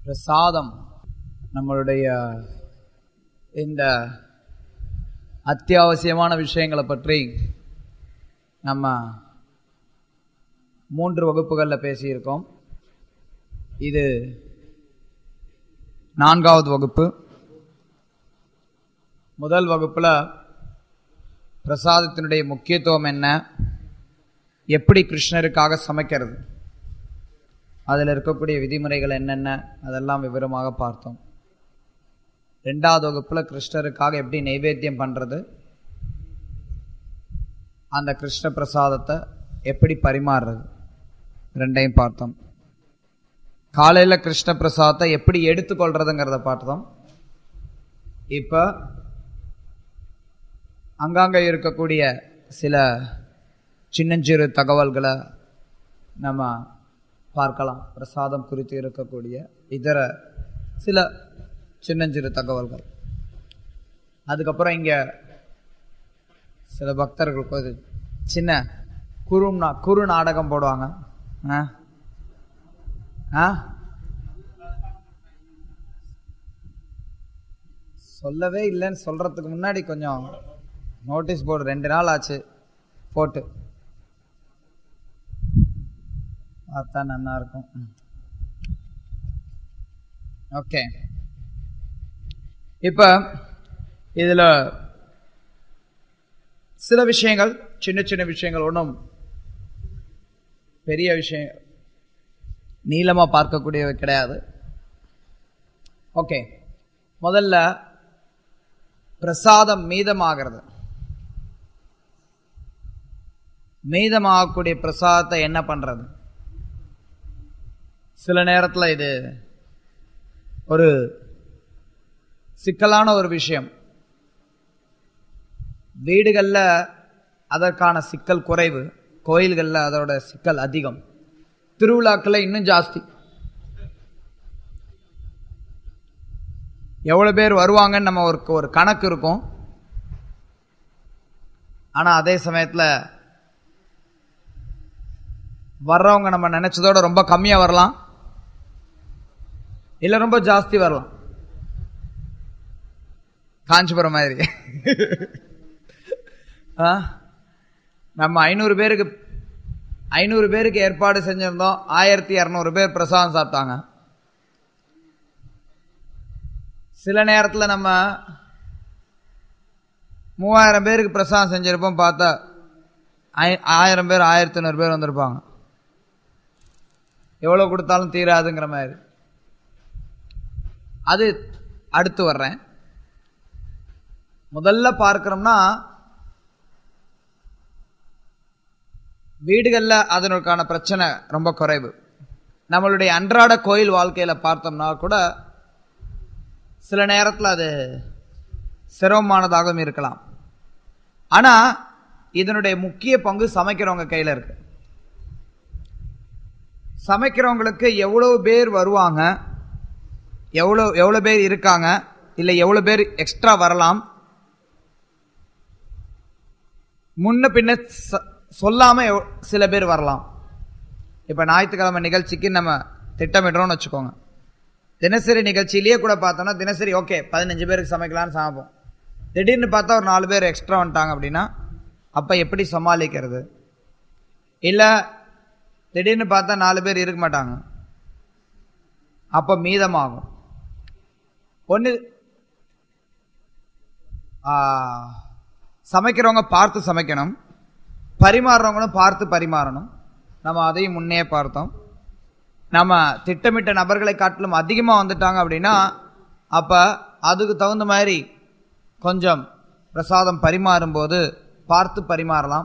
பிரசாதம் நம்மளுடைய இந்த அத்தியாவசியமான விஷயங்களை பற்றி நம்ம மூன்று வகுப்புகளில் பேசியிருக்கோம் இது நான்காவது வகுப்பு முதல் வகுப்பில் பிரசாதத்தினுடைய முக்கியத்துவம் என்ன எப்படி கிருஷ்ணருக்காக சமைக்கிறது அதில் இருக்கக்கூடிய விதிமுறைகள் என்னென்ன அதெல்லாம் விவரமாக பார்த்தோம் ரெண்டாவது வகுப்பில் கிருஷ்ணருக்காக எப்படி நைவேத்தியம் பண்ணுறது அந்த கிருஷ்ண பிரசாதத்தை எப்படி பரிமாறுறது ரெண்டையும் பார்த்தோம் காலையில் கிருஷ்ண பிரசாதத்தை எப்படி எடுத்துக்கொள்றதுங்கிறத பார்த்தோம் இப்போ அங்கங்கே இருக்கக்கூடிய சில சின்னஞ்சிறு தகவல்களை நம்ம பார்க்கலாம் பிரசாதம் குறித்து இருக்கக்கூடிய இதர சில சின்னஞ்சிறு தகவல்கள் அதுக்கப்புறம் இங்கே சில பக்தர்களுக்கு ஒரு சின்ன குறு குறு நாடகம் போடுவாங்க ஆ ஆ சொல்லவே இல்லைன்னு சொல்றதுக்கு முன்னாடி கொஞ்சம் நோட்டீஸ் போர்டு ரெண்டு நாள் ஆச்சு போட்டு பார்த்தா நல்லா இருக்கும் ஓகே இப்ப இதுல சில விஷயங்கள் சின்ன சின்ன விஷயங்கள் ஒன்றும் பெரிய விஷயம் நீளமா பார்க்கக்கூடியவை கிடையாது ஓகே முதல்ல பிரசாதம் மீதமாகிறது மீதமாகக்கூடிய பிரசாதத்தை என்ன பண்றது சில நேரத்தில் இது ஒரு சிக்கலான ஒரு விஷயம் வீடுகளில் அதற்கான சிக்கல் குறைவு கோயில்களில் அதோட சிக்கல் அதிகம் திருவிழாக்களில் இன்னும் ஜாஸ்தி எவ்வளோ பேர் வருவாங்கன்னு நம்ம ஒரு ஒரு கணக்கு இருக்கும் ஆனால் அதே சமயத்தில் வர்றவங்க நம்ம நினைச்சதோட ரொம்ப கம்மியா வரலாம் இல்ல ரொம்ப ஜாஸ்தி வரலாம் காஞ்சிபுரம் மாதிரி நம்ம ஐநூறு பேருக்கு ஐநூறு பேருக்கு ஏற்பாடு செஞ்சிருந்தோம் ஆயிரத்தி இரநூறு பேர் பிரசாதம் சாப்பிட்டாங்க சில நேரத்தில் நம்ம மூவாயிரம் பேருக்கு பிரசாதம் செஞ்சிருப்போம் பார்த்தா ஆயிரம் பேர் ஆயிரத்தி ஐநூறு பேர் வந்திருப்பாங்க எவ்வளோ கொடுத்தாலும் தீராதுங்கிற மாதிரி அது அடுத்து வர்றேன் முதல்ல பார்க்கிறோம்னா வீடுகளில் அதனுக்கான பிரச்சனை ரொம்ப குறைவு நம்மளுடைய அன்றாட கோயில் வாழ்க்கையில் பார்த்தோம்னா கூட சில நேரத்தில் அது சிரமமானதாகவும் இருக்கலாம் ஆனால் இதனுடைய முக்கிய பங்கு சமைக்கிறவங்க கையில் இருக்கு சமைக்கிறவங்களுக்கு எவ்வளோ பேர் வருவாங்க எவ்வளோ எவ்வளோ பேர் இருக்காங்க இல்லை எவ்வளோ பேர் எக்ஸ்ட்ரா வரலாம் முன்ன பின்ன சொல்லாம சில பேர் வரலாம் இப்போ ஞாயிற்றுக்கிழமை நிகழ்ச்சிக்கு நம்ம திட்டமிடுறோம்னு வச்சுக்கோங்க தினசரி நிகழ்ச்சியிலேயே கூட பார்த்தோம்னா தினசரி ஓகே பதினஞ்சு பேருக்கு சமைக்கலாம்னு சமைப்போம் திடீர்னு பார்த்தா ஒரு நாலு பேர் எக்ஸ்ட்ரா வந்துட்டாங்க அப்படின்னா அப்போ எப்படி சமாளிக்கிறது இல்லை திடீர்னு பார்த்தா நாலு பேர் இருக்க மாட்டாங்க அப்போ மீதமாகும் ஒன்று சமைக்கிறவங்க பார்த்து சமைக்கணும் பரிமாறுறவங்களும் பார்த்து பரிமாறணும் நம்ம அதையும் முன்னே பார்த்தோம் நம்ம திட்டமிட்ட நபர்களை காட்டிலும் அதிகமாக வந்துட்டாங்க அப்படின்னா அப்போ அதுக்கு தகுந்த மாதிரி கொஞ்சம் பிரசாதம் பரிமாறும்போது பார்த்து பரிமாறலாம்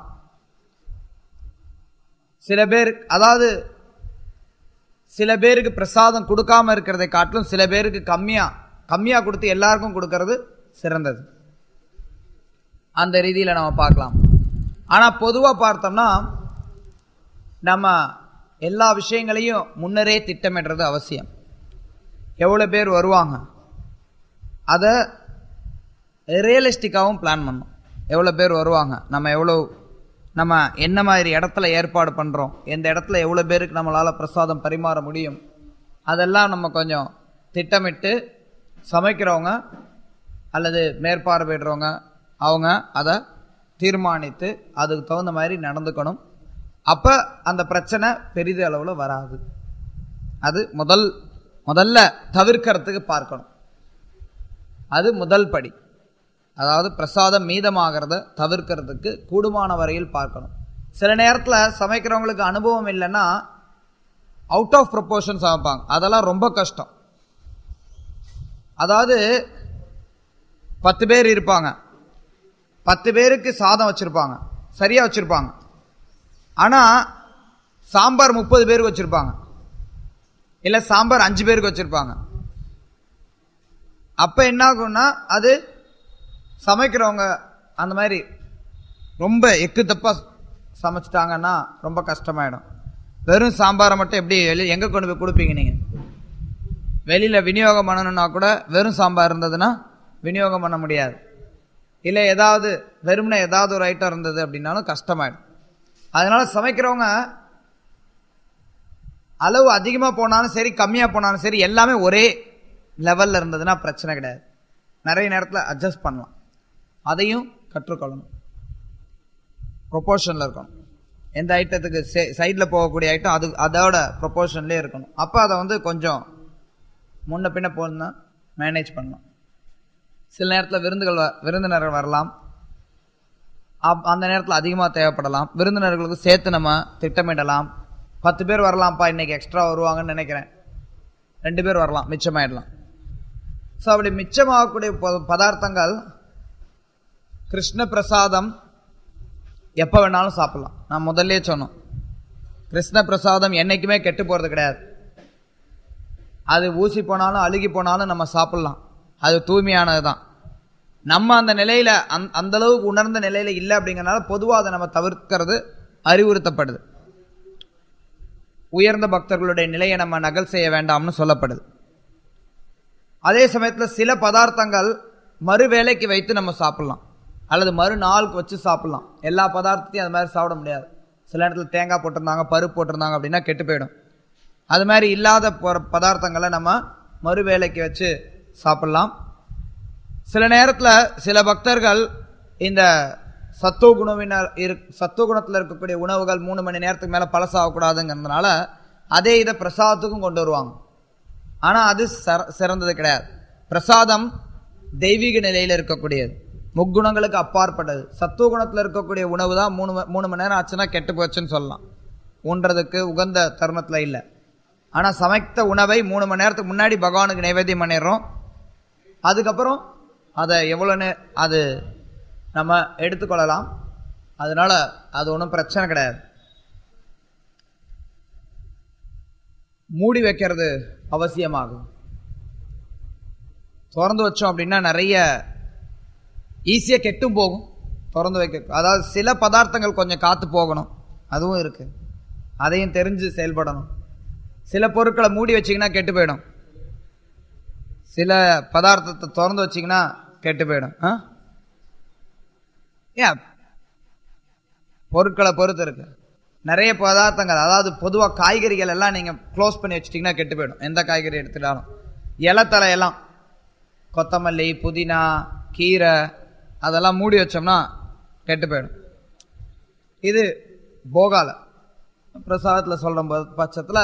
சில பேர் அதாவது சில பேருக்கு பிரசாதம் கொடுக்காம இருக்கிறதை காட்டிலும் சில பேருக்கு கம்மியா கம்மியா கொடுத்து எல்லாருக்கும் கொடுக்கறது சிறந்தது அந்த ரீதியில் நம்ம பார்க்கலாம் ஆனால் பொதுவாக பார்த்தோம்னா நம்ம எல்லா விஷயங்களையும் முன்னரே திட்டமிடுறது அவசியம் எவ்வளோ பேர் வருவாங்க அதை ரியலிஸ்டிக்காகவும் பிளான் பண்ணணும் எவ்வளோ பேர் வருவாங்க நம்ம எவ்வளோ நம்ம என்ன மாதிரி இடத்துல ஏற்பாடு பண்ணுறோம் எந்த இடத்துல எவ்வளோ பேருக்கு நம்மளால் பிரசாதம் பரிமாற முடியும் அதெல்லாம் நம்ம கொஞ்சம் திட்டமிட்டு சமைக்கிறவங்க அல்லது மேற்பார்வையிடுறவங்க அவங்க அதை தீர்மானித்து அதுக்கு தகுந்த மாதிரி நடந்துக்கணும் அப்ப அந்த பிரச்சனை பெரிது அளவுல வராது அது முதல் முதல்ல தவிர்க்கிறதுக்கு பார்க்கணும் அது முதல் படி அதாவது பிரசாதம் மீதமாகிறத தவிர்க்கிறதுக்கு கூடுமான வரையில் பார்க்கணும் சில நேரத்தில் சமைக்கிறவங்களுக்கு அனுபவம் இல்லைன்னா அவுட் ஆஃப் ப்ரொபோர்ஷன் சமைப்பாங்க அதெல்லாம் ரொம்ப கஷ்டம் அதாவது பத்து பேர் இருப்பாங்க பத்து பேருக்கு சாதம் வச்சிருப்பாங்க சரியா வச்சிருப்பாங்க ஆனா சாம்பார் முப்பது பேருக்கு வச்சிருப்பாங்க இல்ல சாம்பார் அஞ்சு பேருக்கு வச்சிருப்பாங்க அப்ப என்ன ஆகும்னா அது சமைக்கிறவங்க அந்த மாதிரி ரொம்ப எக்கு தப்பா சமைச்சிட்டாங்கன்னா ரொம்ப கஷ்டமாயிடும் வெறும் சாம்பாரை மட்டும் எப்படி வெளிய எங்க கொண்டு போய் கொடுப்பீங்க நீங்க வெளியில விநியோகம் பண்ணணும்னா கூட வெறும் சாம்பார் இருந்ததுன்னா விநியோகம் பண்ண முடியாது இல்லை ஏதாவது வெறும்னே ஏதாவது ஒரு ஐட்டம் இருந்தது அப்படின்னாலும் கஷ்டமாயிடும் அதனால சமைக்கிறவங்க அளவு அதிகமாக போனாலும் சரி கம்மியாக போனாலும் சரி எல்லாமே ஒரே லெவலில் இருந்ததுன்னா பிரச்சனை கிடையாது நிறைய நேரத்தில் அட்ஜஸ்ட் பண்ணலாம் அதையும் கற்றுக்கொள்ளணும் ப்ரொபோர்ஷனில் இருக்கணும் எந்த ஐட்டத்துக்கு சைடில் போகக்கூடிய ஐட்டம் அது அதோட ப்ரொபோர்ஷன்லேயே இருக்கணும் அப்போ அதை வந்து கொஞ்சம் முன்ன பின்ன போகணுன்னா மேனேஜ் பண்ணலாம் சில நேரத்தில் விருந்துகள் வ- விருந்தினர்கள் வரலாம் அப்- அந்த நேரத்தில் அதிகமாக தேவைப்படலாம் விருந்தினர்களுக்கு சேர்த்து நம்ம திட்டமிடலாம் பத்து பேர் வரலாம்ப்பா இன்னைக்கு எக்ஸ்ட்ரா வருவாங்கன்னு நினைக்கிறேன் ரெண்டு பேர் வரலாம் மிச்சமாயிடலாம் ஸோ அப்படி மிச்சமாகக்கூடிய ப- பதார்த்தங்கள் கிருஷ்ண பிரசாதம் எப்போ வேணாலும் சாப்பிடலாம் நான் முதல்லயே சொன்னோம் கிருஷ்ண பிரசாதம் என்னைக்குமே கெட்டு போகிறது கிடையாது அது ஊசி போனாலும் அழுகி போனாலும் நம்ம சாப்பிடலாம் அது தூய்மையானது தான் நம்ம அந்த நிலையில அந்த அந்த அளவுக்கு உணர்ந்த நிலையில இல்லை அப்படிங்கறனால பொதுவாக அதை நம்ம தவிர்க்கிறது அறிவுறுத்தப்படுது உயர்ந்த பக்தர்களுடைய நிலையை நம்ம நகல் செய்ய வேண்டாம்னு சொல்லப்படுது அதே சமயத்தில் சில பதார்த்தங்கள் மறு வேலைக்கு வைத்து நம்ம சாப்பிடலாம் அல்லது மறுநாளுக்கு வச்சு சாப்பிடலாம் எல்லா பதார்த்தத்தையும் அது மாதிரி சாப்பிட முடியாது சில இடத்துல தேங்காய் போட்டிருந்தாங்க பருப்பு போட்டிருந்தாங்க அப்படின்னா கெட்டு போயிடும் அது மாதிரி இல்லாத பொ- பதார்த்தங்களை நம்ம மறு வேலைக்கு வச்சு சாப்பிடலாம் சில நேரத்தில் சில பக்தர்கள் இந்த சத்துவ குணவினர் இரு சத்துவ குணத்தில் இருக்கக்கூடிய உணவுகள் மூணு மணி நேரத்துக்கு மேலே பழசாகக்கூடாதுங்கிறதுனால அதே இதை பிரசாதத்துக்கும் கொண்டு வருவாங்க ஆனால் அது சிற- சிறந்தது கிடையாது பிரசாதம் தெய்வீக நிலையில் இருக்கக்கூடியது முக்குணங்களுக்கு அப்பாற்பட்டது சத்துவ குணத்தில் இருக்கக்கூடிய உணவு தான் மூணு ம- மூணு மணி நேரம் ஆச்சுன்னா கெட்டு போச்சுன்னு சொல்லலாம் உண்றதுக்கு உகந்த தருணத்தில் இல்லை ஆனால் சமைத்த உணவை மூணு மணி நேரத்துக்கு முன்னாடி பகவானுக்கு நைவேத்தியம் பண்ணிடுறோம் அதுக்கப்புறம் அதை எவ்வளோ நே அது நம்ம எடுத்துக்கொள்ளலாம் அதனால அது ஒன்றும் பிரச்சனை கிடையாது மூடி வைக்கிறது அவசியமாகும் திறந்து வச்சோம் அப்படின்னா நிறைய ஈஸியாக கெட்டும் போகும் திறந்து வைக்க அதாவது சில பதார்த்தங்கள் கொஞ்சம் காத்து போகணும் அதுவும் இருக்கு அதையும் தெரிஞ்சு செயல்படணும் சில பொருட்களை மூடி வச்சீங்கன்னா கெட்டு போயிடும் சில பதார்த்தத்தை திறந்து வச்சீங்கன்னா கெட்டு போயிடும் ஆ? ஏன் பொருட்களை பொறுத்து இருக்கு நிறைய பதார்த்தங்கள் அதாவது பொதுவாக காய்கறிகள் எல்லாம் நீங்கள் க்ளோஸ் பண்ணி வச்சிட்டிங்கன்னா கெட்டு போயிடும் எந்த காய்கறி எடுத்துட்டாலும் இலத்தலை எல்லாம் கொத்தமல்லி புதினா கீரை அதெல்லாம் மூடி வச்சோம்னா கெட்டு போயிடும் இது போகால பிரசாதத்தில் சொல்ற ப- பட்சத்துல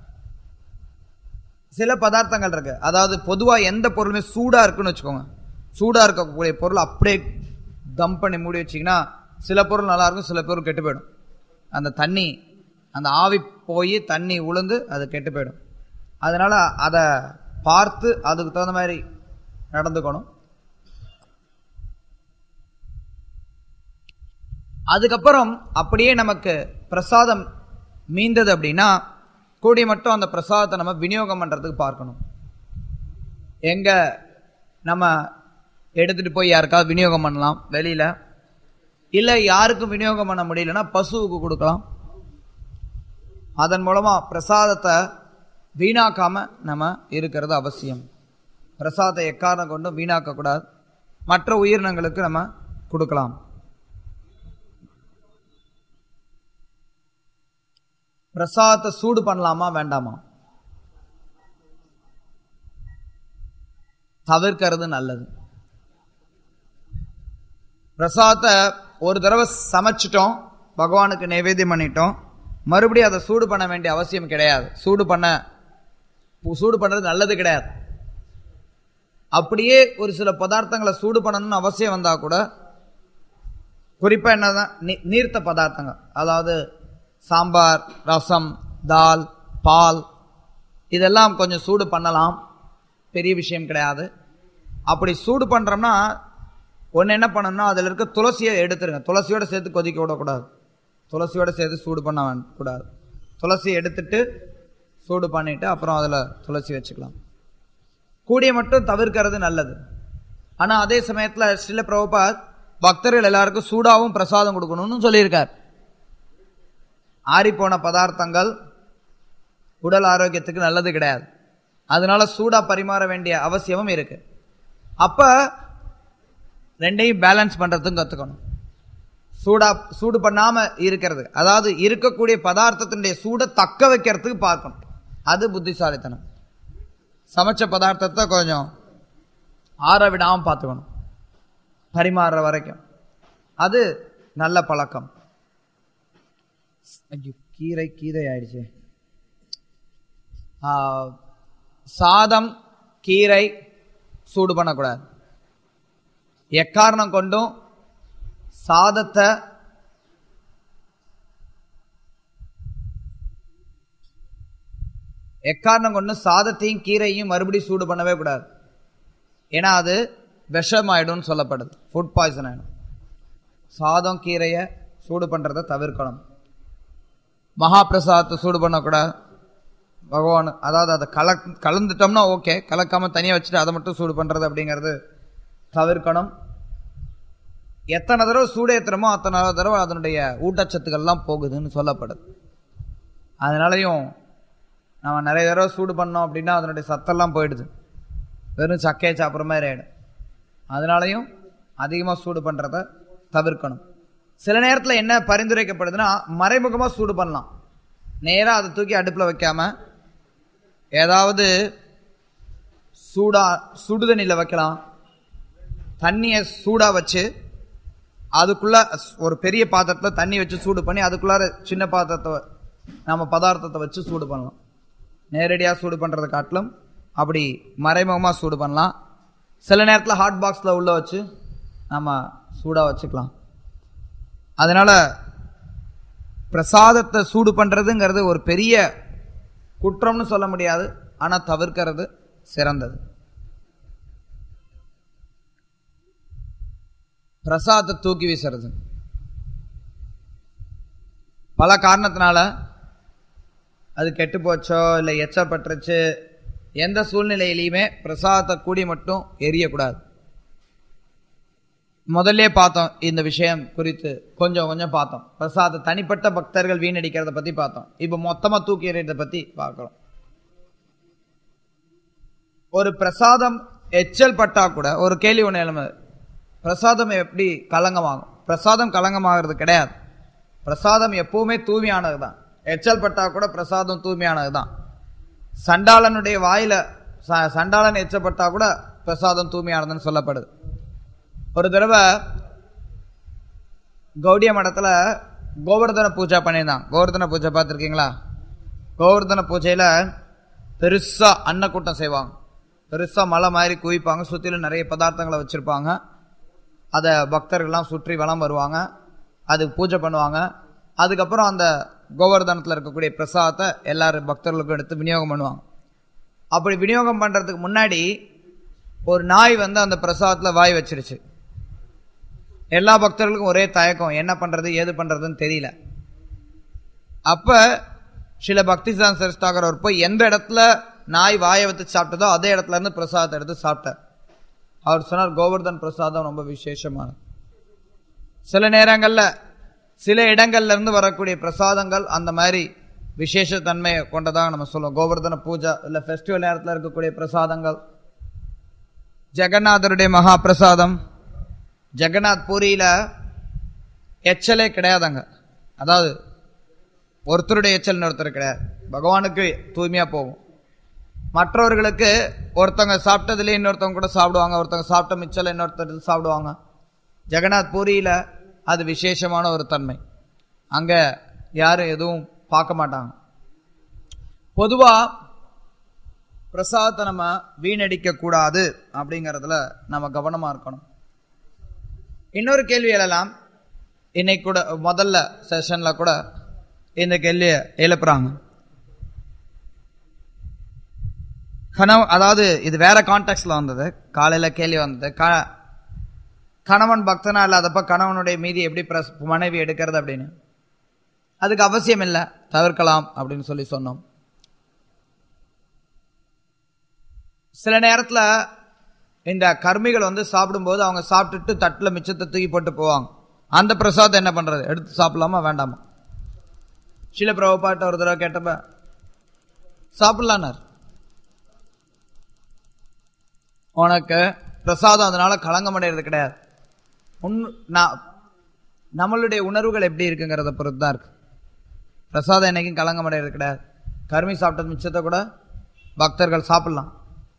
சில பதார்த்தங்கள் இருக்கு அதாவது பொதுவா எந்த பொருளுமே சூடா இருக்குன்னு வச்சுக்கோங்க சூடா இருக்கக்கூடிய பொருள் அப்படியே தம் பண்ணி மூடி வச்சீங்கன்னா சில பொருள் நல்லா இருக்கும் சில பொருள் கெட்டு போயிடும் அந்த தண்ணி அந்த ஆவி போய் தண்ணி உளுந்து அது கெட்டு போயிடும் அதனால அதை பார்த்து அதுக்கு தகுந்த மாதிரி நடந்துக்கணும் அதுக்கப்புறம் அப்படியே நமக்கு பிரசாதம் மீந்தது அப்படின்னா கூடிய மட்டும் அந்த பிரசாதத்தை நம்ம விநியோகம் பண்றதுக்கு பார்க்கணும் எங்க நம்ம எடுத்துட்டு போய் யாருக்காவது விநியோகம் பண்ணலாம் வெளியில இல்ல யாருக்கும் விநியோகம் பண்ண முடியலன்னா பசுவுக்கு கொடுக்கலாம் அதன் மூலமா பிரசாதத்தை வீணாக்காம நம்ம இருக்கிறது அவசியம் பிரசாதத்தை எக்காரணம் கொண்டும் வீணாக்க கூடாது மற்ற உயிரினங்களுக்கு நம்ம கொடுக்கலாம் பிரசாதத்தை சூடு பண்ணலாமா வேண்டாமா தவிர்க்கிறது நல்லது பிரசாதத்தை ஒரு தடவை சமைச்சிட்டோம் பகவானுக்கு நைவேத்தியம் பண்ணிட்டோம் மறுபடியும் அதை சூடு பண்ண வேண்டிய அவசியம் கிடையாது சூடு பண்ண சூடு பண்றது நல்லது கிடையாது அப்படியே ஒரு சில பதார்த்தங்களை சூடு பண்ணணும்னு அவசியம் வந்தா கூட குறிப்பா என்னதான் நீ- நீர்த்த பதார்த்தங்கள் அதாவது சாம்பார் ரசம் தால் பால் இதெல்லாம் கொஞ்சம் சூடு பண்ணலாம் பெரிய விஷயம் கிடையாது அப்படி சூடு பண்றோம்னா ஒன்று என்ன பண்ணணும்னா அதில் இருக்க துளசியை எடுத்துருங்க துளசியோட சேர்த்து கொதிக்க விடக்கூடாது துளசியோட சேர்த்து சூடு பண்ண வேண்- கூடாது துளசியை எடுத்துட்டு சூடு பண்ணிட்டு அப்புறம் அதில் துளசி வச்சுக்கலாம் கூடிய மட்டும் தவிர்க்கிறது நல்லது ஆனா அதே சமயத்துல ஸ்ரீல பிரபுபாத் பக்தர்கள் எல்லாருக்கும் சூடாவும் பிரசாதம் கொடுக்கணும்னு சொல்லியிருக்கார் ஆறிப்போன பதார்த்தங்கள் உடல் ஆரோக்கியத்துக்கு நல்லது கிடையாது அதனால சூடா பரிமாற வேண்டிய அவசியமும் இருக்கு அப்ப ரெண்டையும் பேலன்ஸ் பண்றதுக்கும் கத்துக்கணும் சூடா சூடு பண்ணாம இருக்கிறது அதாவது இருக்கக்கூடிய பதார்த்தத்தினுடைய சூடை தக்க வைக்கிறதுக்கு பார்க்கணும் அது புத்திசாலித்தனம் சமைச்ச பதார்த்தத்தை கொஞ்சம் ஆற விடாம பார்த்துக்கணும் பரிமாறுற வரைக்கும் அது நல்ல பழக்கம் ஐயோ கீரை கீரை ஆயிடுச்சு ஆ, சாதம் கீரை சூடு பண்ணக்கூடாது எக்காரணம் கொண்டும் சாதத்தை எக்காரணம் கொண்டு சாதத்தையும் கீரையும் மறுபடியும் சூடு பண்ணவே கூடாது ஏன்னா அது விஷமாயிடும்னு சொல்லப்படுது ஃபுட் பாய்சன் ஆயிடும் சாதம் கீரையை சூடு பண்றதை தவிர்க்கணும் மகாபிரசாதத்தை சூடு பண்ணக்கூடாது பகவான் அதாவது அதை கல கலந்துட்டோம்னா ஓகே கலக்காம தனியாக வச்சுட்டு அதை மட்டும் சூடு பண்றது அப்படிங்கிறது தவிர்க்கணும் எத்தனை தடவை சூடு ஏத்துறோமோ அத்தனை தடவை அதனுடைய ஊட்டச்சத்துக்கள்லாம் போகுதுன்னு சொல்லப்படுது அதனாலையும் நம்ம நிறைய தடவை சூடு பண்ணோம் அப்படின்னா அதனுடைய சத்தெல்லாம் போயிடுது வெறும் சக்கையை சாப்பிட்ற மாதிரி ஆயிடும் அதனாலையும் அதிகமாக சூடு பண்ணுறத தவிர்க்கணும் சில நேரத்தில் என்ன பரிந்துரைக்கப்படுதுன்னா மறைமுகமாக சூடு பண்ணலாம் நேராக அதை தூக்கி அடுப்பில் வைக்காம ஏதாவது சூடா சுடுதண்ணியில் வைக்கலாம் தண்ணியை சூடாக வச்சு அதுக்குள்ள ஒரு பெரிய பாத்திரத்தில் தண்ணி வச்சு சூடு பண்ணி அதுக்குள்ளார சின்ன பாத்திரத்தை நம்ம பதார்த்தத்தை வச்சு சூடு பண்ணலாம் நேரடியாக சூடு பண்ணுறதை காட்டிலும் அப்படி மறைமுகமாக சூடு பண்ணலாம் சில நேரத்தில் ஹாட் பாக்ஸில் உள்ள வச்சு நம்ம சூடாக வச்சுக்கலாம் அதனால பிரசாதத்தை சூடு பண்ணுறதுங்கிறது ஒரு பெரிய குற்றம்னு சொல்ல முடியாது ஆனால் தவிர்க்கிறது சிறந்தது பிரசாதத்தை தூக்கி வீசுறது பல காரணத்தினால அது கெட்டு போச்சோ இல்லை எச்சப்பட்டுருச்சு எந்த சூழ்நிலையிலையுமே பிரசாதத்தை கூடி மட்டும் எரியக்கூடாது முதல்ல பார்த்தோம் இந்த விஷயம் குறித்து கொஞ்சம் கொஞ்சம் பார்த்தோம் பிரசாத தனிப்பட்ட பக்தர்கள் வீணடிக்கிறத பத்தி பார்த்தோம் இப்போ மொத்தமா தூக்கி எறியறத பத்தி பார்க்கிறோம் ஒரு பிரசாதம் எச்சல் பட்டா கூட ஒரு கேள்வி ஒண்ணு எழுமது பிரசாதம் எப்படி கலங்கமாகும் பிரசாதம் கலங்கமாகிறது கிடையாது பிரசாதம் எப்பவுமே தூய்மையானது தான் எச்சல் பட்டா கூட பிரசாதம் தூய்மையானது தான் சண்டாளனுடைய வாயில ச- சண்டாளன் எச்சப்பட்டா கூட பிரசாதம் தூய்மையானதுன்னு சொல்லப்படுது ஒரு தடவை கௌடிய மடத்துல கோவர்தன பூஜை பண்ணியிருந்தான் கோவர்தன பூஜை பார்த்துருக்கீங்களா கோவர்தன பூஜையில பெருசா அன்னக்கூட்டம் செய்வாங்க பெருசா மலை மாதிரி குவிப்பாங்க சுத்திலும் நிறைய பதார்த்தங்களை வச்சிருப்பாங்க அதை பக்தர்கள்லாம் சுற்றி வலம் வருவாங்க அதுக்கு பூஜை பண்ணுவாங்க அதுக்கப்புறம் அந்த கோவர்தனத்தில் இருக்கக்கூடிய பிரசாதத்தை எல்லாரும் பக்தர்களுக்கும் எடுத்து விநியோகம் பண்ணுவாங்க அப்படி விநியோகம் பண்றதுக்கு முன்னாடி ஒரு நாய் வந்து அந்த பிரசாதத்துல வாய் வச்சிருச்சு எல்லா பக்தர்களுக்கும் ஒரே தயக்கம் என்ன பண்றது ஏது பண்றதுன்னு தெரியல அப்ப சில பக்தி சரிஸ்தாகர் அவர் போய் எந்த இடத்துல நாய் வாயை வச்சு சாப்பிட்டதோ அதே இடத்துல இருந்து பிரசாதத்தை எடுத்து சாப்பிட்டார் அவர் சொன்னார் கோவர்தன் பிரசாதம் ரொம்ப விசேஷமானது சில நேரங்கள்ல சில இடங்கள்ல இருந்து வரக்கூடிய பிரசாதங்கள் அந்த மாதிரி விசேஷ தன்மையை கொண்டதாக நம்ம சொல்லுவோம் கோவர்தன பூஜை இல்ல ஃபெஸ்டிவல் நேரத்தில் இருக்கக்கூடிய பிரசாதங்கள் ஜெகநாதருடைய மகா பிரசாதம் ஜெகநாத் பூரியில எச்சலே கிடையாதுங்க அதாவது ஒருத்தருடைய எச்சல் ஒருத்தர் கிடையாது பகவானுக்கு தூய்மையா போகும் மற்றவர்களுக்கு ஒருத்தவங்க சாப்பிட்டதுல இன்னொருத்தவங்க கூட சாப்பிடுவாங்க ஒருத்தவங்க சாப்பிட்ட மிச்சல இன்னொருத்தர் சாப்பிடுவாங்க ஜெகநாத் பூரியில அது விசேஷமான ஒரு தன்மை அங்க யாரும் எதுவும் பார்க்க மாட்டாங்க பொதுவா பிரசாதத்தை நம்ம வீணடிக்க கூடாது அப்படிங்கறதுல நம்ம கவனமா இருக்கணும் இன்னொரு கேள்வி எழலாம் இன்னைக்கு கூட முதல்ல செஷன்ல கூட இந்த கேள்விய எழுப்புறாங்க கணவ அதாவது இது வேற கான்டெக்ட்ல வந்தது காலையில கேள்வி வந்தது க- கணவன் பக்தனா இல்லாதப்ப கணவனுடைய மீதி எப்படி பிரஸ் மனைவி எடுக்கிறது அப்படின்னு அதுக்கு அவசியம் இல்லை தவிர்க்கலாம் அப்படின்னு சொல்லி சொன்னோம் சில நேரத்துல இந்த கர்மிகள் வந்து சாப்பிடும்போது அவங்க சாப்பிட்டுட்டு தட்டுல மிச்சத்தை தூக்கி போட்டு போவாங்க அந்த பிரசாதம் என்ன பண்றது எடுத்து சாப்பிடலாமா வேண்டாமா சில பிரபுபாட்ட ஒரு தடவை கேட்டப்ப சாப்பிடலான்னார் உனக்கு பிரசாதம் அதனால களங்கம் அடைகிறது கிடையாது உன் நான் நம்மளுடைய உணர்வுகள் எப்படி இருக்குங்கிறத பொறுத்து தான் இருக்கு பிரசாதம் என்னைக்கும் களங்கம் அடைகிறது கிடையாது கருமி சாப்பிட்டது மிச்சத்தை கூட பக்தர்கள் சாப்பிடலாம்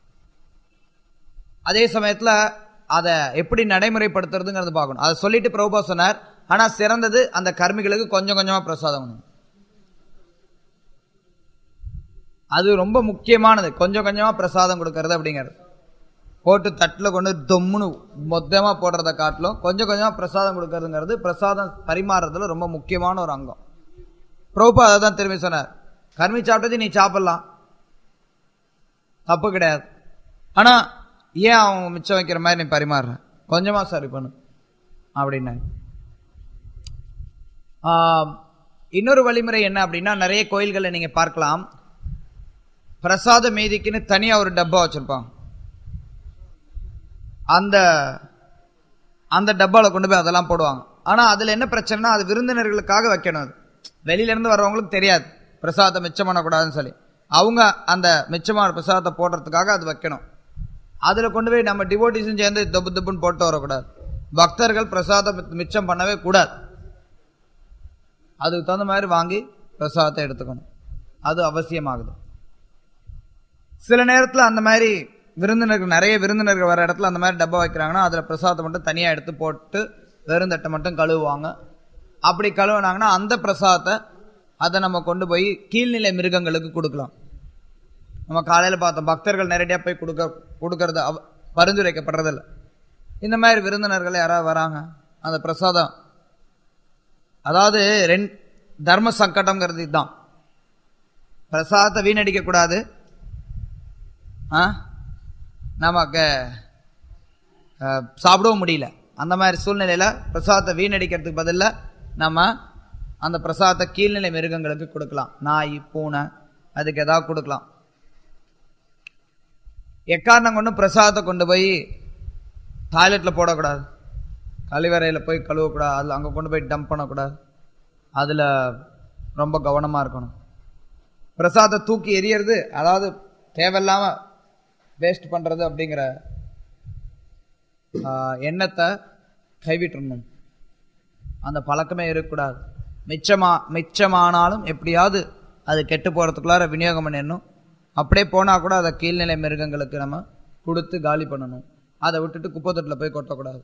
அதே சமயத்துல அதை எப்படி நடைமுறைப்படுத்துறதுங்கிறது பார்க்கணும் அதை சொல்லிட்டு பிரபுபா சொன்னார் ஆனா சிறந்தது அந்த கர்மிகளுக்கு கொஞ்சம் கொஞ்சமா பிரசாதம் கொடுக்கணும். அது ரொம்ப முக்கியமானது கொஞ்சம் கொஞ்சமா பிரசாதம் கொடுக்கறது அப்படிங்கிறது போட்டு தட்டில் கொண்டு தொம்முன்னு மொத்தமா போடுறத காட்டிலும் கொஞ்சம் கொஞ்சமா பிரசாதம் கொடுக்கறதுங்கிறது பிரசாதம் பரிமாறுறதுல ரொம்ப முக்கியமான ஒரு அங்கம் பிரபுபா அதை தான் திரும்பி சொன்னார் கர்மி சாப்பிட்டது நீ சாப்பிடலாம் தப்பு கிடையாது ஆனா ஏன் அவன் மிச்சம் வைக்கிற மாதிரி நீ பரிமாறுற கொஞ்சமா சரி பண்ணு அப்படின்னாங்க ஆம், இன்னொரு வழிமுறை என்ன அப்படின்னா நிறைய கோயில்களை நீங்க பார்க்கலாம் பிரசாத மீதிக்குன்னு தனியா ஒரு டப்பா வச்சிருப்பாங்க அந்த அந்த டப்பால கொண்டு போய் அதெல்லாம் போடுவாங்க ஆனா அதுல என்ன பிரச்சனைனா அது விருந்தினர்களுக்காக வைக்கணும் அது வெளியில இருந்து வர்றவங்களுக்கு தெரியாது பிரசாதத்தை மிச்சம் பண்ணக்கூடாதுன்னு சொல்லி அவங்க அந்த மிச்சமான பிரசாதத்தை போடுறதுக்காக அது வைக்கணும் அதுல கொண்டு போய் நம்ம டிவோட்டிஸும் சேர்ந்து தப்பு தப்புன்னு போட்டு வரக்கூடாது பக்தர்கள் பிரசாதம் மிச்சம் பண்ணவே கூடாது அதுக்கு தகுந்த மாதிரி வாங்கி பிரசாதத்தை எடுத்துக்கணும் அது அவசியமாகுது சில நேரத்துல அந்த மாதிரி விருந்தினர்கள் நிறைய விருந்தினர்கள் வர இடத்துல அந்த மாதிரி டப்பா வைக்கிறாங்கன்னா அதுல பிரசாதத்தை மட்டும் தனியா எடுத்து போட்டு வெறுந்தட்டை மட்டும் கழுவுவாங்க அப்படி கழுவுனாங்கன்னா அந்த பிரசாதத்தை அதை நம்ம கொண்டு போய் கீழ்நிலை மிருகங்களுக்கு கொடுக்கலாம் நம்ம காலையில பார்த்தோம் பக்தர்கள் நேரடியா போய் கொடுக்க கொடுக்கறது அவ- பரிந்துரைக்கப்படுறதில்ல இந்த மாதிரி விருந்தினர்கள் யாராவது வராங்க அந்த பிரசாதம் அதாவது ரெண் தர்ம சங்கடம்ங்கிறது இதுதான் பிரசாதத்தை வீணடிக்க கூடாது ஆ? நமக்கு அஹ், சாப்பிடவும் முடியல அந்த மாதிரி சூழ்நிலையில பிரசாதத்தை வீணடிக்கிறதுக்கு பதிலா நம்ம அந்த பிரசாதத்தை கீழ்நிலை மிருகங்களுக்கு கொடுக்கலாம் நாய் பூனை அதுக்கு ஏதாவது கொடுக்கலாம் எக்காரணம் கொண்டு பிரசாதத்தை கொண்டு போய் டாய்லெட்ல போடக்கூடாது கழிவறையில போய் கழுவக்கூடாது அதில் அங்கே கொண்டு போய் டம்ப் பண்ணக்கூடாது அதுல ரொம்ப கவனமா இருக்கணும் பிரசாதத்தை தூக்கி எறியறது அதாவது தேவையில்லாம வேஸ்ட் பண்றது அப்படிங்கிற ஆஹ், எண்ணத்தை கைவிட்டுறணும் அந்த பழக்கமே இருக்கக்கூடாது மிச்சமா மிச்சமானாலும் எப்படியாவது அது கெட்டு போறதுக்குள்ளார விநியோகம் பண்ணிடணும் அப்படியே போனா கூட அதை கீழ்நிலை மிருகங்களுக்கு நம்ம கொடுத்து காலி பண்ணணும் அதை விட்டுட்டு குப்பை தொட்டில் போய் கொட்டக்கூடாது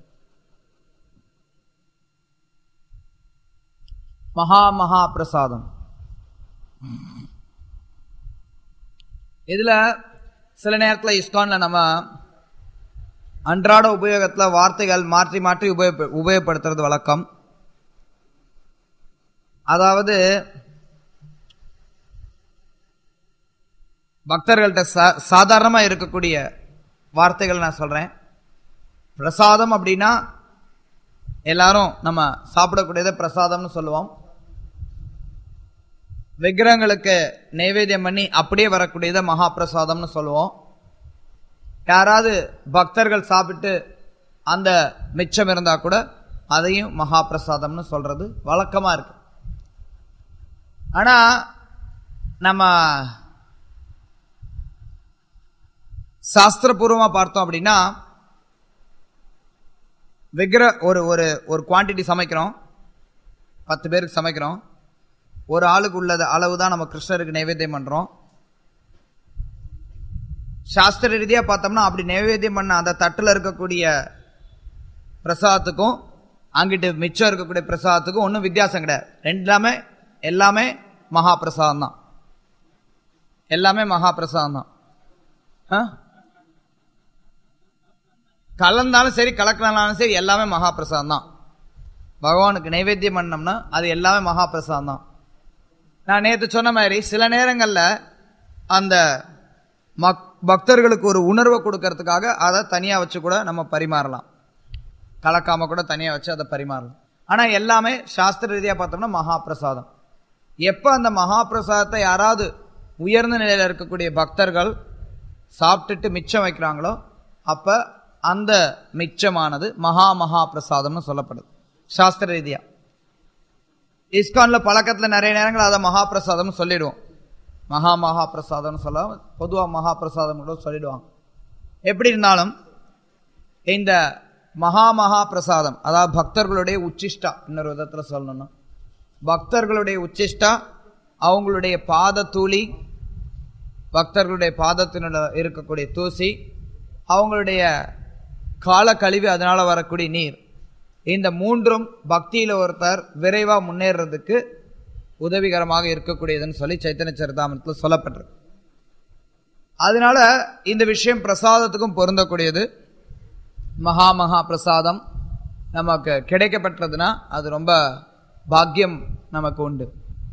மகா மகா பிரசாதம் இதுல சில நேரத்துல இஸ்கான்ல நம்ம அன்றாட உபயோகத்துல வார்த்தைகள் மாற்றி மாற்றி உபயோக உபயோகப்படுத்துறது வழக்கம் அதாவது பக்தர்கள்ட்ட சா- சாதாரணமா இருக்கக்கூடிய வார்த்தைகள் நான் சொல்றேன் பிரசாதம் அப்படின்னா எல்லாரும் நம்ம சாப்பிடக்கூடியதை பிரசாதம்னு சொல்லுவோம் விக்கிரகங்களுக்கு நைவேத்தியம் பண்ணி அப்படியே வரக்கூடியதை மகா பிரசாதம்னு சொல்லுவோம் யாராவது பக்தர்கள் சாப்பிட்டு அந்த மிச்சம் இருந்தா கூட அதையும் மகா பிரசாதம்னு சொல்றது வழக்கமா இருக்கு ஆனா நம்ம சாஸ்திரபூர்வமா பார்த்தோம் அப்படின்னா விக்கிர ஒரு ஒரு ஒரு குவாண்டிட்டி சமைக்கிறோம் பத்து பேருக்கு சமைக்கிறோம் ஒரு ஆளுக்கு உள்ளது அளவு தான் நம்ம கிருஷ்ணருக்கு நைவேத்தியம் பண்றோம் சாஸ்திர ரீதியா பார்த்தோம்னா அப்படி நைவேத்தியம் பண்ண அந்த தட்டுல இருக்கக்கூடிய பிரசாதத்துக்கும் அங்கிட்டு மிச்சம் இருக்கக்கூடிய பிரசாதத்துக்கும் ஒன்றும் வித்தியாசம் கிடையாது ரெண்டுலாமே எல்லாமே மகா பிரசாதம் தான் எல்லாமே மகா பிரசாதம் தான் ஆ? கலந்தாலும் சரி கலக்கலனாலும் சரி எல்லாமே மகா பிரசாதம் தான் பகவானுக்கு நைவேத்தியம் பண்ணோம்னா அது எல்லாமே மகா பிரசாதம் தான் நான் நேற்று சொன்ன மாதிரி சில நேரங்களில் அந்த மக் பக்தர்களுக்கு ஒரு உணர்வை கொடுக்கறதுக்காக அதை தனியாக வச்சு கூட நம்ம பரிமாறலாம் கலக்காம கூட தனியாக வச்சு அதை பரிமாறலாம் ஆனால் எல்லாமே சாஸ்திர ரீதியாக பார்த்தோம்னா மகா பிரசாதம் எப்போ அந்த மகா பிரசாதத்தை யாராவது உயர்ந்த நிலையில் இருக்கக்கூடிய பக்தர்கள் சாப்பிட்டுட்டு மிச்சம் வைக்கிறாங்களோ அப்போ அந்த மிச்சமானது மகா மகா பிரசாதம்னு சொல்லப்படுது சாஸ்திர ரீதியா இஸ்கான்ல பழக்கத்துல நிறைய நேரங்கள் அதை மகா பிரசாதம்னு சொல்லிடுவோம் மகா மகா பிரசாதம்னு சொல்ல பொதுவா மகா பிரசாதம் கூட சொல்லிடுவாங்க எப்படி இருந்தாலும் இந்த மகா மகா பிரசாதம் அதாவது பக்தர்களுடைய உச்சிஷ்டா இன்னொரு விதத்துல சொல்லணும்னா பக்தர்களுடைய உச்சிஷ்டா அவங்களுடைய பாத தூளி பக்தர்களுடைய பாதத்தினுள்ள இருக்கக்கூடிய தூசி அவங்களுடைய கால கழிவு அதனால வரக்கூடிய நீர் இந்த மூன்றும் பக்தியில ஒருத்தர் விரைவா முன்னேறதுக்கு உதவிகரமாக இருக்கக்கூடியதுன்னு சொல்லி சைத்தன்ய சரிதாமத்தில் சொல்லப்பட்டிருக்கு அதனால இந்த விஷயம் பிரசாதத்துக்கும் பொருந்தக்கூடியது மகா மகா பிரசாதம் நமக்கு கிடைக்கப்பட்டதுன்னா அது ரொம்ப பாக்கியம் நமக்கு உண்டு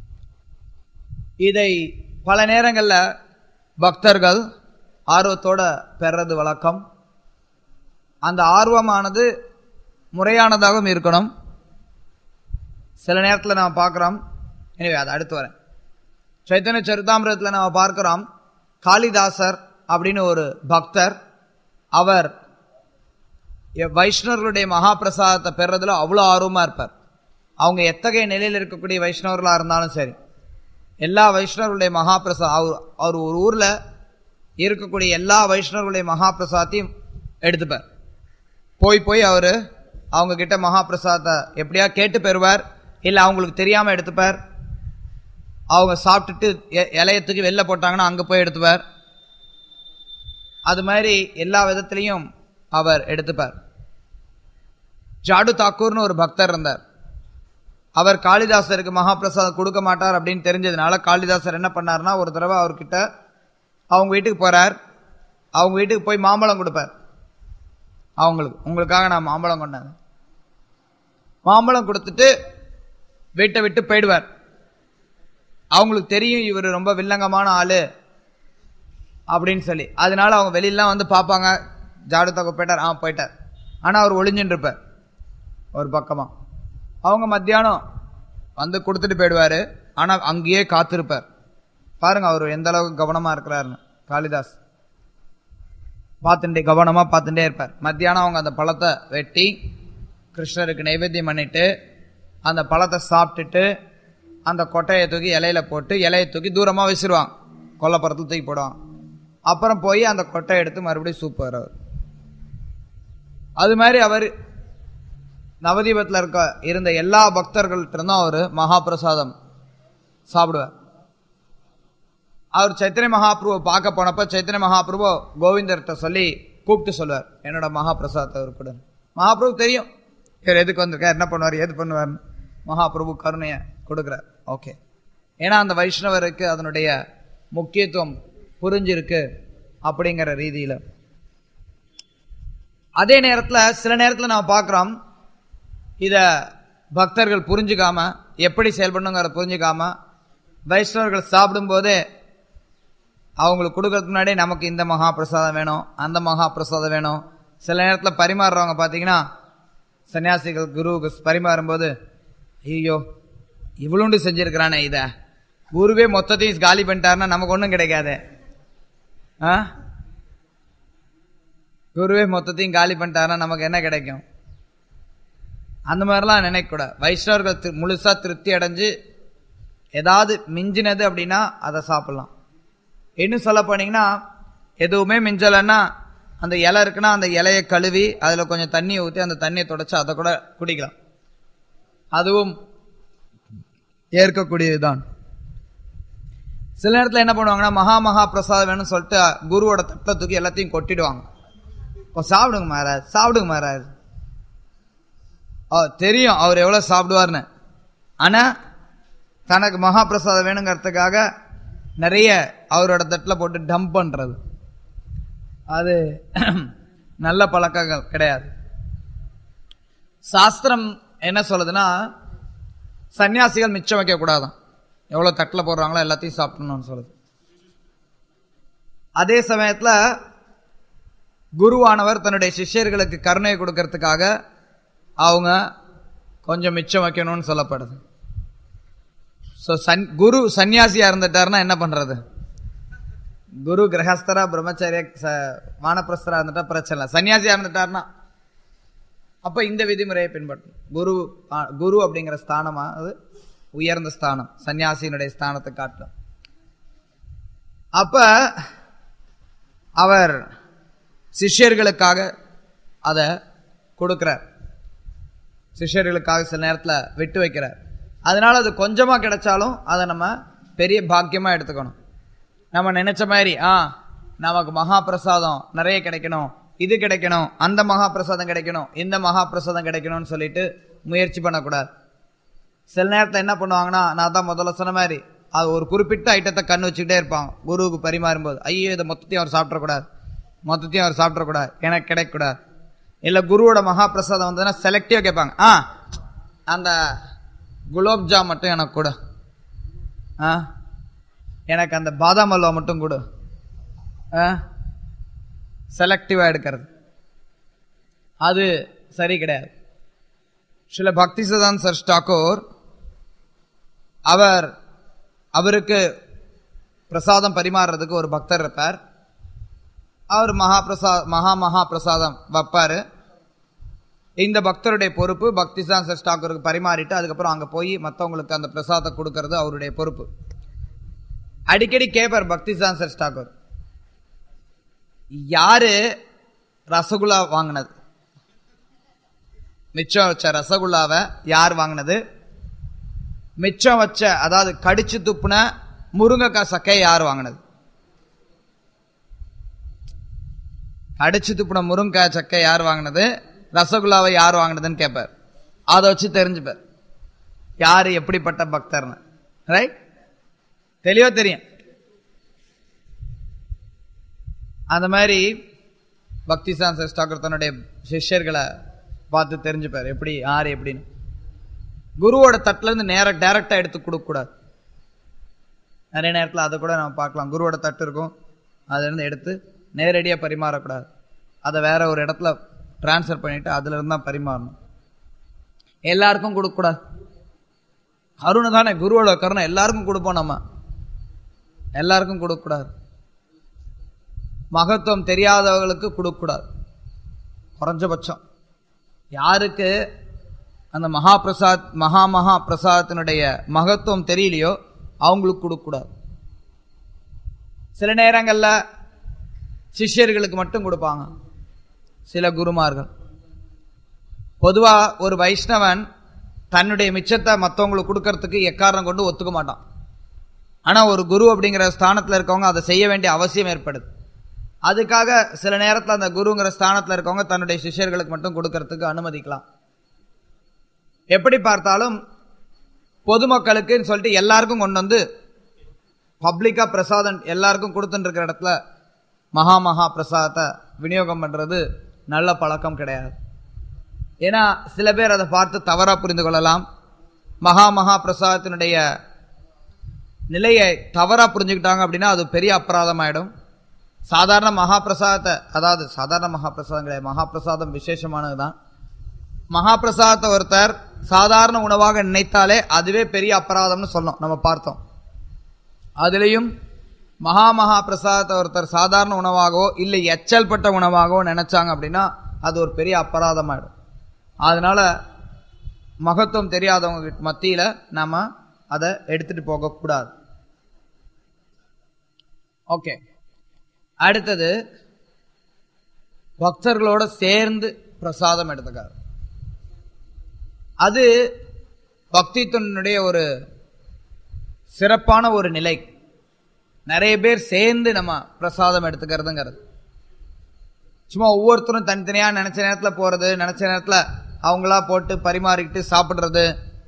இதை பல நேரங்கள்ல பக்தர்கள் ஆர்வத்தோட பெறது வழக்கம் அந்த ஆர்வமானது முறையானதாகவும் இருக்கணும் சில நேரத்தில் நம்ம பார்க்குறோம் எனவே அதை அடுத்து வரேன் சைத்தன்ய சரிதாமிரத்தில் நம்ம பார்க்கிறோம் காளிதாசர் அப்படின்னு ஒரு பக்தர் அவர் எ- வைஷ்ணவர்களுடைய மகாபிரசாதத்தை பெறதுல அவ்வளோ ஆர்வமாக இருப்பார் அவங்க எத்தகைய நிலையில் இருக்கக்கூடிய வைஷ்ணவர்களாக இருந்தாலும் சரி எல்லா வைஷ்ணவர்களுடைய மகாபிரசாத் அவர் அவர் ஒரு ஊரில் இருக்கக்கூடிய எல்லா வைஷ்ணவர்களுடைய மகாபிரசாத்தையும் எடுத்துப்பார் போய் போய் அவர் அவங்க கிட்ட மகாபிரசாதத்தை எப்படியா கேட்டு பெறுவார் இல்லை அவங்களுக்கு தெரியாமல் எடுத்துப்பார் அவங்க சாப்பிட்டுட்டு எ- இலைய தூக்கி வெளில போட்டாங்கன்னா அங்கே போய் எடுத்துப்பார் அது மாதிரி எல்லா விதத்திலையும் அவர் எடுத்துப்பார் ஜாடு தாக்கூர்னு ஒரு பக்தர் இருந்தார் அவர் காளிதாசருக்கு மகாபிரசாதம் கொடுக்க மாட்டார் அப்படின்னு தெரிஞ்சதுனால காளிதாசர் என்ன பண்ணாருன்னா ஒரு தடவை அவர்கிட்ட அவங்க வீட்டுக்கு போறார் அவங்க வீட்டுக்கு போய் மாம்பழம் கொடுப்பார் அவங்களுக்கு உங்களுக்காக நான் மாம்பழம் கொண்டாங்க மாம்பழம் கொடுத்துட்டு வீட்டை விட்டு போயிடுவார் அவங்களுக்கு தெரியும் இவர் ரொம்ப வில்லங்கமான ஆளு அப்படின்னு சொல்லி அதனால அவங்க வெளியிலாம் வந்து பார்ப்பாங்க ஜாடு தக்க போயிட்டார் ஆ போயிட்டார் ஆனால் அவர் ஒளிஞ்சுட்டு இருப்பார் ஒரு பக்கமா அவங்க மத்தியானம் வந்து கொடுத்துட்டு போயிடுவாரு ஆனால் அங்கேயே காத்திருப்பார் பாருங்க அவர் எந்த அளவுக்கு கவனமா இருக்கிறாருன்னு காளிதாஸ் பார்த்துட்டே கவனமா பார்த்துட்டே இருப்பார் மத்தியானம் அவங்க அந்த பழத்தை வெட்டி கிருஷ்ணருக்கு நைவேத்தியம் பண்ணிட்டு அந்த பழத்தை சாப்பிட்டுட்டு அந்த கொட்டையை தூக்கி இலையில போட்டு இலையை தூக்கி தூரமா விசிறுவாங்க கொல்லப்புறத்தில் தூக்கி போடுவாங்க அப்புறம் போய் அந்த கொட்டையை எடுத்து மறுபடியும் சூப் அவர் அது மாதிரி அவர் நவதீபத்தில் இருக்க இருந்த எல்லா பக்தர்கள்ட்ட இருந்தும் அவர் மகாபிரசாதம் சாப்பிடுவார் அவர் சைத்தன்ய மகாபிரபு பார்க்க போனப்ப சைத்தன்ய மகாபிரபு கோவிந்தர்கிட்ட சொல்லி கூப்பிட்டு சொல்லுவார் என்னோட மகாபிரசாதத்தை அவர் கொடு மகாபிரபு தெரியும் இவர் எதுக்கு வந்திருக்கார் என்ன பண்ணுவார் எது பண்ணுவார் மகாபிரபு கருணையை கொடுக்குறார் ஓகே ஏன்னா அந்த வைஷ்ணவருக்கு அதனுடைய முக்கியத்துவம் புரிஞ்சிருக்கு அப்படிங்கிற ரீதியில அதே நேரத்தில் சில நேரத்தில் நம்ம பார்க்குறோம் இத பக்தர்கள் புரிஞ்சுக்காம எப்படி செயல்படணுங்கிறத புரிஞ்சுக்காம வைஷ்ணவர்கள் சாப்பிடும்போதே அவங்களுக்கு கொடுக்கறதுக்கு முன்னாடி நமக்கு இந்த மகா பிரசாதம் வேணும் அந்த மகா பிரசாதம் வேணும் சில நேரத்தில் பரிமாறுறவங்க பார்த்தீங்கன்னா சன்னியாசிகள் குருவுக்கு பரிமாறும்போது ஐயோ இவ்வளோண்டு செஞ்சிருக்கிறானே இதை குருவே மொத்தத்தையும் காலி பண்ணிட்டாருன்னா நமக்கு ஒன்றும் கிடைக்காது ஆ குருவே மொத்தத்தையும் காலி பண்ணிட்டாருன்னா நமக்கு என்ன கிடைக்கும் அந்த மாதிரிலாம் நினைக்கக்கூடாது வைஷ்ணவர்கள் தி- முழுசா திருப்தி அடைஞ்சு ஏதாவது மிஞ்சினது அப்படின்னா அதை சாப்பிடலாம் இன்னும் சொல்ல போனீங்கன்னா எதுவுமே மிஞ்சலைன்னா அந்த இலை இருக்குன்னா அந்த இலையை கழுவி அதில் கொஞ்சம் தண்ணியை ஊற்றி அந்த தண்ணியை தொடச்சி அதை கூட குடிக்கலாம் அதுவும் ஏற்கக்கூடியதுதான் சில நேரத்தில் என்ன பண்ணுவாங்கன்னா மகா மகா பிரசாதம் வேணும்னு சொல்லிட்டு குருவோட தட்டை தூக்கி எல்லாத்தையும் கொட்டிடுவாங்க இப்போ சாப்பிடுங்க மகாராஜ் சாப்பிடுங்க மகாராஜ் அவர் தெரியும் அவர் எவ்வளோ சாப்பிடுவார்னு ஆனால் தனக்கு மகா பிரசாதம் வேணுங்கிறதுக்காக நிறைய அவரோட தட்டில் போட்டு டம்ப் பண்ணுறது அது நல்ல பழக்கங்கள் கிடையாது சாஸ்திரம் என்ன சொல்லுதுன்னா சன்னியாசிகள் மிச்சம் வைக்க கூடாதான் எவ்வளவு தட்டில் போடுறாங்களோ எல்லாத்தையும் சாப்பிடணும்னு சொல்லுது அதே சமயத்துல குருவானவர் தன்னுடைய சிஷ்யர்களுக்கு கருணை கொடுக்கறதுக்காக அவங்க கொஞ்சம் மிச்சம் வைக்கணும்னு சொல்லப்படுது ஸோ சன் குரு சன்னியாசியா இருந்துட்டாருன்னா என்ன பண்றது குரு கிரகஸ்தரா பிரம்மச்சாரிய ச- வானப்பிரஸ்தரா இருந்துட்டா பிரச்சனை இல்லை சன்னியாசியா இருந்துட்டாருன்னா அப்ப இந்த விதிமுறையை பின்பற்றும் குரு ஆ, குரு அப்படிங்கிற ஸ்தானமா அது உயர்ந்த ஸ்தானம் சன்னியாசியினுடைய ஸ்தானத்தை காட்டும் அப்ப அவர் சிஷ்யர்களுக்காக அதை கொடுக்கிறார் சிஷ்யர்களுக்காக சில நேரத்துல விட்டு வைக்கிறார் அதனால அது கொஞ்சமா கிடைச்சாலும் அதை நம்ம பெரிய பாக்கியமா எடுத்துக்கணும் நம்ம நினைச்ச மாதிரி ஆ நமக்கு மகா பிரசாதம் நிறைய கிடைக்கணும் இது கிடைக்கணும் அந்த மகா பிரசாதம் கிடைக்கணும் இந்த மகா பிரசாதம் கிடைக்கணும்னு சொல்லிட்டு முயற்சி பண்ணக்கூடாது சில நேரத்தில் என்ன பண்ணுவாங்கன்னா நான் தான் முதல்ல சொன்ன மாதிரி அது ஒரு குறிப்பிட்ட ஐட்டத்தை கண் வச்சுக்கிட்டே இருப்பாங்க குருவுக்கு பரிமாறும்போது ஐயோ இதை மொத்தத்தையும் அவர் சாப்பிடக்கூடாது மொத்தத்தையும் அவர் சாப்பிடக்கூடாது எனக்கு கிடைக்கக்கூடாது இல்லை குருவோட மகா பிரசாதம் வந்ததுன்னா செலக்டிவாக கேட்பாங்க ஆ அந்த குலோப் ஜாம் மட்டும் எனக்கு கொடு ஆ எனக்கு அந்த பாதாம் அல்வா மட்டும் கொடு ஆ செலக்டிவாக எடுக்கிறது அது சரி கிடையாது சில பக்தி சதான் சர் டாக்கூர் அவர் அவருக்கு பிரசாதம் பரிமாறுறதுக்கு ஒரு பக்தர் இருப்பார் அவர் மகா பிரசா மகா மகா பிரசாதம் வைப்பாரு இந்த பக்தருடைய பொறுப்பு பக்தி சர் டாக்கூருக்கு பரிமாறிட்டு அதுக்கப்புறம் அங்க போய் மற்றவங்களுக்கு அந்த பிரசாதத்தை கொடுக்கறது அவருடைய பொறுப்பு அடிக்கடி கேட்பார் பக்தி சர் டாக்கூர் யாரு ரசகுல்லா வாங்கினது மிச்சம் வச்ச ரசகுல்லாவை யார் வாங்கினது மிச்சம் வச்ச அதாவது கடிச்சு துப்புன முருங்கைக்காய் சக்கையை யார் வாங்கினது கடிச்சு துப்புன முருங்கைக்காய் சக்கை யார் வாங்கினது ரசகுல்லாவை யார் வாங்கினதுன்னு கேட்பார் அதை வச்சு தெரிஞ்சுப்பார் யார் எப்படிப்பட்ட பக்தர்னு ரைட் தெளிவா தெரியும் அந்த மாதிரி பக்தி சான்சர் டாக்கர் தன்னுடைய சிஷ்யர்களை பார்த்து தெரிஞ்சுப்பார் எப்படி யார் எப்படின்னு குருவோட தட்டுல இருந்து நேர டைரக்டா எடுத்து கொடுக்க கூடாது நிறைய நேரத்தில் அதை கூட நம்ம பார்க்கலாம் குருவோட தட்டு இருக்கும் அதுல இருந்து எடுத்து நேரடியா பரிமாறக்கூடாது அதை வேற ஒரு இடத்துல டிரான்ஸ்ஃபர் பண்ணிட்டு அதுல இருந்து தான் பரிமாறணும் எல்லாருக்கும் கொடுக்கக்கூடாது அருண் தானே குருவோட கருணை எல்லாருக்கும் கொடுப்போம் நம்ம எல்லாருக்கும் கொடுக்கக்கூடாது மகத்துவம் தெரியாதவர்களுக்கு கொடுக்கக்கூடாது குறைஞ்சபட்சம் யாருக்கு அந்த மகா பிரசாத் மகா மகா பிரசாதத்தினுடைய மகத்துவம் தெரியலையோ அவங்களுக்கு கொடுக்கக்கூடாது சில நேரங்கள்ல சிஷ்யர்களுக்கு மட்டும் கொடுப்பாங்க சில குருமார்கள் பொதுவா ஒரு வைஷ்ணவன் தன்னுடைய மிச்சத்தை மற்றவங்களுக்கு கொடுக்கறதுக்கு எக்காரணம் கொண்டு ஒத்துக்க மாட்டான் ஆனா ஒரு குரு அப்படிங்கிற ஸ்தானத்துல இருக்கவங்க அதை செய்ய வேண்டிய அவசியம் ஏற்படுது அதுக்காக சில நேரத்துல அந்த குருங்கிற ஸ்தானத்துல இருக்கவங்க தன்னுடைய சிஷ்யர்களுக்கு மட்டும் கொடுக்கறதுக்கு அனுமதிக்கலாம் எப்படி பார்த்தாலும் பொதுமக்களுக்குன்னு சொல்லிட்டு எல்லாருக்கும் கொண்டு வந்து பப்ளிக்கா பிரசாதம் எல்லாருக்கும் கொடுத்துட்டு இருக்கிற இடத்துல மகா மகா பிரசாதத்தை விநியோகம் பண்றது நல்ல பழக்கம் கிடையாது ஏன்னா சில பேர் அதை பார்த்து தவறா புரிந்து கொள்ளலாம் மகா மகா பிரசாதத்தினுடைய நிலையை தவறா புரிஞ்சுக்கிட்டாங்க அப்படின்னா அது பெரிய அபராதம் ஆயிடும் சாதாரண மகா பிரசாதத்தை அதாவது சாதாரண மகா பிரசாதம் கிடையாது மகா பிரசாதம் விசேஷமானதுதான் மகா பிரசாதத்தை ஒருத்தர் சாதாரண உணவாக நினைத்தாலே அதுவே பெரிய அபராதம்னு சொன்னோம் நம்ம பார்த்தோம் அதுலேயும் மகா மகா பிரசாதத்தை ஒருத்தர் சாதாரண உணவாகவோ இல்லை எச்சல் பட்ட உணவாகவோ நினைச்சாங்க அப்படின்னா அது ஒரு பெரிய அபராதம் ஆயிடும் அதனால மகத்துவம் தெரியாதவங்க கிட்ட- மத்தியில நாம அதை எடுத்துட்டு போகக்கூடாது ஓகே அடுத்தது பக்தர்களோட சேர்ந்து பிரசாதம் எடுத்துக்காரு அது பக்தித்துவனுடைய ஒரு சிறப்பான ஒரு நிலை நிறைய பேர் சேர்ந்து நம்ம பிரசாதம் எடுத்துக்கிறதுங்கிறது சும்மா ஒவ்வொருத்தரும் தனித்தனியா நினைச்ச நேரத்துல போறது நினைச்ச நேரத்துல அவங்களா போட்டு பரிமாறிக்கிட்டு சாப்பிடுறது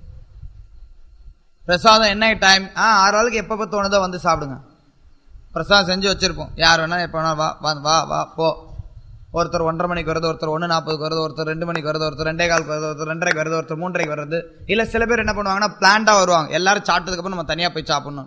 பிரசாதம் என்ன டைம் ஆ ஆறு ஆளுக்கு எப்பப்ப தோணுதோ வந்து சாப்பிடுங்க பிரசாதம் செஞ்சு வச்சிருப்போம் யார் வேணா எப்ப வேணா வா வா வா வா போ ஒருத்தர் ஒன்றரை மணிக்கு வருது ஒருத்தர் ஒன்று நாற்பதுக்கு வருது ஒருத்தர் ரெண்டு மணிக்கு வருது ஒருத்தர் ரெண்டே காலுக்கு வருது ஒருத்தர் ரெண்டரைக்கு வருது ஒருத்தர் மூன்றரைக்கு வருது இல்ல சில பேர் என்ன பண்ணுவாங்கன்னா பிளான்டா வருவாங்க எல்லாரும் சாப்பிட்டதுக்கு அப்புறம் நம்ம தனியா போய் சாப்பிடணும்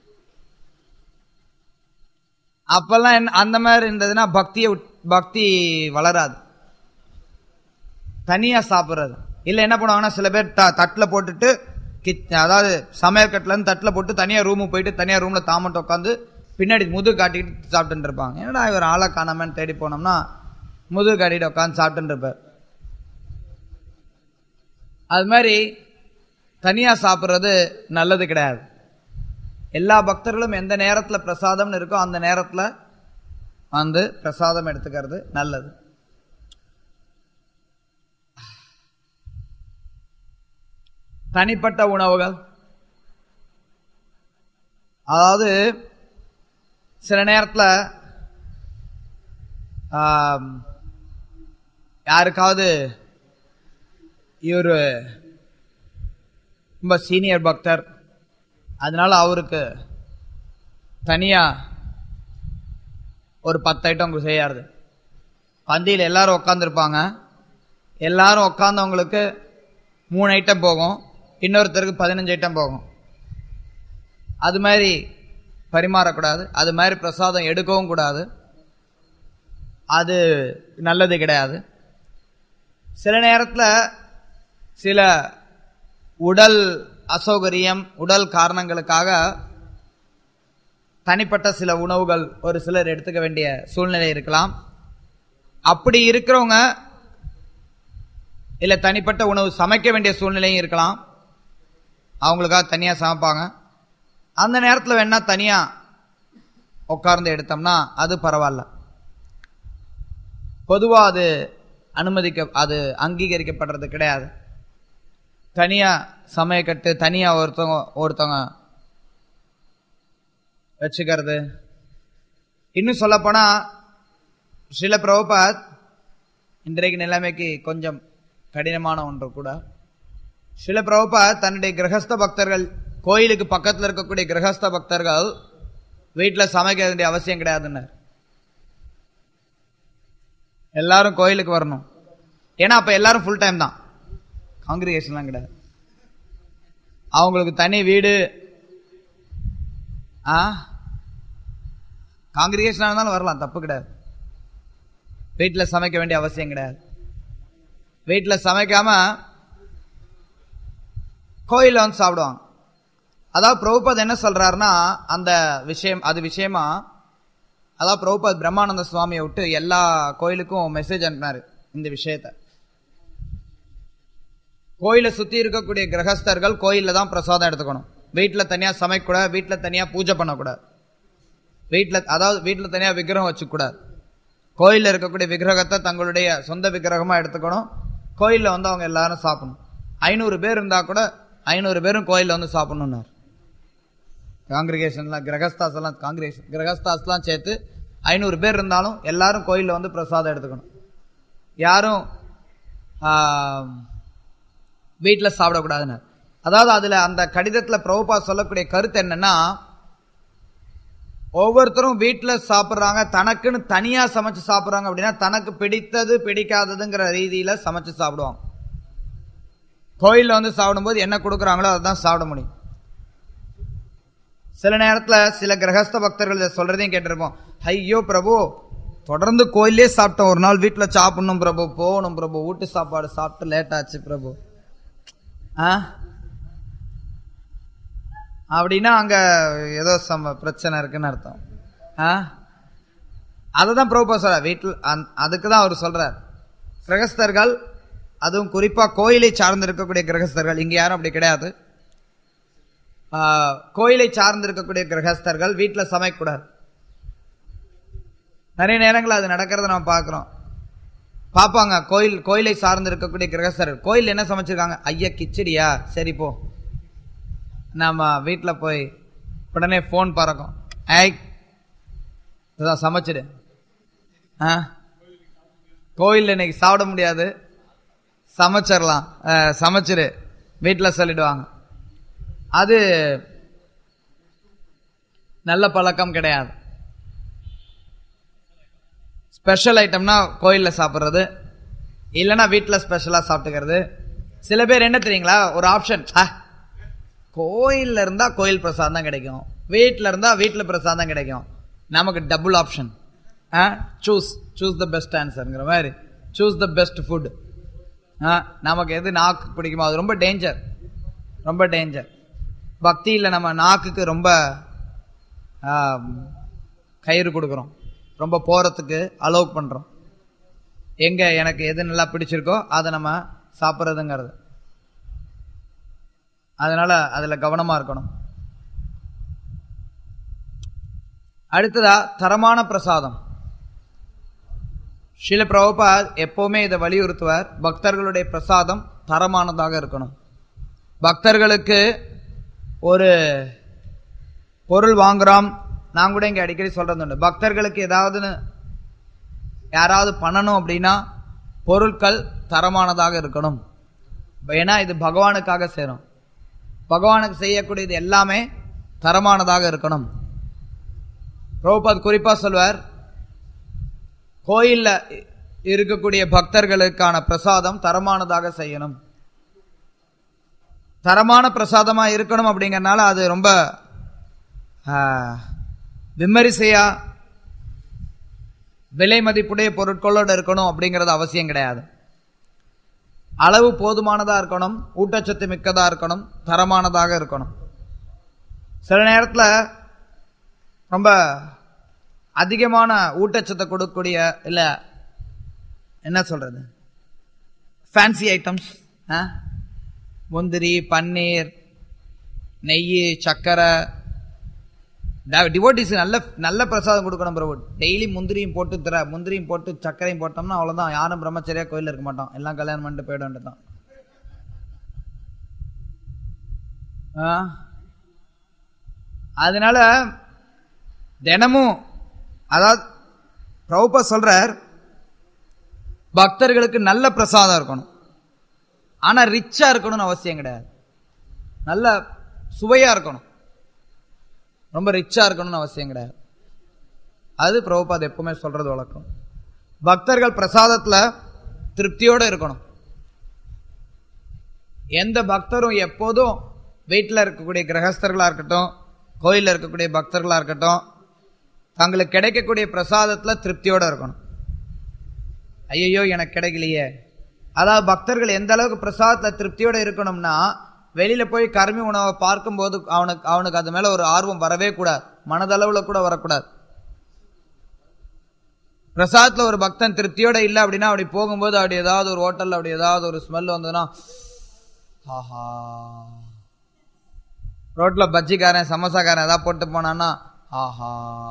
அப்பெல்லாம் என்ன அந்த மாதிரி இருந்ததுன்னா பக்தியை விட்- பக்தி வளராது தனியா சாப்பிடுறது இல்ல என்ன பண்ணுவாங்கன்னா சில பேர் த- தட்டுல போட்டுட்டு கிச் அதாவது சமையல் இருந்து தட்டுல போட்டு தனியா ரூமுக்கு போயிட்டு தனியா ரூம்ல தாமட்டு உட்காந்து பின்னாடி முதுகு காட்டிட்டு சாப்பிட்டுட்டு இருப்பாங்க என்னடா இவர் ஆளை காணாமன்னு தேடி போனோம்னா முதுகு காட்டிட்டு உட்காந்து சாப்பிட்டுட்டு இருப்பார் அது மாதிரி தனியா சாப்பிடுறது நல்லது கிடையாது எல்லா பக்தர்களும் எந்த நேரத்துல பிரசாதம்னு இருக்கோ அந்த நேரத்துல வந்து பிரசாதம் எடுத்துக்கிறது நல்லது தனிப்பட்ட உணவுகள் அதாவது சில நேரத்துல ஆம், யாருக்காவது இவரு ரொம்ப சீனியர் பக்தர் அதனால அவருக்கு தனியா ஒரு பத்து ஐட்டம் செய்யாது பந்தியில் எல்லாரும் உட்காந்துருப்பாங்க எல்லாரும் உட்காந்தவங்களுக்கு மூணு ஐட்டம் போகும் இன்னொருத்தருக்கு பதினஞ்சு ஐட்டம் போகும் அது மாதிரி பரிமாறக்கூடாது அது மாதிரி பிரசாதம் எடுக்கவும் கூடாது அது நல்லது கிடையாது சில நேரத்தில் சில உடல் அசௌகரியம் உடல் காரணங்களுக்காக தனிப்பட்ட சில உணவுகள் ஒரு சிலர் எடுத்துக்க வேண்டிய சூழ்நிலை இருக்கலாம் அப்படி இருக்கிறவங்க இல்ல தனிப்பட்ட உணவு சமைக்க வேண்டிய சூழ்நிலையும் இருக்கலாம் அவங்களுக்காக தனியா சமைப்பாங்க அந்த நேரத்தில் வேணா தனியா உட்கார்ந்து எடுத்தோம்னா அது பரவாயில்ல பொதுவா அது அனுமதிக்க அது அங்கீகரிக்கப்படுறது கிடையாது தனியா சமயக்கட்டு தனியா ஒருத்தவங்க ஒருத்தவங்க வச்சுக்கிறது இன்னும் சொல்ல போனா ஸ்ரீல பிரபுபாத் இன்றைக்கு நிலைமைக்கு கொஞ்சம் கடினமான ஒன்று கூட ஸ்ரீல பிரபுபாத் தன்னுடைய கிரகஸ்த பக்தர்கள் கோயிலுக்கு பக்கத்துல இருக்கக்கூடிய கிரகஸ்த பக்தர்கள் வீட்டில் சமைக்க வேண்டிய அவசியம் கிடையாதுன்னார் எல்லாரும் கோயிலுக்கு வரணும் ஏன்னா அப்ப எல்லாரும் ஃபுல் டைம் தான் காங்கிரிகேஷன்லாம் கிடையாது அவங்களுக்கு தனி வீடு ஆ காங்கிரிகேஷனாக இருந்தாலும் வரலாம் தப்பு கிடையாது வீட்டில் சமைக்க வேண்டிய அவசியம் கிடையாது வீட்டில் சமைக்காம கோயிலில் வந்து சாப்பிடுவாங்க அதாவது பிரபுபாத் என்ன சொல்றாருன்னா அந்த விஷயம் அது விஷயமா அதாவது பிரபுபாத் பிரம்மானந்த சுவாமியை விட்டு எல்லா கோயிலுக்கும் மெசேஜ் அனுப்பினாரு இந்த விஷயத்த கோயிலை சுத்தி இருக்கக்கூடிய கிரகஸ்தர்கள் கோயில்ல தான் பிரசாதம் எடுத்துக்கணும் வீட்டுல தனியா சமைக்கக்கூடாது வீட்டுல தனியா பூஜை பண்ணக்கூடாது வீட்டுல அதாவது வீட்டுல தனியா விக்கிரகம் வச்சுக்கூடாது கோயில்ல இருக்கக்கூடிய விக்கிரகத்தை தங்களுடைய சொந்த விக்கிரகமா எடுத்துக்கணும் கோயில்ல வந்து அவங்க எல்லாரும் சாப்பிடணும் ஐநூறு பேர் இருந்தா கூட ஐநூறு பேரும் கோயில்ல வந்து சாப்பிடணும்னார் காங்கிரிகேஷன்லாம் கிரகஸ்தாஸ் எல்லாம் காங்கிரேஷன் கிரகஸ்தாஸ்லாம் சேர்த்து ஐநூறு பேர் இருந்தாலும் எல்லாரும் கோயில்ல வந்து பிரசாதம் எடுத்துக்கணும் யாரும் வீட்டில் சாப்பிடக்கூடாதுன்னு அதாவது அதுல அந்த கடிதத்துல பிரபுபா சொல்லக்கூடிய கருத்து என்னன்னா ஒவ்வொருத்தரும் வீட்டில் சாப்பிட்றாங்க தனக்குன்னு தனியா சமைச்சு சாப்பிட்றாங்க அப்படின்னா தனக்கு பிடித்தது பிடிக்காததுங்கிற ரீதியில சமைச்சு சாப்பிடுவாங்க கோயில்ல வந்து சாப்பிடும்போது என்ன கொடுக்குறாங்களோ அதுதான் சாப்பிட முடியும் சில நேரத்துல சில கிரகஸ்த பக்தர்கள் இதை சொல்றதையும் கேட்டிருப்போம் ஐயோ பிரபு தொடர்ந்து கோயிலே சாப்பிட்டோம் ஒரு நாள் வீட்டுல சாப்பிடணும் பிரபு போகணும் பிரபு வீட்டு சாப்பாடு சாப்பிட்டு லேட் ஆச்சு பிரபு ஆ அப்படின்னா அங்க ஏதோ சம பிரச்சனை இருக்குன்னு அர்த்தம் ஆ அதுதான் பிரபுபா சொல்ற வீட்டில் அதுக்கு தான் அவர் சொல்றார் கிரகஸ்தர்கள் அதுவும் குறிப்பா கோயிலை சார்ந்து இருக்கக்கூடிய கிரகஸ்தர்கள் இங்க யாரும் அப்படி கிடையாது ஆ, கோயிலை சார்ந்து இருக்கக்கூடிய கிரகஸ்தர்கள் வீட்டில் சமைக்கக்கூடாது நிறைய நேரங்கள் அது நடக்கிறத நம்ம பார்க்கிறோம் பார்ப்பாங்க கோயில் கோயிலை சார்ந்து இருக்கக்கூடிய கிரகஸ்தர்கள் கோயில் என்ன சமைச்சிருக்காங்க ஐயா கிச்சடியா சரி போ நாம வீட்டில் போய் உடனே ஃபோன் பறக்கும் ஐ இதான் சமைச்சிடு ஆ கோயிலில் இன்னைக்கு சாப்பிட முடியாது சமைச்சிடலாம் அஹ், சமைச்சிரு வீட்டில் சொல்லிடுவாங்க அது நல்ல பழக்கம் கிடையாது ஸ்பெஷல் ஐட்டம்னா கோயிலில் சாப்பிட்றது இல்லைன்னா வீட்டில் ஸ்பெஷலாக சாப்பிட்டுக்கிறது சில பேர் என்ன தெரியுங்களா ஒரு ஆப்ஷன் கோயிலில் இருந்தால் கோயில் பிரசாதம் தான் கிடைக்கும் வீட்டில் இருந்தால் வீட்டில் பிரசாதம் தான் கிடைக்கும் நமக்கு double option choose choose the best ஆன்சருங்கிற மாதிரி சூஸ் த பெஸ்ட் ஃபுட் நமக்கு எது நாக்கு பிடிக்குமோ அது ரொம்ப டேஞ்சர் ரொம்ப டேஞ்சர் பக்தியில் நம்ம நாக்குக்கு ரொம்ப ஆம், கயிறு கொடுக்குறோம் ரொம்ப போகிறதுக்கு அலோவ் பண்ணுறோம் எங்கே எனக்கு எது நல்லா பிடிச்சிருக்கோ அதை நம்ம சாப்பிட்றதுங்கிறது அதனால அதில் கவனமாக இருக்கணும் அடுத்ததா தரமான பிரசாதம் ஸ்ரீல பிரபுபாத் எப்பவுமே இதை வலியுறுத்துவார் பக்தர்களுடைய பிரசாதம் தரமானதாக இருக்கணும் பக்தர்களுக்கு ஒரு பொருள் வாங்குறோம் நான் கூட இங்க அடிக்கடி சொல்றது உண்டு பக்தர்களுக்கு ஏதாவதுன்னு யாராவது பண்ணணும் அப்படின்னா பொருட்கள் தரமானதாக இருக்கணும் ஏன்னா இது பகவானுக்காக சேரும் பகவானுக்கு செய்யக்கூடியது எல்லாமே தரமானதாக இருக்கணும் பிரபுபாத் குறிப்பா சொல்வார் கோயில்ல இருக்கக்கூடிய பக்தர்களுக்கான பிரசாதம் தரமானதாக செய்யணும் தரமான பிரசாதமா இருக்கணும் அப்படிங்கறனால அது ரொம்ப ஆ, விமரிசையா விலை மதிப்புடைய பொருட்களோடு இருக்கணும் அப்படிங்கிறது அவசியம் கிடையாது அளவு போதுமானதா இருக்கணும் ஊட்டச்சத்து மிக்கதா இருக்கணும் தரமானதாக இருக்கணும் சில நேரத்துல ரொம்ப அதிகமான ஊட்டச்சத்தை கொடுக்கக்கூடிய இல்ல என்ன சொல்றது ஃபேன்சி ஐட்டம்ஸ் முந்திரி பன்னீர் நெய் சக்கரை டிவோட்டிஸ் நல்ல நல்ல பிரசாதம் கொடுக்கணும் பிரபு டெய்லி முந்திரியும் போட்டு தர முந்திரியும் போட்டு சர்க்கரையும் போட்டோம்னா அவ்வளவுதான் யாரும் பிரம்மச்சரியா கோயில்ல இருக்க மாட்டோம் எல்லாம் கல்யாணம் பண்ணிட்டு போயிட வேண்டியதுதான் ஆ? அதனால தினமும் அதாவது பிரபுபா சொல்றார் பக்தர்களுக்கு நல்ல பிரசாதம் இருக்கணும் ஆனா ரிச்சா இருக்கணும்னு அவசியம் கிடையாது நல்ல சுவையா இருக்கணும் ரொம்ப ரிச்சா இருக்கணும்னு அவசியம் கிடையாது அது பிரபுபாத் எப்பவுமே சொல்றது வழக்கம் பக்தர்கள் பிரசாதத்துல திருப்தியோட இருக்கணும் எந்த பக்தரும் எப்போதும் வீட்டில் இருக்கக்கூடிய கிரகஸ்தர்களா இருக்கட்டும் கோயில்ல இருக்கக்கூடிய பக்தர்களா இருக்கட்டும் தங்களுக்கு கிடைக்கக்கூடிய பிரசாதத்துல திருப்தியோட இருக்கணும் ஐயோ எனக்கு கிடைக்கலையே அதாவது பக்தர்கள் எந்த அளவுக்கு பிரசாதத்துல திருப்தியோட இருக்கணும்னா வெளியில போய் கருமி உணவை பார்க்கும்போது அவனுக்கு அவனுக்கு அது மேல ஒரு ஆர்வம் வரவே கூடாது மனதளவுல கூட வரக்கூடாது பிரசாதத்துல ஒரு பக்தன் திருப்தியோட இல்லை அப்படின்னா அப்படி போகும்போது அப்படி ஏதாவது ஒரு ஹோட்டல்ல அப்படி ஏதாவது ஒரு ஸ்மெல் வந்ததுன்னா ஆஹா ரோட்ல பஜ்ஜிக்காரன் சமோசாக்காரன் ஏதாவது போட்டு போனான்னா ஆஹா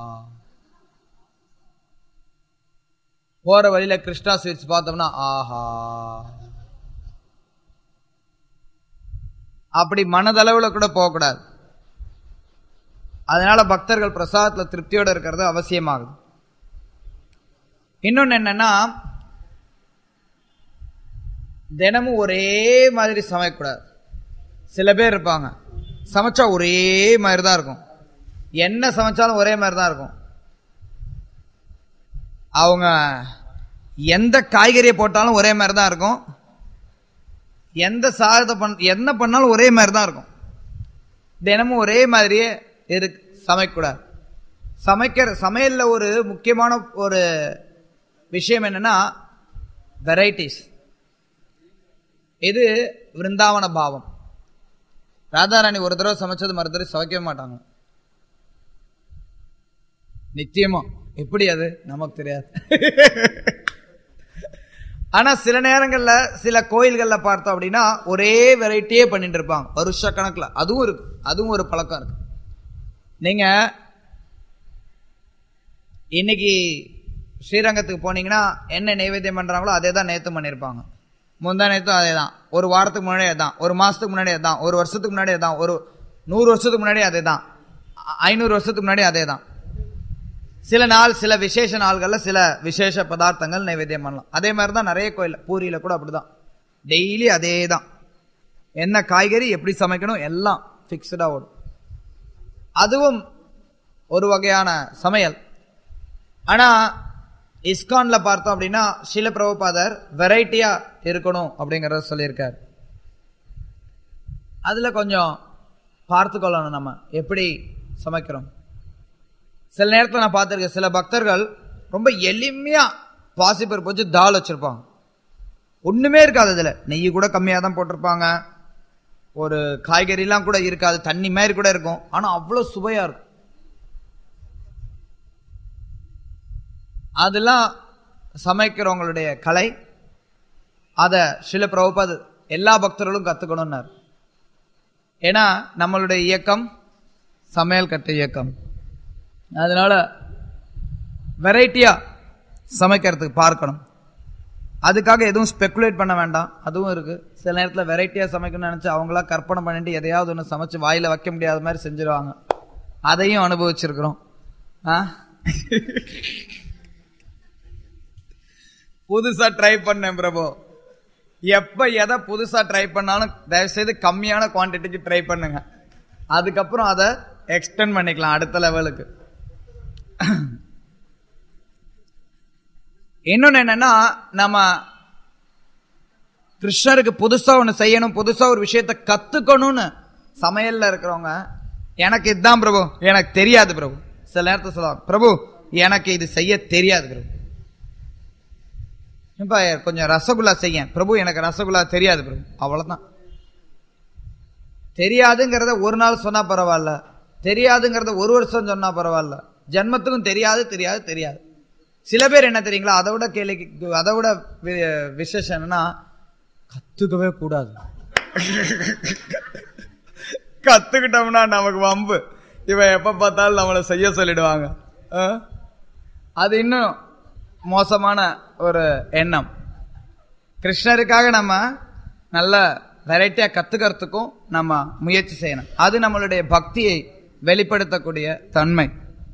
போற வழியில கிருஷ்ணா ஸ்வீட்ஸ் பார்த்தோம்னா ஆஹா அப்படி மனதளவுல கூட போகக்கூடாது அதனால பக்தர்கள் பிரசாதத்துல திருப்தியோட இருக்கிறது அவசியமாகுது இன்னொன்னு என்னன்னா தினமும் ஒரே மாதிரி சமைக்கக்கூடாது சில பேர் இருப்பாங்க சமைச்சா ஒரே மாதிரி தான் இருக்கும் என்ன சமைச்சாலும் ஒரே மாதிரி தான் இருக்கும் அவங்க எந்த காய்கறியை போட்டாலும் ஒரே மாதிரி தான் இருக்கும் எந்த சாதத்தை பண் என்ன பண்ணாலும் ஒரே மாதிரி தான் இருக்கும் தினமும் ஒரே மாதிரியே இரு சமைக்கக்கூடாது சமைக்கிற சமையல்ல ஒரு முக்கியமான ஒரு விஷயம் என்னன்னா வெரைட்டிஸ் இது விருந்தாவன பாவம் ராதாராணி ஒரு தடவை சமைச்சது மறு தடவை சமைக்கவே மாட்டாங்க நிச்சயமா எப்படி அது நமக்கு தெரியாது ஆனா சில நேரங்கள்ல சில கோயில்கள்ல பார்த்தோம் அப்படின்னா ஒரே வெரைட்டியே பண்ணிட்டு இருப்பாங்க வருஷ கணக்குல அதுவும் இருக்கு அதுவும் ஒரு பழக்கம் இருக்கு நீங்க இன்னைக்கு ஸ்ரீரங்கத்துக்கு போனீங்கன்னா என்ன நைவேத்தியம் பண்றாங்களோ அதே தான் நேத்து பண்ணியிருப்பாங்க முந்தா நேத்தும் அதே தான் ஒரு வாரத்துக்கு முன்னாடி அதான் ஒரு மாசத்துக்கு முன்னாடி அதான் ஒரு வருஷத்துக்கு முன்னாடி அதான் ஒரு நூறு வருஷத்துக்கு முன்னாடி அதே தான் ஐநூறு வருஷத்துக்கு முன்னாடி அதே தான் சில நாள் சில விசேஷ நாள்கள்ல சில விசேஷ பதார்த்தங்கள் நைவேத்தியம் பண்ணலாம் அதே மாதிரி தான் நிறைய கோயில் பூரியில கூட அப்படிதான் டெய்லி அதே தான் என்ன காய்கறி எப்படி சமைக்கணும் எல்லாம் ஃபிக்ஸ்டா ஓடும் அதுவும் ஒரு வகையான சமையல் ஆனா இஸ்கான்ல பார்த்தோம் அப்படின்னா சில பிரபுபாதர் வெரைட்டியா இருக்கணும் அப்படிங்கறத சொல்லியிருக்காரு அதுல கொஞ்சம் பார்த்து கொள்ளணும் நம்ம எப்படி சமைக்கிறோம் சில நேரத்தில் நான் பார்த்துருக்கேன் சில பக்தர்கள் ரொம்ப எளிமையா பாசிப்பருப்பு வச்சு தால் வச்சிருப்பாங்க ஒண்ணுமே இருக்காது அதுல நெய் கூட கம்மியா தான் போட்டிருப்பாங்க ஒரு காய்கறிலாம் கூட இருக்காது தண்ணி மாதிரி கூட இருக்கும் ஆனா அவ்வளவு சுவையா இருக்கும் அதெல்லாம் சமைக்கிறவங்களுடைய கலை அத சில பிரபுபாத் எல்லா பக்தர்களும் கத்துக்கணும்னார் ஏன்னா நம்மளுடைய இயக்கம் சமையல் கட்டு இயக்கம் அதனால வெரைட்டியா சமைக்கிறதுக்கு பார்க்கணும் அதுக்காக எதுவும் ஸ்பெகுலேட் பண்ண வேண்டாம் அதுவும் இருக்கு சில நேரத்தில் வெரைட்டியா சமைக்கணும்னு நினைச்சு அவங்களா கற்பனை பண்ணிட்டு எதையாவது ஒன்று சமைச்சு வாயில வைக்க முடியாத மாதிரி செஞ்சிருவாங்க அதையும் அனுபவிச்சிருக்கிறோம் ஆ புதுசா ட்ரை பண்ணேன் பிரபு எப்ப எதை புதுசா ட்ரை பண்ணாலும் தயவு செய்து கம்மியான குவான்டிட்டிக்கு ட்ரை பண்ணுங்க அதுக்கப்புறம் அதை எக்ஸ்டெண்ட் பண்ணிக்கலாம் அடுத்த லெவலுக்கு இன்னொன்னு என்னன்னா நம்ம கிருஷ்ணருக்கு புதுசா ஒண்ணு செய்யணும் புதுசா ஒரு விஷயத்த கத்துக்கணும்னு சமையல்ல இருக்கிறவங்க எனக்கு இதுதான் பிரபு எனக்கு தெரியாது பிரபு சில நேரத்தை சொல்லலாம் பிரபு எனக்கு இது செய்ய தெரியாது பிரபு இப்ப கொஞ்சம் ரசகுல்லா செய்ய பிரபு எனக்கு ரசகுல்லா தெரியாது பிரபு அவ்வளவுதான் தெரியாதுங்கிறத ஒரு நாள் சொன்னா பரவாயில்ல தெரியாதுங்கிறத ஒரு வருஷம் சொன்னா பரவாயில்ல ஜென்மத்துக்கும் தெரியாது தெரியாது தெரியாது சில பேர் என்ன தெரியுங்களா அதை விட கேள்வி அதை விட வி- விசேஷம் என்னன்னா கத்துக்கவே கூடாது கத்துக்கிட்டோம்னா நமக்கு வம்பு இவன் எப்ப பார்த்தாலும் நம்மளை செய்ய சொல்லிடுவாங்க ஆ? அது இன்னும் மோசமான ஒரு எண்ணம் கிருஷ்ணருக்காக நம்ம நல்ல வெரைட்டியா கத்துக்கிறதுக்கும் நம்ம முயற்சி செய்யணும் அது நம்மளுடைய பக்தியை வெளிப்படுத்தக்கூடிய தன்மை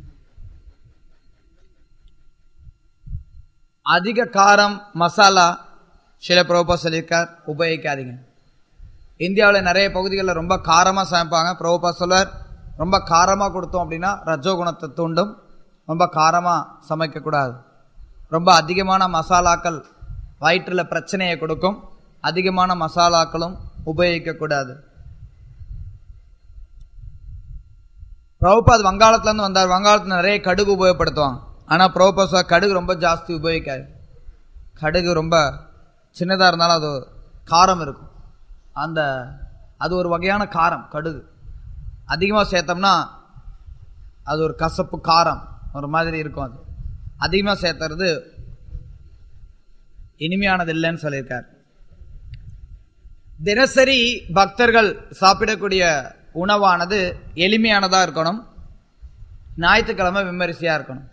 அதிக காரம் மசாலா சில பிரபா சொல்லியிருக்கார் உபயோகிக்காதீங்க இந்தியாவில் நிறைய பகுதிகளில் ரொம்ப காரமாக சமைப்பாங்க பிரபுபா சொல்வார் ரொம்ப காரமாக கொடுத்தோம் அப்படின்னா ரஜோகுணத்தை தூண்டும் ரொம்ப காரமாக சமைக்கக்கூடாது ரொம்ப அதிகமான மசாலாக்கள் வயிற்றில் பிரச்சனையை கொடுக்கும் அதிகமான மசாலாக்களும் உபயோகிக்கக்கூடாது பிரபுபாத் வங்காளத்துலேருந்து வந்தார் வங்காளத்தில் நிறைய கடுகு உபயோகப்படுத்துவாங்க ஆனால் பிரபுபா சொல்வார், கடுகு ரொம்ப ஜாஸ்தி உபயோகிக்காது கடுகு ரொம்ப சின்னதாக இருந்தாலும் அது காரம் இருக்கும் அந்த அது ஒரு வகையான காரம் கடுகு அதிகமாக சேர்த்தோம்னா அது ஒரு கசப்பு காரம் ஒரு மாதிரி இருக்கும் அது அதிகமாக சேர்த்துறது இனிமையானது இல்லைன்னு சொல்லியிருக்கார் தினசரி பக்தர்கள் சாப்பிடக்கூடிய உணவானது எளிமையானதா இருக்கணும் ஞாயிற்றுக்கிழமை விமரிசையா இருக்கணும்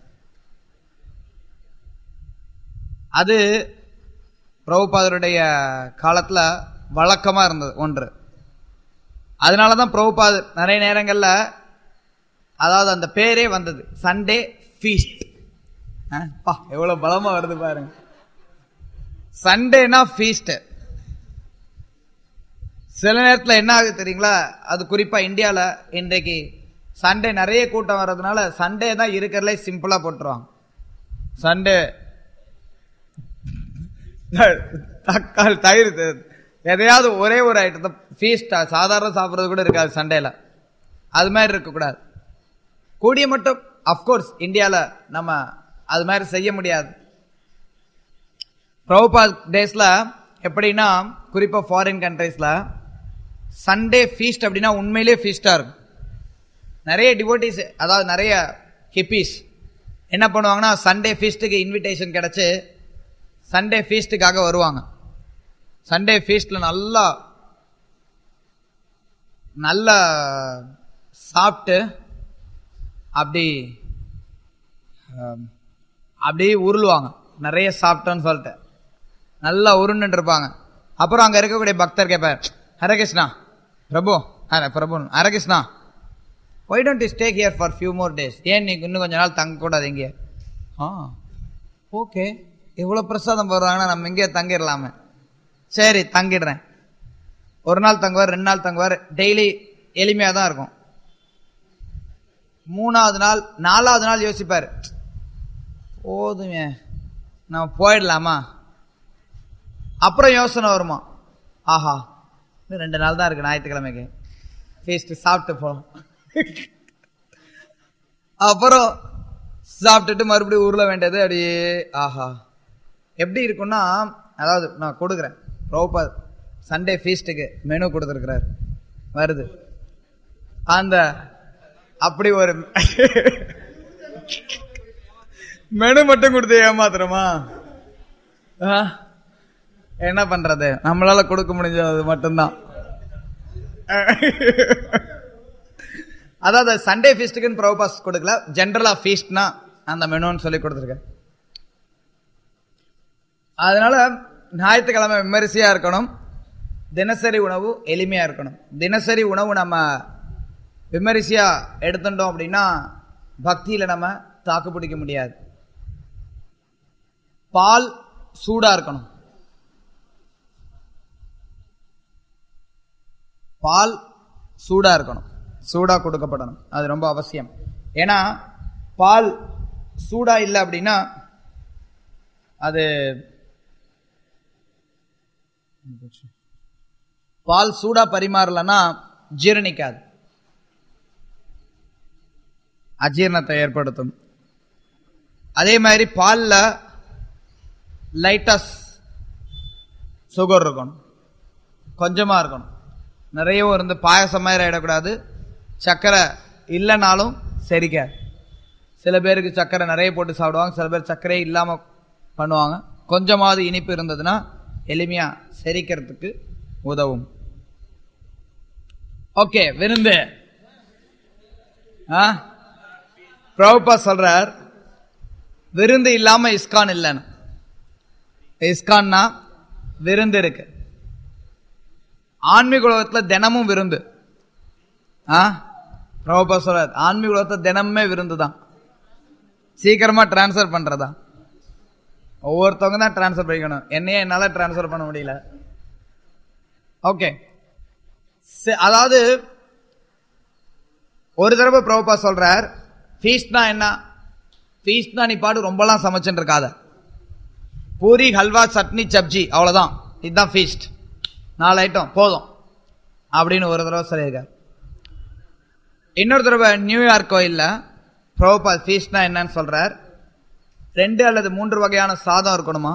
அது பிரபுபாதருடைய காலத்துல வழக்கமா இருந்தது ஒன்று அதனாலதான் பிரபுபாதர் நிறைய நேரங்கள்ல அதாவது அந்த பேரே வந்தது சண்டே ஃபீஸ்ட் பா எவ்வளவு பலமா வருது பாருங்க சண்டேனா ஃபீஸ்ட் சில நேரத்துல என்ன ஆகுது தெரியுங்களா அது குறிப்பா இந்தியால இன்றைக்கு சண்டே நிறைய கூட்டம் வர்றதுனால சண்டே தான் இருக்கிறதுல சிம்பிளா போட்டுருவாங்க சண்டே தக்காளி தயிர் த- எதையாவது ஒரே ஒரு ஐட்டத்தை ஃபீஸ்டா சாதாரண சாப்பிட்றது கூட இருக்காது சண்டேல அது மாதிரி இருக்கக்கூடாது கூடிய மட்டும் அஃப்கோர்ஸ் இந்தியால நம்ம அது மாதிரி செய்ய முடியாது பிரபுபா டேஸ்ல எப்படின்னா குறிப்பா ஃபாரின் கண்ட்ரீஸ்ல சண்டே ஃபீஸ்ட் அப்படின்னா உண்மையிலேயே ஃபீஸ்டா இருக்கும் நிறைய டிவோட்டிஸ் அதாவது நிறைய ஹிப்பீஸ் என்ன பண்ணுவாங்கன்னா சண்டே ஃபீஸ்ட்டுக்கு இன்விடேஷன் கிடைச்சு சண்டே ஃபீஸ்ட்டுக்காக வருவாங்க சண்டே ஃபீஸ்ட்ல நல்லா நல்லா சாப்பிட்டு அப்படி ஆம், அப்படியே உருளுவாங்க நிறைய சாப்பிட்டோன்னு சொல்லிட்டு நல்லா உருண்டுட்டு இருப்பாங்க அப்புறம் அங்க இருக்கக்கூடிய பக்தர் கேட்பார் Hare Krishna Prabhu Hare Prabhu Hare Krishna why don't you stay here for few more days ஏன் நீ இன்னும் கொஞ்ச நாள் தங்கக்கூடாது இங்கே ஆ ஓகே இவ்வளோ பிரசாதம் போடுறாங்கன்னா நம்ம இங்கேயே தங்கிடலாமே சரி தங்கிடுறேன் ஒரு நாள் தங்குவார் ரெண்டு நாள் தங்குவார் டெய்லி எளிமையாக தான் இருக்கும் மூணாவது நாள் நாலாவது நாள் யோசிப்பார் போதுமே நம்ம போயிடலாமா அப்புறம் யோசனை வருமா ஆஹா இன்னும் ரெண்டு நாள் தான் இருக்கு ஞாயிற்றுக்கிழமைக்கு ஃபீஸ்ட் சாப்பிட்டு போகலாம் அப்புறம் சாப்பிட்டுட்டு மறுபடியும் உருள வேண்டியது அப்படியே ஆஹா எப்படி இருக்கும்னா அதாவது நான் கொடுக்குறேன் ரோபா சண்டே ஃபீஸ்ட்டுக்கு மெனு கொடுத்துருக்கிறார் வருது அந்த அப்படி ஒரு மெனு மட்டும் கொடுத்து ஏமாத்துறோமா ஆ? என்ன பண்றது நம்மளால கொடுக்க முடிஞ்சது மட்டும்தான் அதாவது சண்டே ஃபீஸ்ட்டுக்குன்னு ப்ரோபாஸ் கொடுக்கல ஜென்ரலா ஃபீஸ்ட்னா அந்த மெனுன்னு சொல்லி கொடுத்துருக்கேன் அதனால ஞாயிற்றுக்கிழமை விமரிசையா இருக்கணும் தினசரி உணவு எளிமையா இருக்கணும் தினசரி உணவு நம்ம விமரிசையா எடுத்துட்டோம் அப்படின்னா பக்தியில நம்ம தாக்கு பிடிக்க முடியாது பால் சூடா இருக்கணும் பால் சூடா இருக்கணும் சூடா கொடுக்கப்படணும் அது ரொம்ப அவசியம் ஏன்னா பால் சூடா இல்லை அப்படின்னா அது பால் சூடா பரிமாறலன்னா ஜீரணிக்காது அஜீரணத்தை ஏற்படுத்தும் அதே மாதிரி பால்ல லைட்டா சுகர் இருக்கணும் கொஞ்சமா இருக்கணும் நிறையவும் இருந்து பாயசம் மாதிரி ஆயிடக்கூடாது சர்க்கரை இல்லைனாலும் செரிக்காது சில பேருக்கு சர்க்கரை நிறைய போட்டு சாப்பிடுவாங்க சில பேர் சர்க்கரையே இல்லாம பண்ணுவாங்க கொஞ்சமாவது இனிப்பு இருந்ததுன்னா எளிமையா செரிக்கிறதுக்கு உதவும் ஓகே விருந்து ஆ பிரபுபா சொல்றார் விருந்து இல்லாம இஸ்கான் இல்லைன்னு இஸ்கான்னா விருந்து இருக்கு ஆன்மீக உலகத்துல தினமும் விருந்து ஆ பிரபுபா சொல்றார் ஆன்மீக உலகத்துல தினமுமே விருந்து தான் சீக்கிரமா டிரான்ஸ்ஃபர் பண்றதா ஒவ்வொருத்தவங்க தான் டிரான்ஸ்ஃபர் பண்ணிக்கணும் என்னையே என்னால டிரான்ஸ்ஃபர் பண்ண முடியல ஓகே அதாவது ஒரு தடவை பிரபுபா சொல்றார் ஃபீஸ்ட்னா என்ன ஃபீஸ்ட்னா நீ பாடு ரொம்பலாம் சமைச்சுட்டு இருக்காத பூரி ஹல்வா சட்னி சப்ஜி அவ்வளவுதான் இதுதான் ஃபீஸ்ட் நாலு ஐட்டம் போதும் அப்படின்னு ஒரு தடவை சொல்லியிருக்கார் இன்னொரு தடவை நியூயார்க் கோயில்ல பிரபுபா ஃபீஸ்ட்னா என்னன்னு சொல்றார் ரெண்டு அல்லது மூன்று வகையான சாதம் இருக்கணுமா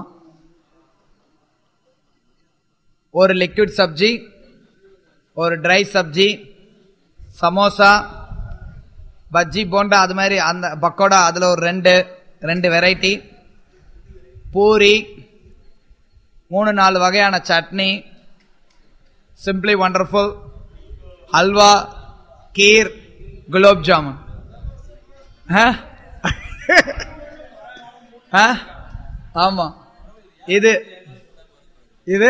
ஒரு லிக்விட் சப்ஜி ஒரு ட்ரை சப்ஜி சமோசா பஜ்ஜி போண்டா அது மாதிரி அந்த பக்கோடா அதுல ஒரு ரெண்டு ரெண்டு வெரைட்டி பூரி மூணு நாலு வகையான சட்னி சிம்பிளி வண்டர்ஃபுல் ஹல்வா கீர் குலோப் ஜாமுன் ஆ? ஆ? ஆமா இது இது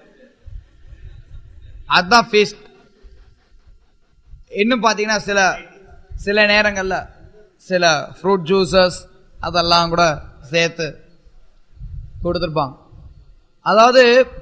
அதுதான் ஃபீஸ்ட் இன்னும் பாத்தீங்கன்னா சில சில நேரங்கள்ல சில ஃப்ரூட் ஜூசஸ் அதெல்லாம் கூட சேர்த்து கொடுத்துருப்பாங்க அதாவது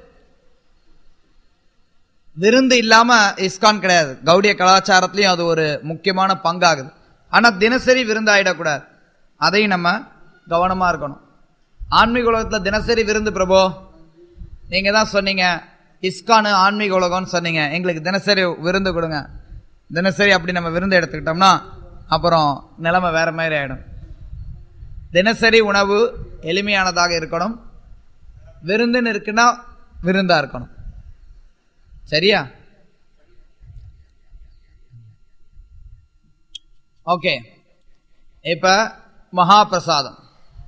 விருந்து இல்லாம இஸ்கான் கிடையாது கௌடிய கலாச்சாரத்திலையும் அது ஒரு முக்கியமான பங்காகுது ஆனா தினசரி விருந்து ஆயிடக்கூடாது அதையும் நம்ம கவனமா இருக்கணும் ஆன்மீக உலகத்துல தினசரி விருந்து பிரபு நீங்க தான் சொன்னீங்க இஸ்கானு ஆன்மீக உலகம்னு சொன்னீங்க எங்களுக்கு தினசரி விருந்து கொடுங்க தினசரி அப்படி நம்ம விருந்து எடுத்துக்கிட்டோம்னா அப்புறம் நிலைமை வேற மாதிரி ஆயிடும் தினசரி உணவு எளிமையானதாக இருக்கணும் விருந்துன்னு இருக்குன்னா விருந்தா இருக்கணும் சரியா ஓகே இப்ப மகா பிரசாதம்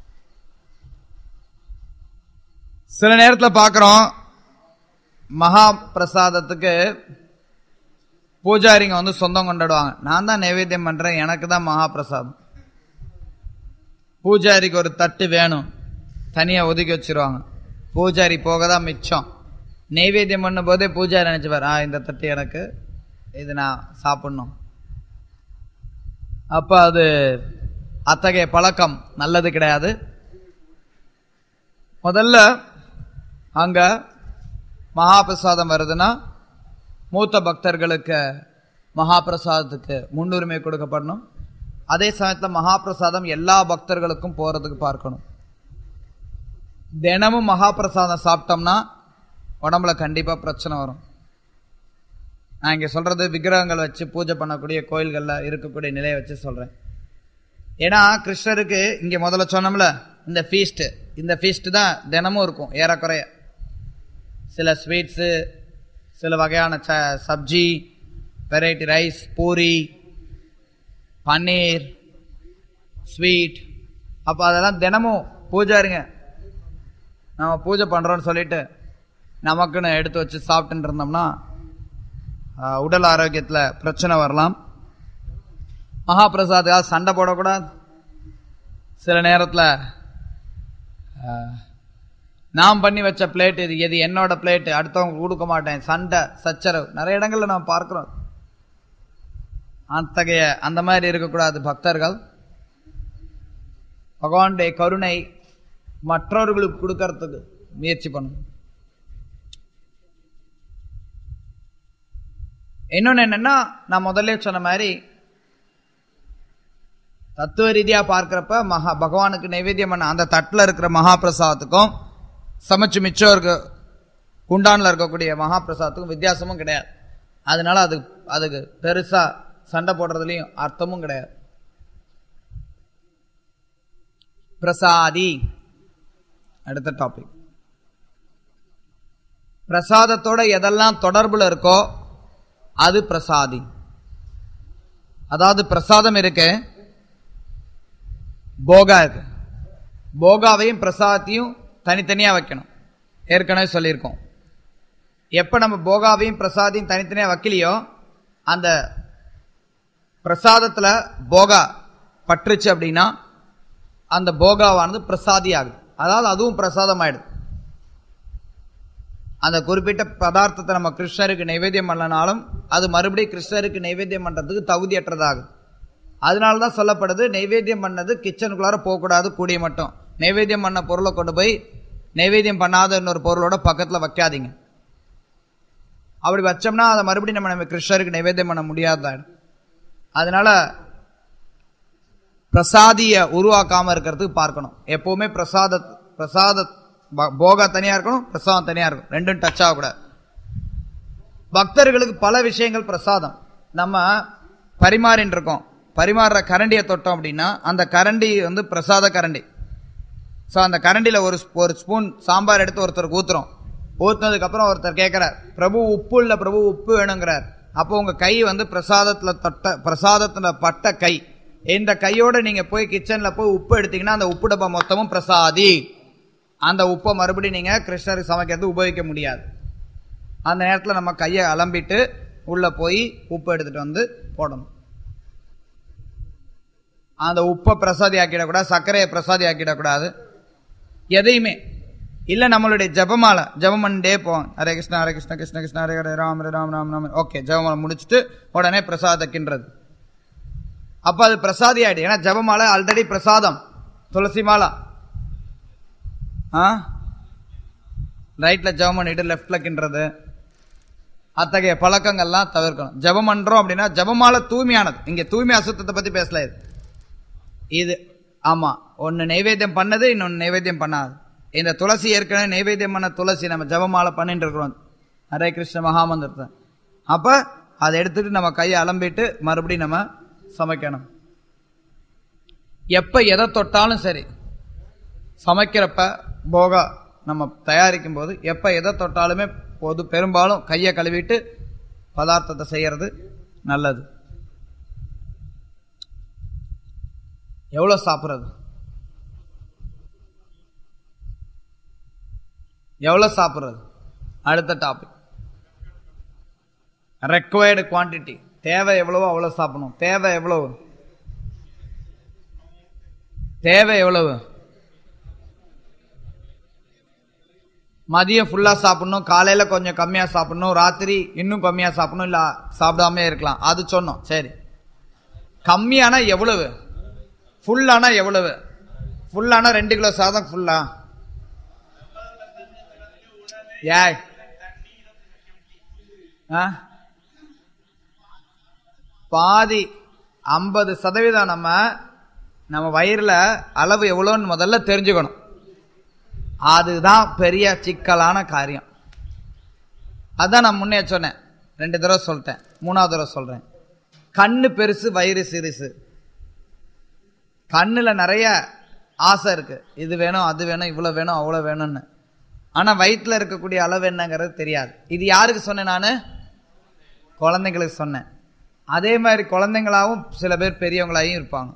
சில நேரத்துல பார்க்கிறோம் மகா பிரசாதத்துக்கு பூஜாரிங்க வந்து சொந்தம் கொண்டாடுவாங்க நான் தான் நைவேத்தியம் பண்றேன் எனக்கு தான் மகா பிரசாதம் பூஜாரிக்கு ஒரு தட்டு வேணும் தனியா ஒதுக்கி வச்சிருவாங்க பூஜாரி போக தான் மிச்சம் நெய்வேத்தியம் பண்ணும் போதே பூஜாரி நினைச்சுவார் ஆ இந்த தட்டு எனக்கு இது நான் சாப்பிடணும் அப்ப அது அத்தகைய பழக்கம் நல்லது கிடையாது முதல்ல அங்க மகாபிரசாதம் வருதுன்னா மூத்த பக்தர்களுக்கு மகாபிரசாதத்துக்கு முன்னுரிமை கொடுக்கப்படணும் அதே சமயத்தில் மகாபிரசாதம் எல்லா பக்தர்களுக்கும் போறதுக்கு பார்க்கணும் தினமும் மகாபிரசாதம் சாப்பிட்டோம்னா உடம்புல கண்டிப்பா பிரச்சனை வரும் நான் இங்க சொல்றது விக்கிரகங்கள் வச்சு பூஜை பண்ணக்கூடிய கோயில்கள்ல இருக்கக்கூடிய நிலையை வச்சு சொல்றேன் ஏன்னா கிருஷ்ணருக்கு இங்க முதல்ல சொன்னோம்ல இந்த ஃபீஸ்ட் இந்த ஃபீஸ்ட் தான் தினமும் இருக்கும் ஏறக்குறைய சில ஸ்வீட்ஸு சில வகையான ச சப்ஜி variety rice puri paneer sweet அப்போ அதெல்லாம் தினமும் பூஜாரிங்க நம்ம பூஜை பண்ணுறோன்னு சொல்லிட்டு நமக்குன்னு எடுத்து வச்சு சாப்பிட்டுன்னு இருந்தோம்னா ஆஹ், உடல் ஆரோக்கியத்தில் பிரச்சனை வரலாம் மகாபிரசாதுக்காக சண்டை போடக்கூடாது சில நேரத்தில் நான் பண்ணி வச்ச பிளேட் இது எது என்னோட பிளேட் அடுத்தவங்க கொடுக்க மாட்டேன் சண்டை சச்சரவு நிறைய இடங்கள்ல நாம் பார்க்கிறோம் அத்தகைய அந்த மாதிரி இருக்கக்கூடாது பக்தர்கள் பகவானுடைய கருணை மற்றவர்களுக்கு கொடுக்கறதுக்கு முயற்சி பண்ணணும் இன்னொன்னு என்னன்னா நான் முதல்ல சொன்ன மாதிரி தத்துவ ரீதியா பார்க்கிறப்ப மகா பகவானுக்கு நைவேத்தியம் பண்ண அந்த தட்டுல இருக்கிற மகாபிரசாதத்துக்கும் சமைச்சு மிச்சம் இருக்க குண்டான்ல இருக்கக்கூடிய மகாபிரசாதத்துக்கும் வித்தியாசமும் கிடையாது அதனால அது அதுக்கு பெருசா சண்டை போடுறதுலயும் அர்த்தமும் கிடையாது பிரசாதி அடுத்த டாபிக் பிரசாதத்தோட எதெல்லாம் தொடர்புல இருக்கோ அது பிரசாதி அதாவது பிரசாதம் இருக்கு போகா இருக்கு போகாவையும் பிரசாதத்தையும் தனித்தனியா வைக்கணும் ஏற்கனவே சொல்லியிருக்கோம் எப்ப நம்ம போகாவையும் பிரசாதையும் தனித்தனியா வைக்கலையோ அந்த பிரசாதத்துல போகா பற்றுச்சு அப்படின்னா அந்த போகாவானது பிரசாதி ஆகுது அதாவது அதுவும் பிரசாதம் ஆயிடுது அந்த குறிப்பிட்ட பதார்த்தத்தை நம்ம கிருஷ்ணருக்கு நைவேத்தியம் பண்ணனாலும் அது மறுபடியும் கிருஷ்ணருக்கு நைவேத்தியம் பண்றதுக்கு தகுதியற்றதாகுது அதனால தான் சொல்லப்படுது நைவேத்தியம் பண்ணது கிச்சனுக்குள்ளார போகக்கூடாது கூடிய மட்டும் நைவேத்தியம் பண்ண பொருளை கொண்டு போய் நைவேத்தியம் பண்ணாத இன்னொரு பொருளோட பக்கத்துல வைக்காதீங்க அப்படி வச்சோம்னா அதை மறுபடியும் நம்ம நம்ம கிருஷ்ணருக்கு நைவேத்தியம் பண்ண முடியாதாயிடும் அதனால பிரசாதிய உருவாக்காம இருக்கிறதுக்கு பார்க்கணும் எப்பவுமே பிரசாத பிரசாத ப- போகா தனியா இருக்கணும் பிரசாதம் தனியா இருக்கும் ரெண்டும் டச் ஆகக்கூடாது பக்தர்களுக்கு பல விஷயங்கள் பிரசாதம் நம்ம பரிமாறின்னு இருக்கோம் பரிமாறுற கரண்டியை தொட்டோம் அப்படின்னா அந்த கரண்டி வந்து பிரசாத கரண்டி ஸோ அந்த கரண்டியில் ஒரு ஸ்பூ- ஒரு ஸ்பூன் சாம்பார் எடுத்து ஒருத்தருக்கு ஊத்துறோம் ஊத்துனதுக்கு அப்புறம் ஒருத்தர் கேட்கிறார் பிரபு உப்பு இல்ல பிரபு உப்பு வேணுங்கிறார் அப்போ உங்க கை வந்து பிரசாதத்துல தொட்ட பிரசாதத்துல பட்ட கை இந்த கையோட நீங்க போய் கிச்சன்ல போய் உப்பு எடுத்தீங்கன்னா அந்த உப்பு டப்பா மொத்தமும் பிரசாதி அந்த உப்பை மறுபடியும் நீங்க கிருஷ்ணருக்கு சமைக்கிறது உபயோகிக்க முடியாது அந்த நேரத்தில் நம்ம கையை அலம்பிட்டு உள்ள போய் உப்பு எடுத்துட்டு வந்து போடணும் அந்த உப்பை பிரசாதி ஆக்கிடக்கூடாது சர்க்கரையை பிரசாதி ஆக்கிடக்கூடாது எதையுமே இல்ல நம்மளுடைய ஜபமாலை ஜபம் பண்ணிட்டே போவோம் ஹரே கிருஷ்ணா ஹரே கிருஷ்ணா கிருஷ்ண கிருஷ்ணா ஹரே ஹரே ராம் ஹரே ராம் ராம் ராம் ஓகே ஜபமாலை முடிச்சுட்டு உடனே பிரசாதத்தை கிண்டுறது அப்ப அது பிரசாதி ஆயிடு ஏன்னா ஜபமாலை ஆல்ரெடி பிரசாதம் துளசி மாலா ஆ ரைட்ல ஜபம் பண்ணிட்டு லெஃப்ட்ல கிண்டுறது அத்தகைய பழக்கங்கள்லாம் தவிர்க்கணும் ஜபம் பண்றோம் அப்படின்னா ஜபமாலை தூய்மையானது இங்க தூய்மை அசுத்தத்தை பத்தி பேசல இது இது ஆமா ஒன்னு நைவேத்தியம் பண்ணது இன்னொன்னு நைவேத்தியம் பண்ணாது இந்த துளசி ஏற்கனவே நைவேத்தியம் பண்ண துளசி நம்ம ஜபமாலை பண்ணிட்டு இருக்கிறோம் ஹரே கிருஷ்ண மகாமந்திரத்தை அப்ப அதை எடுத்துட்டு நம்ம கையை அலம்பிட்டு மறுபடியும் நம்ம சமைக்கணும் எப்ப எதை தொட்டாலும் சரி சமைக்கிறப்ப போகா நம்ம தயாரிக்கும் போது எப்ப எதை தொட்டாலுமே பொது பெரும்பாலும் கையை கழுவிட்டு பதார்த்தத்தை செய்யறது நல்லது எவ்வளவு சாப்பிடுறது எவ்வளவு சாப்பிடுறது அடுத்த டாபிக் ரெக்வயர்டு குவாண்டிட்டி தேவை எவ்வளவோ அவ்வளவு சாப்பிடணும் தேவை எவ்வளவு தேவை எவ்வளவு மதியம் ஃபுல்லா சாப்பிடணும் காலையில கொஞ்சம் கம்மியா சாப்பிடணும் ராத்திரி இன்னும் கம்மியா சாப்பிடணும் இல்ல சாப்பிடாம இருக்கலாம் அது சொன்னோம் சரி கம்மியானா எவ்வளவு ஃபுல்லானா எவ்வளவு ஃபுல்லானா ரெண்டு கிலோ சாதம் ஃபுல்லா ஏய் ஆ? பாதி ஐம்பது சதவீதம் நம்ம நம்ம வயிறுல அளவு எவ்வளோன்னு முதல்ல தெரிஞ்சுக்கணும் அதுதான் பெரிய சிக்கலான காரியம் அதான் நான் முன்னே சொன்னேன் ரெண்டு தடவை சொல்லிட்டேன் மூணாவது தடவை சொல்றேன் கண்ணு பெருசு வயிறு சிறுசு கண்ணுல நிறைய ஆசை இருக்கு இது வேணும் அது வேணும் இவ்வளவு வேணும் அவ்வளவு வேணும்னு ஆனா வயிற்றுல இருக்கக்கூடிய அளவு என்னங்கிறது தெரியாது இது யாருக்கு சொன்னேன் நானு குழந்தைங்களுக்கு சொன்னேன் அதே மாதிரி குழந்தைங்களாவும் சில பேர் பெரியவங்களாயும் இருப்பாங்க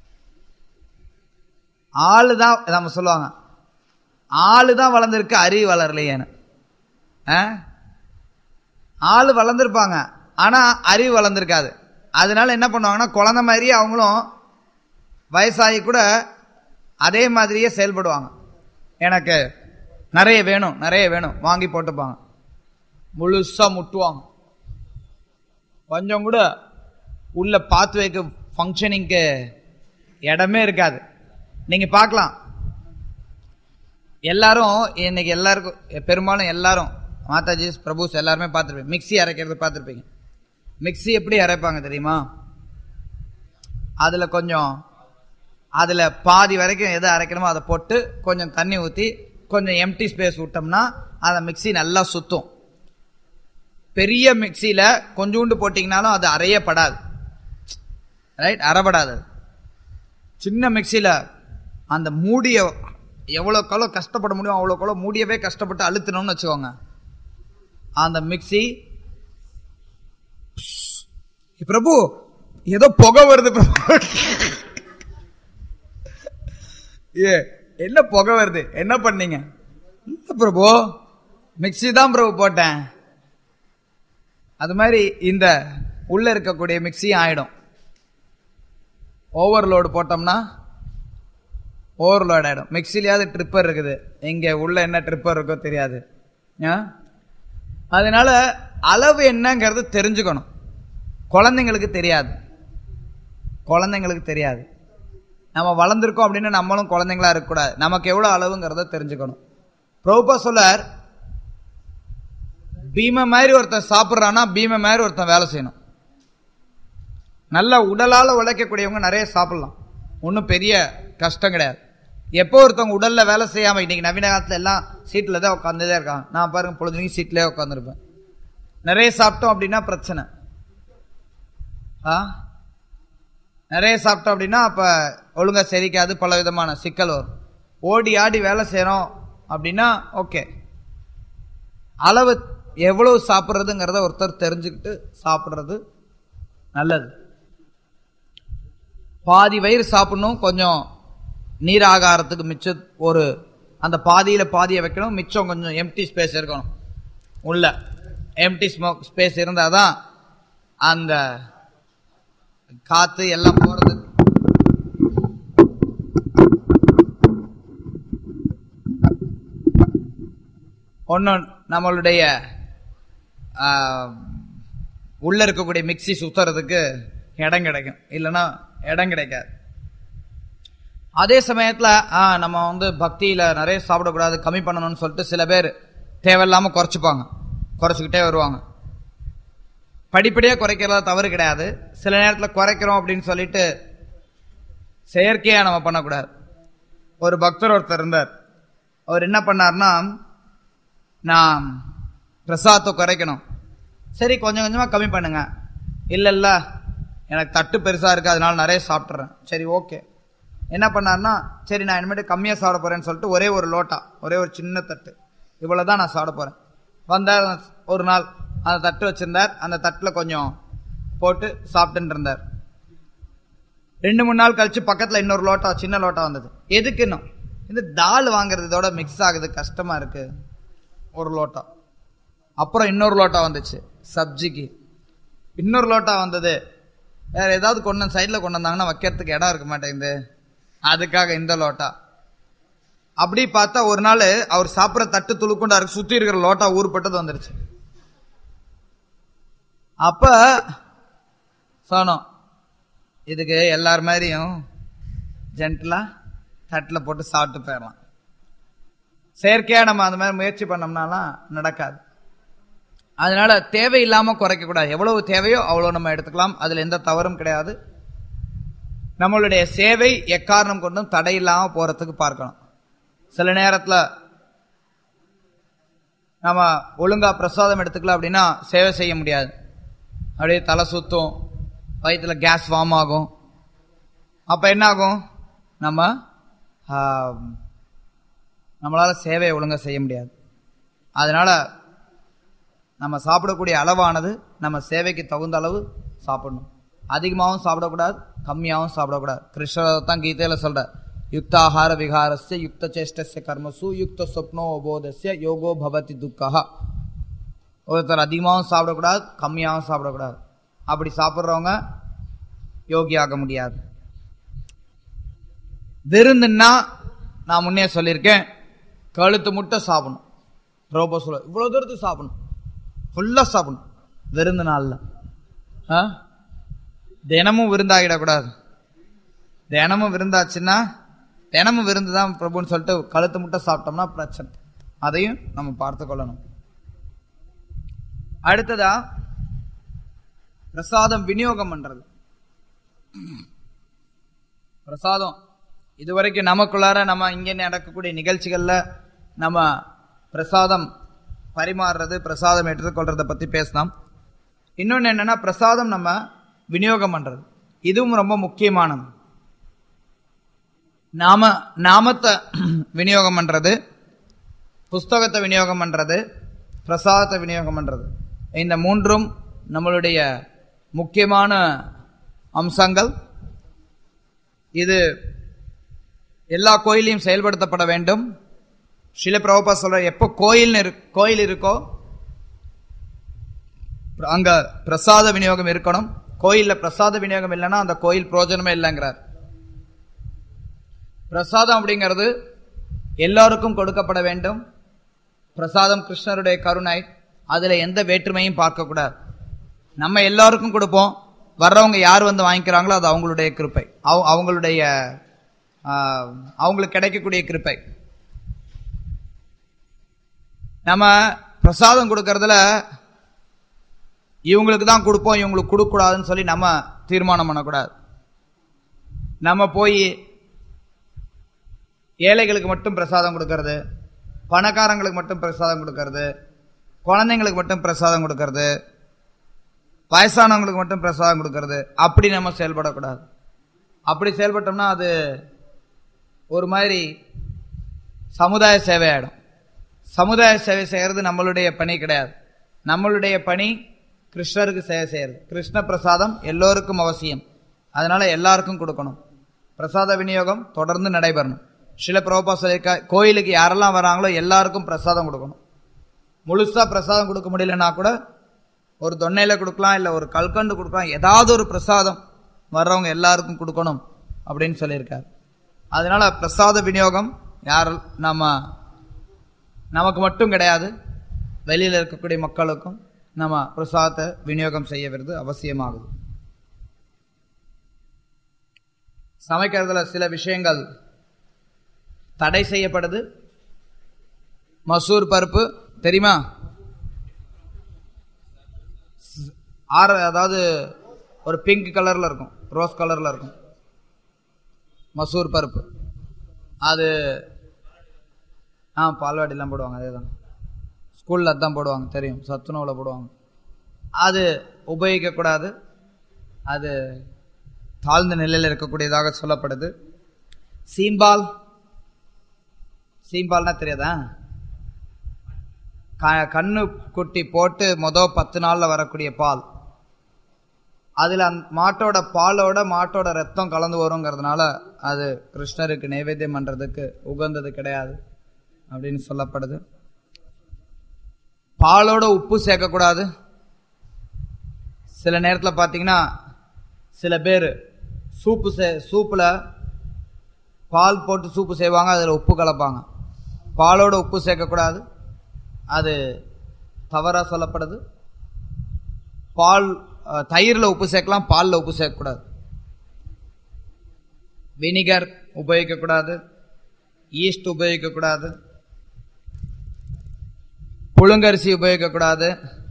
ஆளு தான் நம்ம சொல்லுவாங்க ஆளு தான் வளர்ந்துருக்கு அறிவு வளரலையேன்னு ஆ? ஆளு வளர்ந்துருப்பாங்க ஆனா அறிவு வளர்ந்துருக்காது அதனால என்ன பண்ணுவாங்கன்னா குழந்தை மாதிரியே அவங்களும் வயசாகி கூட அதே மாதிரியே செயல்படுவாங்க எனக்கு நிறைய வேணும் நிறைய வேணும் வாங்கி போட்டுப்பாங்க முழுசா முட்டுவாங்க கொஞ்சம் கூட உள்ள பார்த்து வைக்க ஃபங்க்ஷனிங்க்கு இடமே இருக்காது நீங்க பார்க்கலாம் எல்லாரும் இன்னைக்கு எல்லாருக்கும் பெரும்பாலும் எல்லாரும் மாதாஜி பிரபுஸ் எல்லாருமே பார்த்துருப்பீங்க மிக்ஸி அரைக்கிறது பார்த்துருப்பீங்க மிக்ஸி எப்படி அரைப்பாங்க தெரியுமா அதுல கொஞ்சம் அதுல பாதி வரைக்கும் எது அரைக்கணுமோ அதை போட்டு கொஞ்சம் தண்ணி ஊத்தி கொஞ்சம் எம்டி ஸ்பேஸ் விட்டோம்னா அந்த மிக்ஸி நல்லா சுத்தும் பெரிய மிக்ஸியில கொஞ்சோண்டு போட்டீங்கனாலும் அது அரையப்படாது ரைட் அறப்படாது சின்ன மிக்ஸியில அந்த மூடிய எவ்வளோக்கெவ்வளோ கஷ்டப்பட முடியும் அவ்வளோக்கெவ்வளோ மூடியவே கஷ்டப்பட்டு அழுத்தணும்னு வச்சுக்கோங்க அந்த மிக்ஸி பிரபு ஏதோ புகை வருது பிரபு ஏ என்ன புகை வருது என்ன பண்ணீங்க இல்ல பிரபு மிக்ஸி தான் பிரபு போட்டேன் அது மாதிரி இந்த உள்ள இருக்கக்கூடிய மிக்ஸியும் ஆயிடும் ஓவர்லோடு போட்டோம்னா ஓவர்லோட் ஆயிடும் மிக்சிலையாவது ட்ரிப்பர் இருக்குது இங்க உள்ள என்ன ட்ரிப்பர் இருக்கோ தெரியாது ஆ? அதனால அளவு என்னங்கிறது தெரிஞ்சுக்கணும் குழந்தைங்களுக்கு தெரியாது குழந்தைங்களுக்கு தெரியாது நம்ம வளர்ந்துருக்கோம் அப்படின்னு நம்மளும் குழந்தைங்களா இருக்கக்கூடாது நமக்கு எவ்வளவு அளவுங்கிறத தெரிஞ்சுக்கணும் பிரபுபா சொல்லார் பீம மாதிரி ஒருத்தன் சாப்பிட்றான்னா பீம மாதிரி ஒருத்தன் வேலை செய்யணும் நல்ல உடலால உழைக்கக்கூடியவங்க நிறைய சாப்பிடலாம் ஒன்றும் பெரிய கஷ்டம் கிடையாது எப்போ ஒருத்தவங்க உடல்ல வேலை செய்யாம இன்னைக்கு நவீன காலத்துல எல்லாம் சீட்ல தான் உட்காந்துதான் இருக்காங்க நான் பாருங்க பொழுதுனையும் சீட்லயே உட்காந்துருப்பேன் நிறைய சாப்பிட்டோம் அப்படின்னா பிரச்சனை ஆ நிறைய சாப்பிட்டோம் அப்படின்னா அப்ப ஒழுங்கா செரிக்காது பல விதமான சிக்கல் வரும் ஓடி ஆடி வேலை செய்யறோம் அப்படின்னா ஓகே அளவு எவ்வளவு சாப்பிட்றதுங்கிறத ஒருத்தர் தெரிஞ்சுக்கிட்டு சாப்பிட்றது நல்லது பாதி வயிறு சாப்பிடணும் கொஞ்சம் நீர் ஆகாரத்துக்கு மிச்சம் ஒரு அந்த பாதியில பாதியை வைக்கணும் மிச்சம் கொஞ்சம் எம்டி ஸ்பேஸ் இருக்கணும் உள்ள எம்டி ஸ்மோக் ஸ்பேஸ் இருந்தாதான் அந்த காத்து எல்லாம் போறது ஒன்னு நம்மளுடைய ஆ, உள்ள இருக்கக்கூடிய மிக்ஸி சுத்துறதுக்கு இடம் கிடைக்கும் இல்லைன்னா இடம் கிடைக்காது அதே சமயத்துல ஆ, நம்ம வந்து பக்தியில நிறைய சாப்பிடக்கூடாது கம்மி பண்ணணும்னு சொல்லிட்டு சில பேர் தேவையில்லாம குறைச்சுப்பாங்க குறைச்சிக்கிட்டே வருவாங்க படிப்படியா குறைக்கிறதா தவறு கிடையாது சில நேரத்துல குறைக்கிறோம் அப்படின்னு சொல்லிட்டு செயற்கையா நம்ம பண்ணக்கூடாது ஒரு பக்தர் ஒருத்தர் இருந்தார் அவர் என்ன பண்ணார்னா நான் பிரசாதத்தை குறைக்கணும் சரி கொஞ்சம் கொஞ்சமா கம்மி பண்ணுங்க இல்ல இல்ல எனக்கு தட்டு பெருசா இருக்கு அதனால நிறைய சாப்பிட்றேன் சரி ஓகே என்ன பண்ணார்னா சரி நான் இனிமேட்டு கம்மியா சாப்பிட போறேன்னு சொல்லிட்டு ஒரே ஒரு லோட்டா ஒரே ஒரு சின்ன தட்டு இவ்வளவுதான் நான் சாப்பிட போறேன் வந்தார் ஒரு நாள் அந்த தட்டு வச்சிருந்தார் அந்த தட்டுல கொஞ்சம் போட்டு சாப்பிட்டுட்டு இருந்தார் ரெண்டு மூணு நாள் கழிச்சு பக்கத்துல இன்னொரு லோட்டா சின்ன லோட்டா வந்தது எதுக்கு இன்னும் இந்த தால் வாங்குறது இதோட மிக்ஸ் ஆகுது கஷ்டமா இருக்கு ஒரு லோட்டா அப்புறம் இன்னொரு லோட்டா வந்துச்சு சப்ஜிக்கு இன்னொரு லோட்டா வந்தது வேற ஏதாவது கொண்டு வந்து சைட்ல கொண்டு வந்தாங்கன்னா வைக்கிறதுக்கு இடம் இருக்க மாட்டேங்குது அதுக்காக இந்த லோட்டா அப்படி பார்த்தா ஒரு நாள் அவர் சாப்பிட்ற தட்டு துளுக்குண்டா இருக்கு சுத்தி இருக்கிற லோட்டா ஊறுப்பட்டது வந்துருச்சு அப்ப சொன்னோம் இதுக்கு எல்லார் மாதிரியும் ஜென்டலாக தட்டில் போட்டு சாப்பிட்டு போயிடலாம் செயற்கையாக நம்ம அந்த மாதிரி முயற்சி பண்ணோம்னாலாம் நடக்காது அதனால தேவையில்லாம குறைக்க கூடாது எவ்வளவு தேவையோ அவ்வளவு நம்ம எடுத்துக்கலாம் அதுல எந்த தவறும் கிடையாது நம்மளுடைய சேவை எக்காரணம் கொண்டும் தடை இல்லாம போறதுக்கு பார்க்கணும் சில நேரத்துல நம்ம ஒழுங்கா பிரசாதம் எடுத்துக்கல அப்படின்னா சேவை செய்ய முடியாது அப்படியே தலை சுத்தும் வயிற்றுல கேஸ் ஃபார்ம் ஆகும் அப்ப என்ன ஆகும் நம்ம ஆம், நம்மளால சேவையை ஒழுங்கா செய்ய முடியாது அதனால நம்ம சாப்பிடக்கூடிய அளவானது நம்ம சேவைக்கு தகுந்த அளவு சாப்பிடணும் அதிகமாகவும் சாப்பிடக்கூடாது கம்மியாகவும் சாப்பிடக்கூடாது கிருஷ்ணர் தான் கீதையில சொல்ற யுக்தாஹார விகாரஸ்ய யுக்த சேஷ்டஸ்ய கர்மசு யுக்த சொப்னோ உபோதஸ்ய யோகோ பவதி துக்கஹா ஒருத்தர் அதிகமாகவும் சாப்பிடக்கூடாது கம்மியாகவும் சாப்பிடக்கூடாது அப்படி சாப்பிட்றவங்க யோகி ஆக முடியாது விருந்துன்னா நான் முன்னே சொல்லியிருக்கேன் கழுத்து முட்டை சாப்பிடணும் ரோபோ சொல்ல இவ்வளோ தூரத்துக்கு சாப்பிடணும் ஃபுல்லாக சாப்பிடணும் விருந்து நாளில் ஆ தினமும் விருந்தாகிடக்கூடாது தினமும் விருந்தாச்சுன்னா தினமும் விருந்து தான் பிரபுன்னு சொல்லிட்டு கழுத்து முட்டை சாப்பிட்டோம்னா பிரச்சனை அதையும் நம்ம பார்த்து கொள்ளணும் அடுத்ததா பிரசாதம் விநியோகம் பண்றது பிரசாதம் இதுவரைக்கும் நமக்குள்ளார நம்ம இங்கே நடக்கக்கூடிய நிகழ்ச்சிகள்ல நம்ம பிரசாதம் பரிமாறுறது பிரசாதம் எடுத்துக்கொள்றதை பத்தி பேசலாம் இன்னொன்னு என்னன்னா பிரசாதம் நம்ம விநியோகம் பண்றது இதுவும் ரொம்ப முக்கியமானது நாம நாமத்தை விநியோகம் பண்றது புஸ்தகத்தை விநியோகம் பண்றது பிரசாதத்தை விநியோகம் பண்றது இந்த மூன்றும் நம்மளுடைய முக்கியமான அம்சங்கள் இது எல்லா கோயிலையும் செயல்படுத்தப்பட வேண்டும் சில பிரபா சொல்ற எப்போ கோயில் கோயில் இருக்கோ அங்க பிரசாத விநியோகம் இருக்கணும் கோயில்ல பிரசாத விநியோகம் இல்லைன்னா அந்த கோயில் பிரயோஜனமே இல்லைங்கிறார் பிரசாதம் அப்படிங்கிறது எல்லாருக்கும் கொடுக்கப்பட வேண்டும் பிரசாதம் கிருஷ்ணருடைய கருணை அதுல எந்த வேற்றுமையும் பார்க்கக்கூடாது நம்ம எல்லாருக்கும் கொடுப்போம் வர்றவங்க யார் வந்து வாங்கிக்கிறாங்களோ அது அவங்களுடைய கிருப்பை அவ- அவங்களுடைய ஆஹ், அவங்களுக்கு கிடைக்கக்கூடிய கிருப்பை நம்ம பிரசாதம் கொடுக்கறதுல இவங்களுக்கு தான் கொடுப்போம் இவங்களுக்கு கொடுக்கக்கூடாதுன்னு சொல்லி நம்ம தீர்மானம் பண்ணக்கூடாது நம்ம போய் ஏழைகளுக்கு மட்டும் பிரசாதம் கொடுக்கறது பணக்காரங்களுக்கு மட்டும் பிரசாதம் கொடுக்கறது குழந்தைங்களுக்கு மட்டும் பிரசாதம் கொடுக்கறது வயசானவங்களுக்கு மட்டும் பிரசாதம் கொடுக்கறது அப்படி நம்ம செயல்படக்கூடாது அப்படி செயல்பட்டோம்னா அது ஒரு மாதிரி சமுதாய சேவை ஆயிடும் சமுதாய சேவை செய்யறது நம்மளுடைய பணி கிடையாது நம்மளுடைய பணி கிருஷ்ணருக்கு சேவை செய்யறது கிருஷ்ண பிரசாதம் எல்லோருக்கும் அவசியம் அதனால எல்லாருக்கும் கொடுக்கணும் பிரசாத விநியோகம் தொடர்ந்து நடைபெறணும் சில பிரபா சொல்லியிருக்கா கோயிலுக்கு யாரெல்லாம் வராங்களோ எல்லாருக்கும் பிரசாதம் கொடுக்கணும் முழுசா பிரசாதம் கொடுக்க முடியலன்னா கூட ஒரு தொன்னையில கொடுக்கலாம் இல்ல ஒரு கல்கண்டு கொடுக்கலாம் ஏதாவது ஒரு பிரசாதம் வர்றவங்க எல்லாருக்கும் கொடுக்கணும் அப்படின்னு சொல்லியிருக்காரு அதனால பிரசாத விநியோகம் யார் நம்ம நமக்கு மட்டும் கிடையாது வெளியில இருக்கக்கூடிய மக்களுக்கும் நம்ம பிரசாதத்தை விநியோகம் செய்ய வருது அவசியமாகுது சமைக்கிறதுல சில விஷயங்கள் தடை செய்யப்படுது மசூர் பருப்பு தெரியுமா ஆறு அதாவது ஒரு பிங்க் கலர்ல இருக்கும் ரோஸ் கலர்ல இருக்கும் மசூர் பருப்பு அது ஆ பால்வாடிலாம் போடுவாங்க அதே தான் ஸ்கூலில் அதான் போடுவாங்க தெரியும் சத்துணவில் போடுவாங்க அது உபயோகிக்கக்கூடாது அது தாழ்ந்த நிலையில் இருக்கக்கூடியதாக சொல்லப்படுது சீம்பால் சீம்பால்னா தெரியாதா க- கண்ணு குட்டி போட்டு மொதல் பத்து நாள்ல வரக்கூடிய பால் அதுல அந்த மாட்டோட பாலோட மாட்டோட ரத்தம் கலந்து வருங்கிறதுனால அது கிருஷ்ணருக்கு நைவேத்தியம் பண்றதுக்கு உகந்தது கிடையாது அப்படின்னு சொல்லப்படுது பாலோட உப்பு சேர்க்கக்கூடாது சில நேரத்தில் பார்த்தீங்கன்னா சில பேர் சூப்பு சே சூப்பில் பால் போட்டு சூப்பு செய்வாங்க அதில் உப்பு கலப்பாங்க பாலோட உப்பு சேர்க்கக்கூடாது அது தவறாக சொல்லப்படுது பால் அஹ், தயிர்ல உப்பு சேர்க்கலாம் பாலில் உப்பு சேர்க்கக்கூடாது வினிகர் உபயோகிக்கக்கூடாது ஈஸ்ட் உபயோகிக்கக்கூடாது புழுங்கரிசி உபயோகிக்கக்கூடாது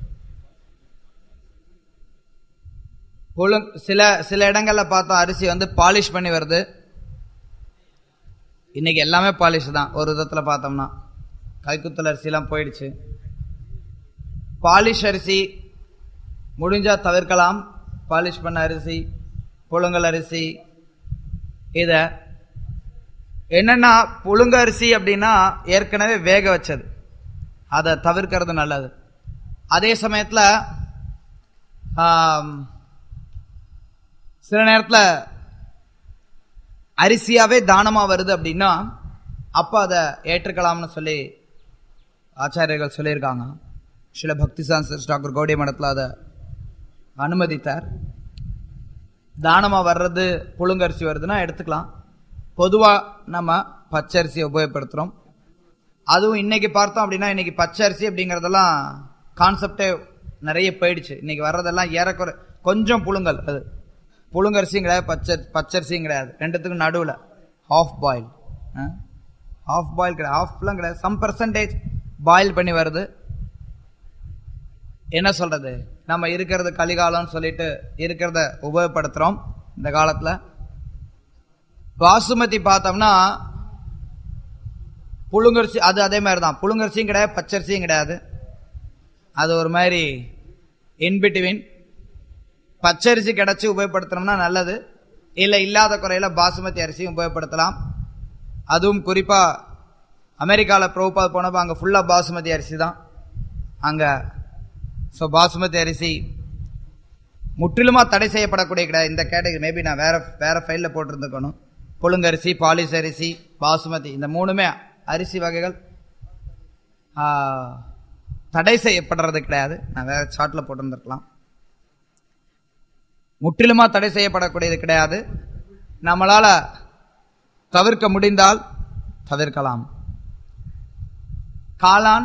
புழுங் சில சில இடங்கள்ல பார்த்தோம் அரிசி வந்து பாலிஷ் பண்ணி வருது இன்னைக்கு எல்லாமே பாலிஷ் தான் ஒரு விதத்தில் பார்த்தோம்னா கைக்குத்தல் அரிசிலாம் போயிடுச்சு பாலிஷ் அரிசி முடிஞ்சா தவிர்க்கலாம் பாலிஷ் பண்ண அரிசி புழுங்கல் அரிசி இத என்னன்னா புழுங்க அரிசி அப்படின்னா ஏற்கனவே வேக வச்சது அதை தவிர்க்கிறது நல்லது அதே சமயத்தில் சில நேரத்தில் அரிசியாவே தானமா வருது அப்படின்னா அப்ப அதை ஏற்றுக்கலாம்னு சொல்லி ஆச்சாரியர்கள் சொல்லியிருக்காங்க சில பக்தி சான்சஸ் டாக்டர் கௌடிய மடத்தில் அதை அனுமதித்தார் தானமா வர்றது புழுங்கரிசி வருதுன்னா எடுத்துக்கலாம் பொதுவா நம்ம பச்சரிசியை உபயோகப்படுத்துறோம் அதுவும் இன்னைக்கு பார்த்தோம் அப்படின்னா இன்னைக்கு பச்சரிசி அப்படிங்கறதெல்லாம் கான்செப்டே நிறைய போயிடுச்சு இன்னைக்கு வர்றதெல்லாம் ஏறக்குறை கொஞ்சம் புழுங்கல் அது புழுங்கரிசியும் கிடையாது பச்சை பச்சரிசியும் கிடையாது ரெண்டுத்துக்கும் நடுவில் ஹாஃப் பாயில் ஹாஃப் பாயில் கிடையாது ஹாஃப்லாம் கிடையாது சம் பர்சன்டேஜ் பாயில் பண்ணி வருது என்ன சொல்றது நம்ம இருக்கிறது கலிகாலம்னு சொல்லிட்டு இருக்கிறத உபயோகப்படுத்துறோம் இந்த காலத்துல பாசுமதி பார்த்தோம்னா புழுங்கரிசி அது அதே மாதிரி தான் புழுங்கரிசியும் கிடையாது பச்சரிசியும் கிடையாது அது ஒரு மாதிரி இன்பிட்வீன் பச்சரிசி கிடைச்சி உபயோகப்படுத்தணும்னா நல்லது இல்லை இல்லாத குறையில பாசுமதி அரிசியும் உபயோகப்படுத்தலாம் அதுவும் குறிப்பா அமெரிக்காவில் ப்ரோபா போனப்போ அங்கே ஃபுல்லாக பாசுமதி அரிசி தான் அங்கே ஸோ பாசுமதி அரிசி முற்றிலுமா தடை செய்யப்படக்கூடிய கிடையாது இந்த கேட்டகரி மேபி நான் வேற வேற ஃபைலில் போட்டிருந்துக்கணும் புழுங்கரிசி பாலிஸ் அரிசி பாசுமதி இந்த மூணுமே அரிசி வகைகள் ஆ, தடை செய்யப்படுறது கிடையாது நான் வேற சார்ட்ல போட்டிருந்திருக்கலாம் முற்றிலுமா தடை செய்யப்படக்கூடியது கிடையாது நம்மளால தவிர்க்க முடிந்தால் தவிர்க்கலாம் காளான்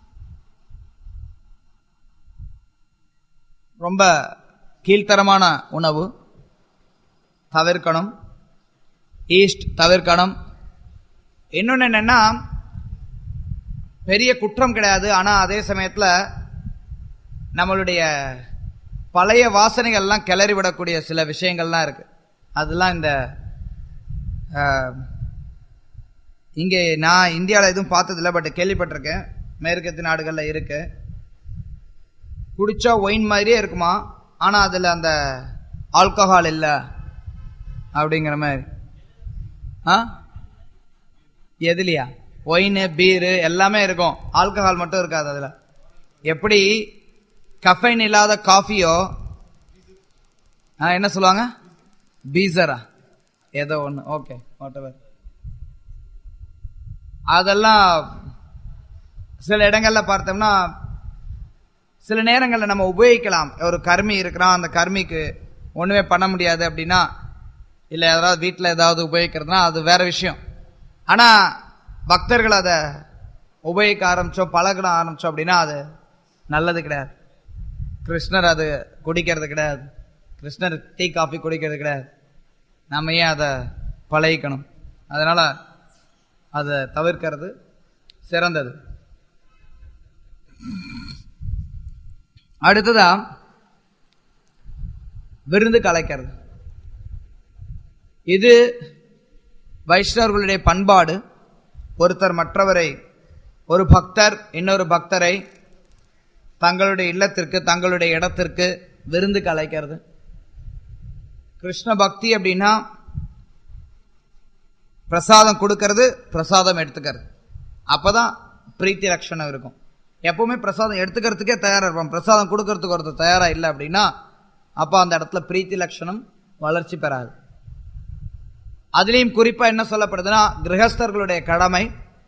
ரொம்ப கீழ்த்தரமான உணவு தவிர்க்கணும் ஈஸ்ட் தவிர்க்கணும் இன்னொன்று என்னன்னா பெரிய குற்றம் கிடையாது ஆனால் அதே சமயத்தில் நம்மளுடைய பழைய வாசனைகள்லாம் கிளறி விடக்கூடிய சில விஷயங்கள்லாம் இருக்கு அதெல்லாம் இந்த அஹ், இங்கே நான் இந்தியாவில் எதுவும் பார்த்ததில்ல பட் கேள்விப்பட்டிருக்கேன் மேற்கத்திய நாடுகளில் இருக்கு குடிச்சா ஒயின் மாதிரியே இருக்குமா ஆனால் அதில் அந்த ஆல்கஹால் இல்லை அப்படிங்கிற மாதிரி ஆ எதுலையா ஒயின் பீரு எல்லாமே இருக்கும் ஆல்கஹால் மட்டும் இருக்காது அதில் எப்படி கஃபைன் இல்லாத காஃபியோ ஆ என்ன சொல்லுவாங்க பீசரா ஏதோ ஒன்று ஓகே வாட் அதெல்லாம் சில இடங்கள்ல பார்த்தோம்னா சில நேரங்களில் நம்ம உபயோகிக்கலாம் ஒரு கர்மி இருக்கிறான் அந்த கர்மிக்கு ஒண்ணுமே பண்ண முடியாது அப்படின்னா இல்லை யாராவது வீட்டில் ஏதாவது உபயோகிக்கிறதுனா அது வேற விஷயம் ஆனா பக்தர்கள் அதை உபயோகிக்க ஆரம்பிச்சோம் பழக ஆரம்பிச்சோம் அப்படின்னா அது நல்லது கிடையாது கிருஷ்ணர் அது குடிக்கிறது கிடையாது கிருஷ்ணர் டீ காஃபி குடிக்கிறது கிடையாது நம்ம ஏன் அதை பழகிக்கணும் அதனால அதை தவிர்க்கிறது சிறந்தது அடுத்ததா விருந்து கலைக்கிறது இது வைஷ்ணவர்களுடைய பண்பாடு ஒருத்தர் மற்றவரை ஒரு பக்தர் இன்னொரு பக்தரை தங்களுடைய இல்லத்திற்கு தங்களுடைய இடத்திற்கு விருந்துக்கு அழைக்கிறது கிருஷ்ண பக்தி அப்படின்னா பிரசாதம் கொடுக்கறது பிரசாதம் எடுத்துக்கிறது அப்பதான் பிரீத்தி லட்சணம் இருக்கும் எப்பவுமே பிரசாதம் எடுத்துக்கிறதுக்கே தயாரா இருப்பான் பிரசாதம் கொடுக்கறதுக்கு ஒருத்தர் தயாரா இல்லை அப்படின்னா அப்ப அந்த இடத்துல பிரீத்தி லட்சணம் வளர்ச்சி பெறாது அதுலயும் குறிப்பா என்ன சொல்லப்படுதுன்னா கிரகஸ்தர்களுடைய கடமை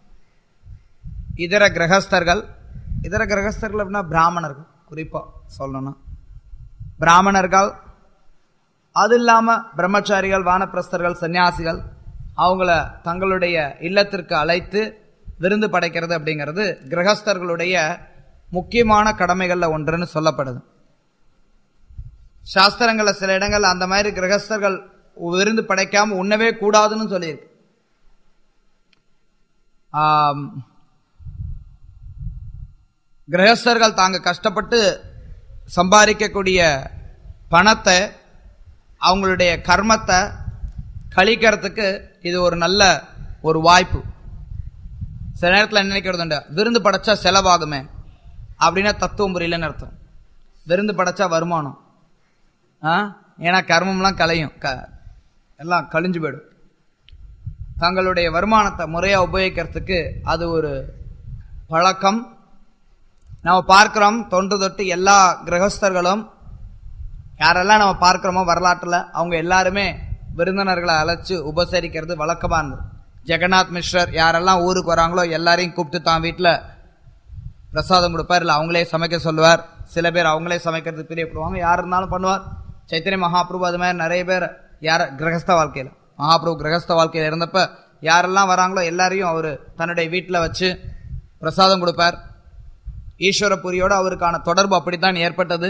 இதர கிரகஸ்தர்கள் இதர கிரகஸ்தர்கள் அப்படின்னா பிராமணர்கள் குறிப்பா சொல்லணும்னா பிராமணர்கள் அது இல்லாம பிரம்மச்சாரிகள் வானப்பிரஸ்தர்கள் சன்னியாசிகள் அவங்கள தங்களுடைய இல்லத்திற்கு அழைத்து விருந்து படைக்கிறது அப்படிங்கிறது கிரகஸ்தர்களுடைய முக்கியமான கடமைகள்ல ஒன்றுன்னு சொல்லப்படுது சாஸ்திரங்கள்ல சில இடங்கள்ல அந்த மாதிரி கிரகஸ்தர்கள் விருந்து படைக்காம உண்ணவே கூடாதுன்னு சொல்லியிருக்கு ஆம், கிரகஸ்தர்கள் தாங்க கஷ்டப்பட்டு சம்பாதிக்கக்கூடிய பணத்தை அவங்களுடைய கர்மத்தை கழிக்கிறதுக்கு இது ஒரு நல்ல ஒரு வாய்ப்பு சில நேரத்தில் என்ன நினைக்கிறது உண்டு விருந்து படைச்சா செலவாகுமே அப்படின்னா தத்துவம் புரியலன்னு அர்த்தம் விருந்து படைச்சா வருமானம் ஆ ஏன்னா கர்மம்லாம் கலையும் க எல்லாம் கழிஞ்சு போயிடும் தங்களுடைய வருமானத்தை முறையாக உபயோகிக்கிறதுக்கு அது ஒரு பழக்கம் நம்ம பார்க்கிறோம் தொன்று தொட்டு எல்லா கிரகஸ்தர்களும் யாரெல்லாம் நம்ம பார்க்கிறோமோ வரலாற்றில் அவங்க எல்லாருமே விருந்தினர்களை அழைச்சு உபசரிக்கிறது வழக்கமா இருந்தது ஜெகநாத் மிஸ்ரர் யாரெல்லாம் ஊருக்கு வராங்களோ எல்லாரையும் கூப்பிட்டு தான் வீட்டில் பிரசாதம் கொடுப்பார் இல்லை அவங்களே சமைக்க சொல்லுவார் சில பேர் அவங்களே சமைக்கிறதுக்கு பிரியப்படுவாங்க யார் இருந்தாலும் பண்ணுவார் சைத்தன்ய மகாபிரபு அது மாதிரி நிறைய பேர் யார கிரகஸ்த வாழ்க்கையில் மகாபிரபு கிரகஸ்த வாழ்க்கையில் இருந்தப்ப யாரெல்லாம் வராங்களோ எல்லாரையும் அவர் தன்னுடைய வீட்டில் வச்சு பிரசாதம் கொடுப்பார் ஈஸ்வரபுரியோட அவருக்கான தொடர்பு அப்படித்தான் ஏற்பட்டது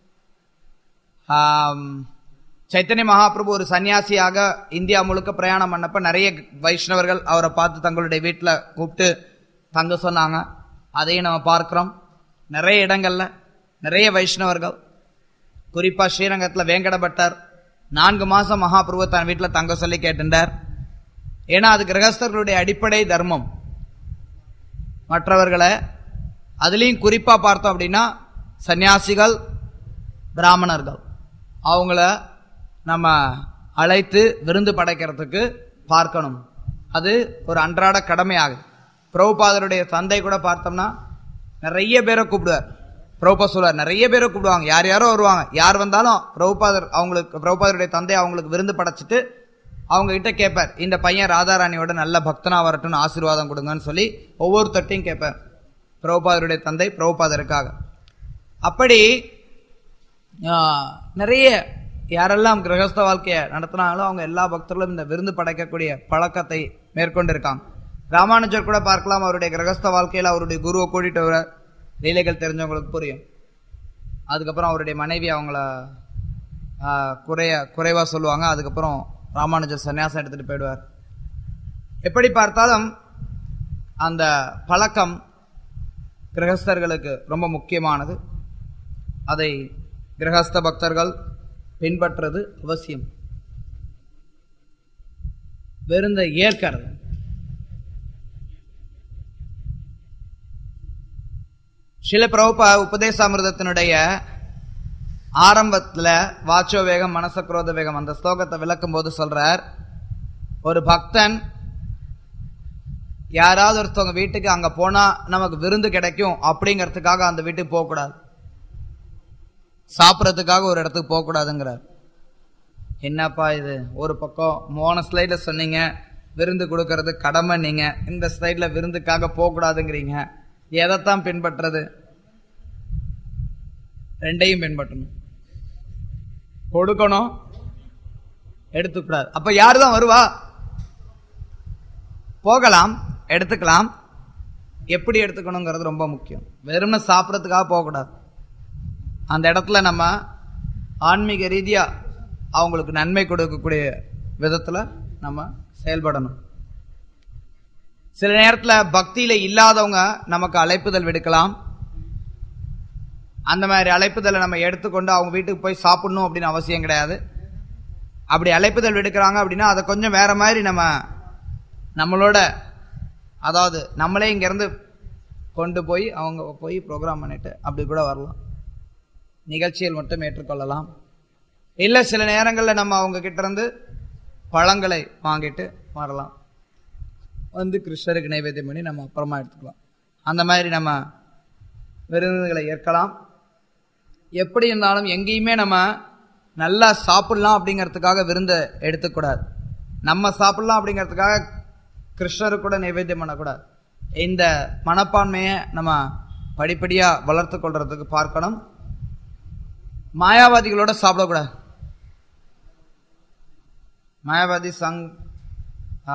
ஆம், சைத்தன்ய மகாபிரபு ஒரு சன்னியாசியாக இந்தியா முழுக்க பிரயாணம் பண்ணப்ப நிறைய வைஷ்ணவர்கள் அவரை பார்த்து தங்களுடைய வீட்டில் கூப்பிட்டு தங்க சொன்னாங்க அதையும் நம்ம பார்க்கிறோம் நிறைய இடங்கள்ல நிறைய வைஷ்ணவர்கள் குறிப்பா ஸ்ரீரங்கத்தில் வேங்கடபட்டர் நான்கு மாசம் மகாபிரபு தன் வீட்டில் தங்க சொல்லி கேட்டுட்டார் ஏன்னா அது கிரகஸ்தர்களுடைய அடிப்படை தர்மம் மற்றவர்களை அதுலேயும் குறிப்பா பார்த்தோம் அப்படின்னா சன்னியாசிகள் பிராமணர்கள் அவங்கள நம்ம அழைத்து விருந்து படைக்கிறதுக்கு பார்க்கணும் அது ஒரு அன்றாட கடமையாகுது பிரபுபாதருடைய தந்தை கூட பார்த்தோம்னா நிறைய பேரை கூப்பிடுவார் பிரபுபா சொல்வார் நிறைய பேரை கூப்பிடுவாங்க யார் யாரோ வருவாங்க யார் வந்தாலும் பிரபுபாதர் அவங்களுக்கு பிரபுபாதருடைய தந்தை அவங்களுக்கு விருந்து படைச்சிட்டு அவங்க கிட்ட கேட்பார் இந்த பையன் ராதாராணியோட நல்ல பக்தனா வரட்டும்னு ஆசீர்வாதம் கொடுங்கன்னு சொல்லி ஒவ்வொருத்தட்டையும் கேட்பார் பிரபுபாதருடைய தந்தை பிரபுபாதருக்காக அப்படி ஆ, நிறைய யாரெல்லாம் கிரகஸ்த வாழ்க்கையை நடத்துனாங்களோ அவங்க எல்லா பக்தர்களும் இந்த விருந்து படைக்கக்கூடிய பழக்கத்தை மேற்கொண்டு இருக்காங்க ராமானுஜர் கூட பார்க்கலாம் அவருடைய கிரகஸ்த வாழ்க்கையில் அவருடைய குருவை கூட்டிட்டு வர லீலைகள் தெரிஞ்சவங்களுக்கு புரியும் அதுக்கப்புறம் அவருடைய மனைவி அவங்கள ஆ, குறைய குறைவா சொல்லுவாங்க அதுக்கப்புறம் ராமானுஜர் சன்னியாசம் எடுத்துட்டு போயிடுவார் எப்படி பார்த்தாலும் அந்த பழக்கம் கிரகஸ்தர்களுக்கு ரொம்ப முக்கியமானது அதை கிரகஸ்த பக்தர்கள் பின்பற்றுறது அவசியம் விருந்தை ஏற்கிறது சில பிரபுபா உபதேசாமிர்தத்தினுடைய ஆரம்பத்துல வாச்சோ வேகம் மனசக்ரோத வேகம் அந்த ஸ்லோகத்தை விளக்கும் போது சொல்றார் ஒரு பக்தன் யாராவது ஒருத்தவங்க வீட்டுக்கு அங்க போனா நமக்கு விருந்து கிடைக்கும் அப்படிங்கிறதுக்காக அந்த வீட்டுக்கு போகக்கூடாது சாப்பிட்றதுக்காக ஒரு இடத்துக்கு போகக்கூடாதுங்கிறார் என்னப்பா இது ஒரு பக்கம் மோன ஸ்லைட்ல சொன்னீங்க விருந்து கொடுக்கறது கடமை நீங்க இந்த ஸ்லைட்ல விருந்துக்காக போகக்கூடாதுங்கிறீங்க எதைத்தான் பின்பற்றுறது ரெண்டையும் பின்பற்றணும் கொடுக்கணும் எடுத்துக்கூடாது அப்ப யாரு தான் வருவா போகலாம் எடுத்துக்கலாம் எப்படி எடுத்துக்கணுங்கிறது ரொம்ப முக்கியம் வெறும்னு சாப்பிட்றதுக்காக போகக்கூடாது அந்த இடத்துல நம்ம ஆன்மீக ரீதியா அவங்களுக்கு நன்மை கொடுக்கக்கூடிய விதத்துல நம்ம செயல்படணும் சில நேரத்துல பக்தியில இல்லாதவங்க நமக்கு அழைப்புதல் விடுக்கலாம் அந்த மாதிரி அழைப்புதலை நம்ம எடுத்துக்கொண்டு அவங்க வீட்டுக்கு போய் சாப்பிடணும் அப்படின்னு அவசியம் கிடையாது அப்படி அழைப்புதல் விடுக்கிறாங்க அப்படின்னா அதை கொஞ்சம் வேற மாதிரி நம்ம நம்மளோட அதாவது நம்மளே இங்கேருந்து கொண்டு போய் அவங்க போய் ப்ரோக்ராம் பண்ணிட்டு அப்படி கூட வரலாம் நிகழ்ச்சிகள் மட்டும் ஏற்றுக்கொள்ளலாம் இல்லை சில நேரங்களில் நம்ம அவங்க கிட்ட இருந்து பழங்களை வாங்கிட்டு வரலாம் வந்து கிருஷ்ணருக்கு நைவேத்தியம் பண்ணி நம்ம அப்புறமா எடுத்துக்கலாம் அந்த மாதிரி நம்ம விருந்துகளை ஏற்கலாம் எப்படி இருந்தாலும் எங்கேயுமே நம்ம நல்லா சாப்பிடலாம் அப்படிங்கிறதுக்காக விருந்தை எடுத்துக்கூடாது நம்ம சாப்பிடலாம் அப்படிங்கிறதுக்காக கிருஷ்ணருக்கு கூட நைவேத்தியம் பண்ணக்கூடாது இந்த மனப்பான்மையை நம்ம படிப்படியாக வளர்த்து கொள்றதுக்கு பார்க்கணும் மாயாவாதிகளோட சாப்பிடக்கூடாது மாயாவாதி சங் ஆ,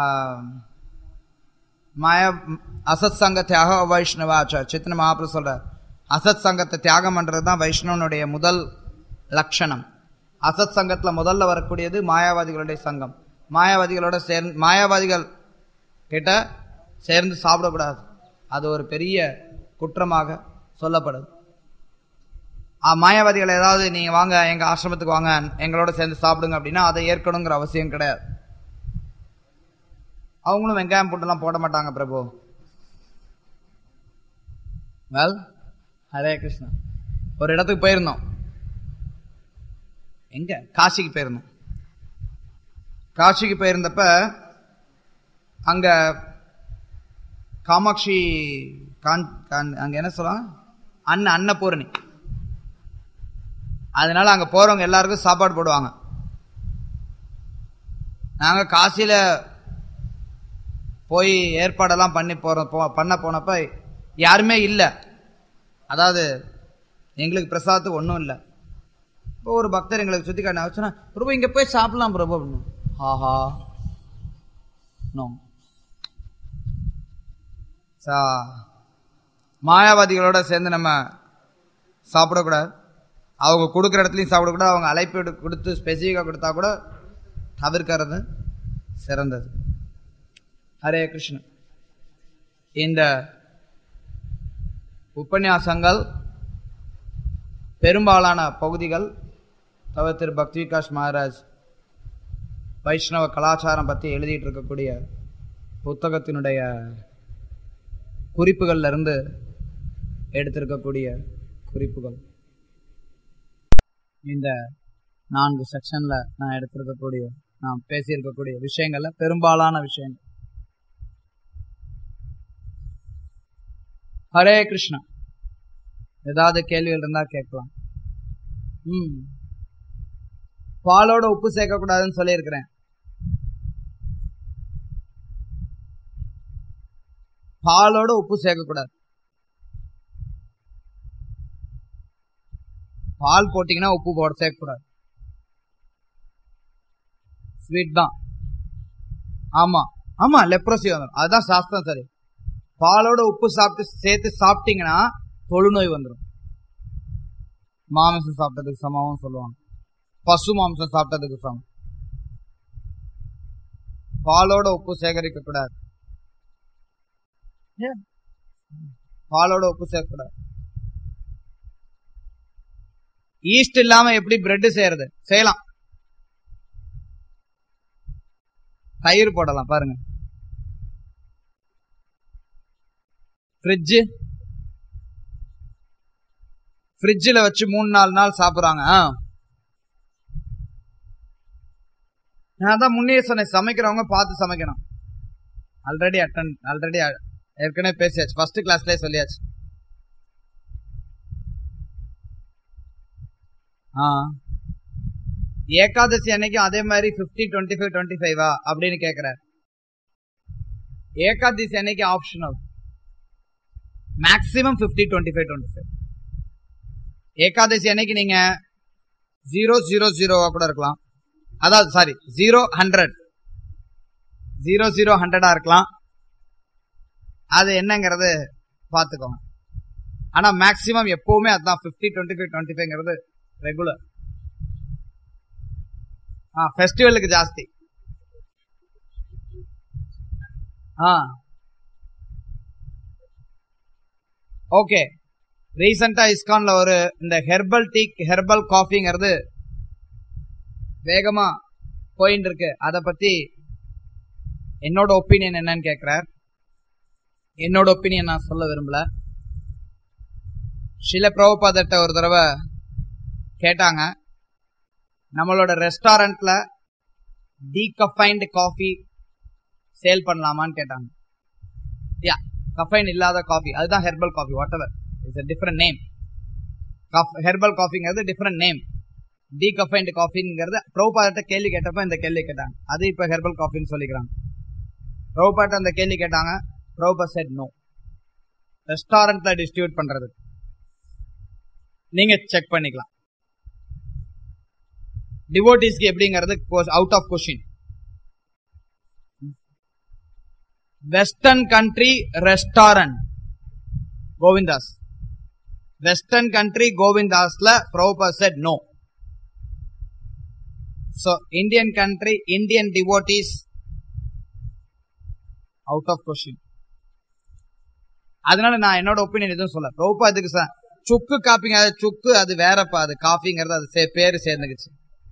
மாயா அசத் சங்க தியாக வைஷ்ணவாச்சார் சித்தன மகாபுரு சொல்றார் அசத் சங்கத்தை தியாகம் பண்றது தான் வைஷ்ணவனுடைய முதல் லட்சணம் அசத் சங்கத்துல முதல்ல வரக்கூடியது மாயாவாதிகளுடைய சங்கம் மாயாவாதிகளோட சேர்ந்து மாயாவாதிகள் கிட்ட சேர்ந்து சாப்பிடக்கூடாது அது ஒரு பெரிய குற்றமாக சொல்லப்படுது ஆ, மாயாவாதிகள் ஏதாவது நீங்க வாங்க எங்க ஆசிரமத்துக்கு வாங்க எங்களோட சேர்ந்து சாப்பிடுங்க அப்படின்னா அதை ஏற்கணுங்கிற அவசியம் கிடையாது அவங்களும் வெங்காயம் போட்டுலாம் போட மாட்டாங்க பிரபு வெல் ஹரே கிருஷ்ணா ஒரு இடத்துக்கு போயிருந்தோம் எங்க காசிக்கு போயிருந்தோம் காசிக்கு போயிருந்தப்ப அங்க காமாட்சி கான் கான்- அங்க என்ன சொல்லலாம் அன்ன அன்னபூரணி அதனால அங்க போறவங்க எல்லாருக்கும் சாப்பாடு போடுவாங்க நாங்க காசியில போய் ஏற்பாடெல்லாம் பண்ணி போறோம் போ- பண்ண போனப்ப யாருமே இல்லை அதாவது எங்களுக்கு பிரசாதத்துக்கு ஒன்றும் இல்லை இப்போ ஒரு பக்தர் எங்களுக்கு சுத்தி காட்டினா சொன்னா பிரபு இங்க போய் சாப்பிடலாம் பிரபு அப்படின்னு ஆஹா நோ சா மாயாவாதிகளோட சேர்ந்து நம்ம சாப்பிடக்கூடாது அவங்க கொடுக்குற இடத்துலையும் சாப்பிடக்கூடாது அவங்க அழைப்பு எடு- கொடுத்து ஸ்பெசிஃபிக்காக கொடுத்தா கூட தவிர்க்கிறது சிறந்தது ஹரே கிருஷ்ணன் இந்த உபன்யாசங்கள் பெரும்பாலான பகுதிகள் தவிர திரு பக்தி விகாஸ் மகாராஜ் வைஷ்ணவ கலாச்சாரம் பற்றி எழுதிட்டு இருக்கக்கூடிய புத்தகத்தினுடைய குறிப்புகள்ல இருந்து எடுத்திருக்கக்கூடிய குறிப்புகள் இந்த நான்கு செக்ஷன்ல நான் எடுத்திருக்கக்கூடிய நான் பேசியிருக்கக்கூடிய விஷயங்கள்ல பெரும்பாலான விஷயங்கள் ஹரே கிருஷ்ணா ஏதாவது கேள்விகள் இருந்தா கேட்கலாம் ம் பாலோட உப்பு சேர்க்கக்கூடாதுன்னு சொல்லியிருக்கிறேன் பாலோட உப்பு சேர்க்கக்கூடாது பால் போட்டீங்கன்னா உப்பு போட சேர்க்கக்கூடாது ஸ்வீட் தான் ஆமா ஆமா லெப்ரோசி வந்துடும் அதுதான் சாஸ்திரம் சரி பாலோட உப்பு சாப்பிட்டு சேர்த்து சாப்பிட்டீங்கன்னா தொழுநோய் வந்துடும் மாமிசம் சாப்பிட்டதுக்கு சமம் சொல்லுவாங்க பசு மாம்சம் சாப்பிட்டதுக்கு சமம் பாலோட உப்பு சேகரிக்க கூடாது ஏன்? பாலோட உப்பு சேர்க்கக்கூடாது ஈஸ்ட் இல்லாம எப்படி பிரெட் செய்யறது செய்யலாம் தயிர் போடலாம் பாருங்க ஃப்ரிட்ஜ் ஃப்ரிட்ஜில் வச்சு மூணு நாலு நாள் சாப்பிட்றாங்க ஆ. நான் தான் முன்னே சொன்னேன் சமைக்கிறவங்க பார்த்து சமைக்கணும் ஆல்ரெடி அட்டன் ஆல்ரெடி ஏற்கனவே பேசியாச்சு ஃபர்ஸ்ட் கிளாஸ்லேயே சொல்லியாச்சு ஆ ஏகாதசி அன்னைக்கும் அதே மாதிரி ஃபிஃப்டி டுவெண்ட்டி ஃபைவ் டுவெண்ட்டி ஃபைவா அப்படின்னு கேட்குறாரு ஏகாதசி அன்னைக்கு optional maximum fifty twenty five twenty five Ekadashi அன்னைக்கு நீங்க ஜீரோ ஜீரோ ஜீரோவா கூட இருக்கலாம் அதாவது sorry zero hundred zero zero ஹண்ட்ரடா இருக்கலாம் அது என்னங்கிறது பார்த்துக்கோங்க ஆனா மேக்ஸிமம் எப்பவுமே அதுதான் ஃபிஃப்டி டுவெண்ட்டி ஃபைவ் டுவெண்ட்டி ஃபைவ்ங்கிறது ரெகுலர் ஆ ஃபெஸ்டிவலுக்கு ஜாஸ்தி ஆ ஓகே ரீசெண்டா இஸ்கான்ல ஒரு இந்த ஹெர்பல் டீ ஹெர்பல் காஃபிங்கிறது வேகமா போயின்னு இருக்கு அதை பத்தி என்னோட ஒப்பீனியன் என்னன்னு கேட்கிறார் என்னோட ஒப்பீனியன் நான் சொல்ல விரும்பல ஷில பிரபுபாதர்கிட்ட ஒரு தடவை கேட்டாங்க நம்மளோட ரெஸ்டாரண்ட்ல டீகஃபைன்டு காஃபி சேல் பண்ணலாமான்னு கேட்டாங்க யா கஃபைன் இல்லாத காஃபி அதுதான் herbal coffee whatever it's a different name herbal காஃபிங்கிறது டிஃப்ரெண்ட் நேம் டீகஃபைன்டு காஃபிங்கிறது பிரபுபாதர்கிட்ட கேள்வி கேட்டப்ப இந்த கேள்வி கேட்டாங்க அது இப்போ ஹெர்பல் காஃபின்னு சொல்லிக்கிறாங்க பிரபுபாட்ட அந்த கேள்வி கேட்டாங்க பிரபுபா செட் நோ ரெஸ்டாரண்ட்ல டிஸ்ட்ரிபியூட் பண்றது நீங்க செக் பண்ணிக்கலாம் டிவோட்டிஸ்க்கு எப்படிங்கிறது out of question western country restaurant Govindas western country கோவிந்தாஸ்ல proper said no So, Indian country, Indian devotees, out of question. அதனால நான் என்னோட ஒப்பீனியன் எதுவும் சொல்ல பிரபுபா இதுக்கு ச- சுக்கு காப்பிங்க அது சுக்கு அது வேறப்பா அது காஃபிங்கிறது அது சே- பேரு சேர்ந்துக்குச்சு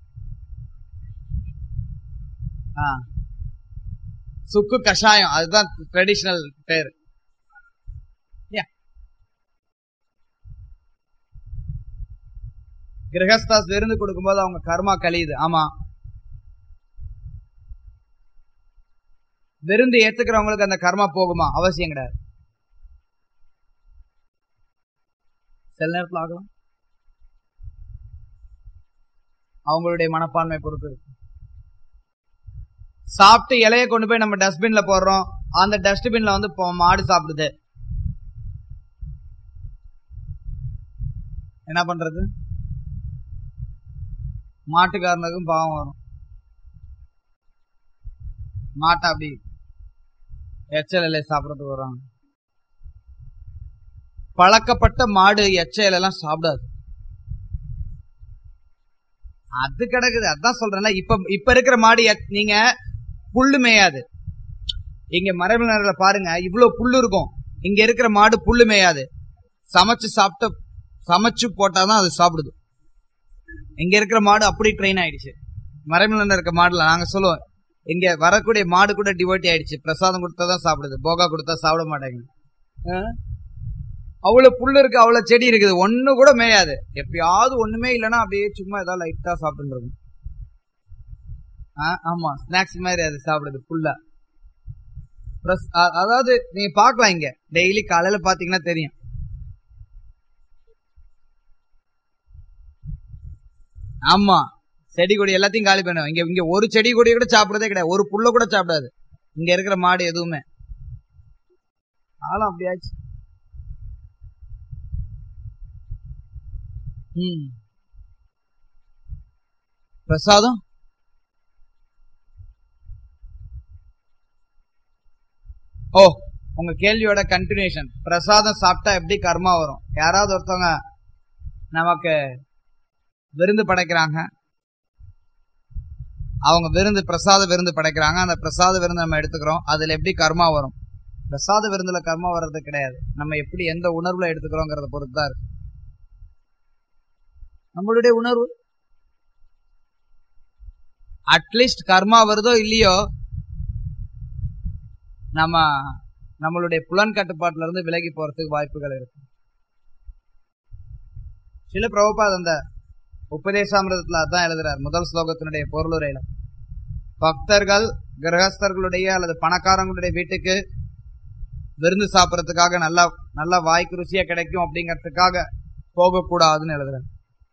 ஆ சுக்கு கஷாயம் அதுதான் ட்ரெடிஷனல் பேர் Yeah. கிரகஸ்தாஸ் விருந்து கொடுக்கும்போது அவங்க கர்மா கழியுது ஆமா விருந்து ஏத்துக்கிறவங்களுக்கு அந்த கர்மா போகுமா அவசியம் கிடையாது சில நேரத்தில் ஆகலாம் அவங்களுடைய மனப்பான்மை பொறுத்து இருக்கு. சாப்பிட்டு இலைய கொண்டு போய் நம்ம டஸ்ட்பின்ல போடுறோம் அந்த டஸ்ட்பின்ல வந்து இப்போ மாடு சாப்பிடுது என்ன பண்றது மாட்டுக்காரனுக்கும் பாவம் வரும் மாட்டை அப்படி எச்சல் இலை சாப்பிடறதுக்கு வர்றாங்க பழக்கப்பட்ட மாடு எச்ச இலையெல்லாம் சாப்பிடாது அது கிடக்குது அதான் சொல்றேன்ல இப்ப இப்ப இருக்கிற மாடு எத்- நீங்க புல்லு மேயாது இங்க மரபினர்ல பாருங்க இவ்வளவு புல்லு இருக்கும் இங்க இருக்கிற மாடு புல்லு மேயாது சமைச்சு சாப்பிட்ட சமைச்சு போட்டாதான் அது சாப்பிடுது இங்க இருக்கிற மாடு அப்படி ட்ரெயின் ஆயிடுச்சு மரபினர்ல இருக்க மாடுல நாங்க சொல்லுவோம் இங்க வரக்கூடிய மாடு கூட டிவோட்டி ஆயிடுச்சு பிரசாதம் கொடுத்தா தான் சாப்பிடுது போகா கொடுத்தா சாப்பிட மாட்டேங்குது ஆ? அவ்வளவு புல்லு இருக்கு அவ்வளவு செடி இருக்குது ஒண்ணு கூட மேயாது எப்பயாவது ஒண்ணுமே இல்லைன்னா அப்படியே சும்மா ஏதாவது லைட்டா சாப்பிட்டு இருக்கும் ஆ, ஆமா ஸ்நாக்ஸ் மாதிரி அது சாப்பிடுது புல்லா Plus, அ- அதாவது நீங்க பார்க்கலாம் இங்க டெய்லி காலையில பாத்தீங்கன்னா தெரியும் ஆமா செடி கொடி எல்லாத்தையும் காலி பண்ணுவோம் இங்க இங்க ஒரு செடி கொடி கூட சாப்பிடுறதே கிடையாது ஒரு புல்ல கூட சாப்பிடாது இங்க இருக்கிற மாடு எதுவுமே ஆளும் அப்படியாச்சு ம் பிரசாதம் ஓ உங்க கேள்வியோட கண்டினியூஷன் பிரசாதம் சாப்பிட்டா எப்படி கர்மா வரும் யாராவது ஒருத்தவங்க நமக்கு விருந்து படைக்கிறாங்க அவங்க விருந்து பிரசாத விருந்து படைக்கிறாங்க அந்த பிரசாத விருந்து நம்ம எடுத்துக்கிறோம் அதுல எப்படி கர்மா வரும் பிரசாத விருந்துல கர்மா வர்றது கிடையாது நம்ம எப்படி எந்த உணர்வுல எடுத்துக்கிறோங்கிறத பொறுத்து தான் இருக்கு நம்மளுடைய உணர்வு அட்லீஸ்ட் கர்மா வருதோ இல்லையோ நம்ம நம்மளுடைய புலன் கட்டுப்பாட்டுல இருந்து விலகி போறதுக்கு வாய்ப்புகள் இருக்கு சில பிரபுபாத் அந்த உபதேசாமிரதத்துல அதான் எழுதுறார் முதல் ஸ்லோகத்தினுடைய பொருளுரையில பக்தர்கள் கிரகஸ்தர்களுடைய அல்லது பணக்காரங்களுடைய வீட்டுக்கு விருந்து சாப்பிடறதுக்காக நல்லா நல்லா வாய்க்கு ருசியா கிடைக்கும் அப்படிங்கறதுக்காக போகக்கூடாதுன்னு எழுதுறார்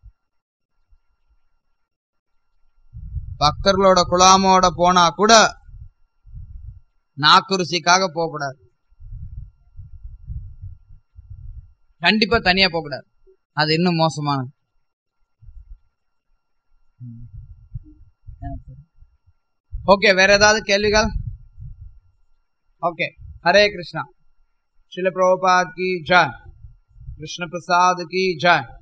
பக்தர்களோட குலாமோட போனா கூட நாக்கு ருசிக்காக போகக்கூடாது கண்டிப்பா தனியா போகக்கூடாது அது இன்னும் மோசமானது ஓகே வேற ஏதாவது கேள்விகள் ஓகே ஹரே கிருஷ்ணா शिल प्रभुपाद की जय कृष्ण प्रसाद की जय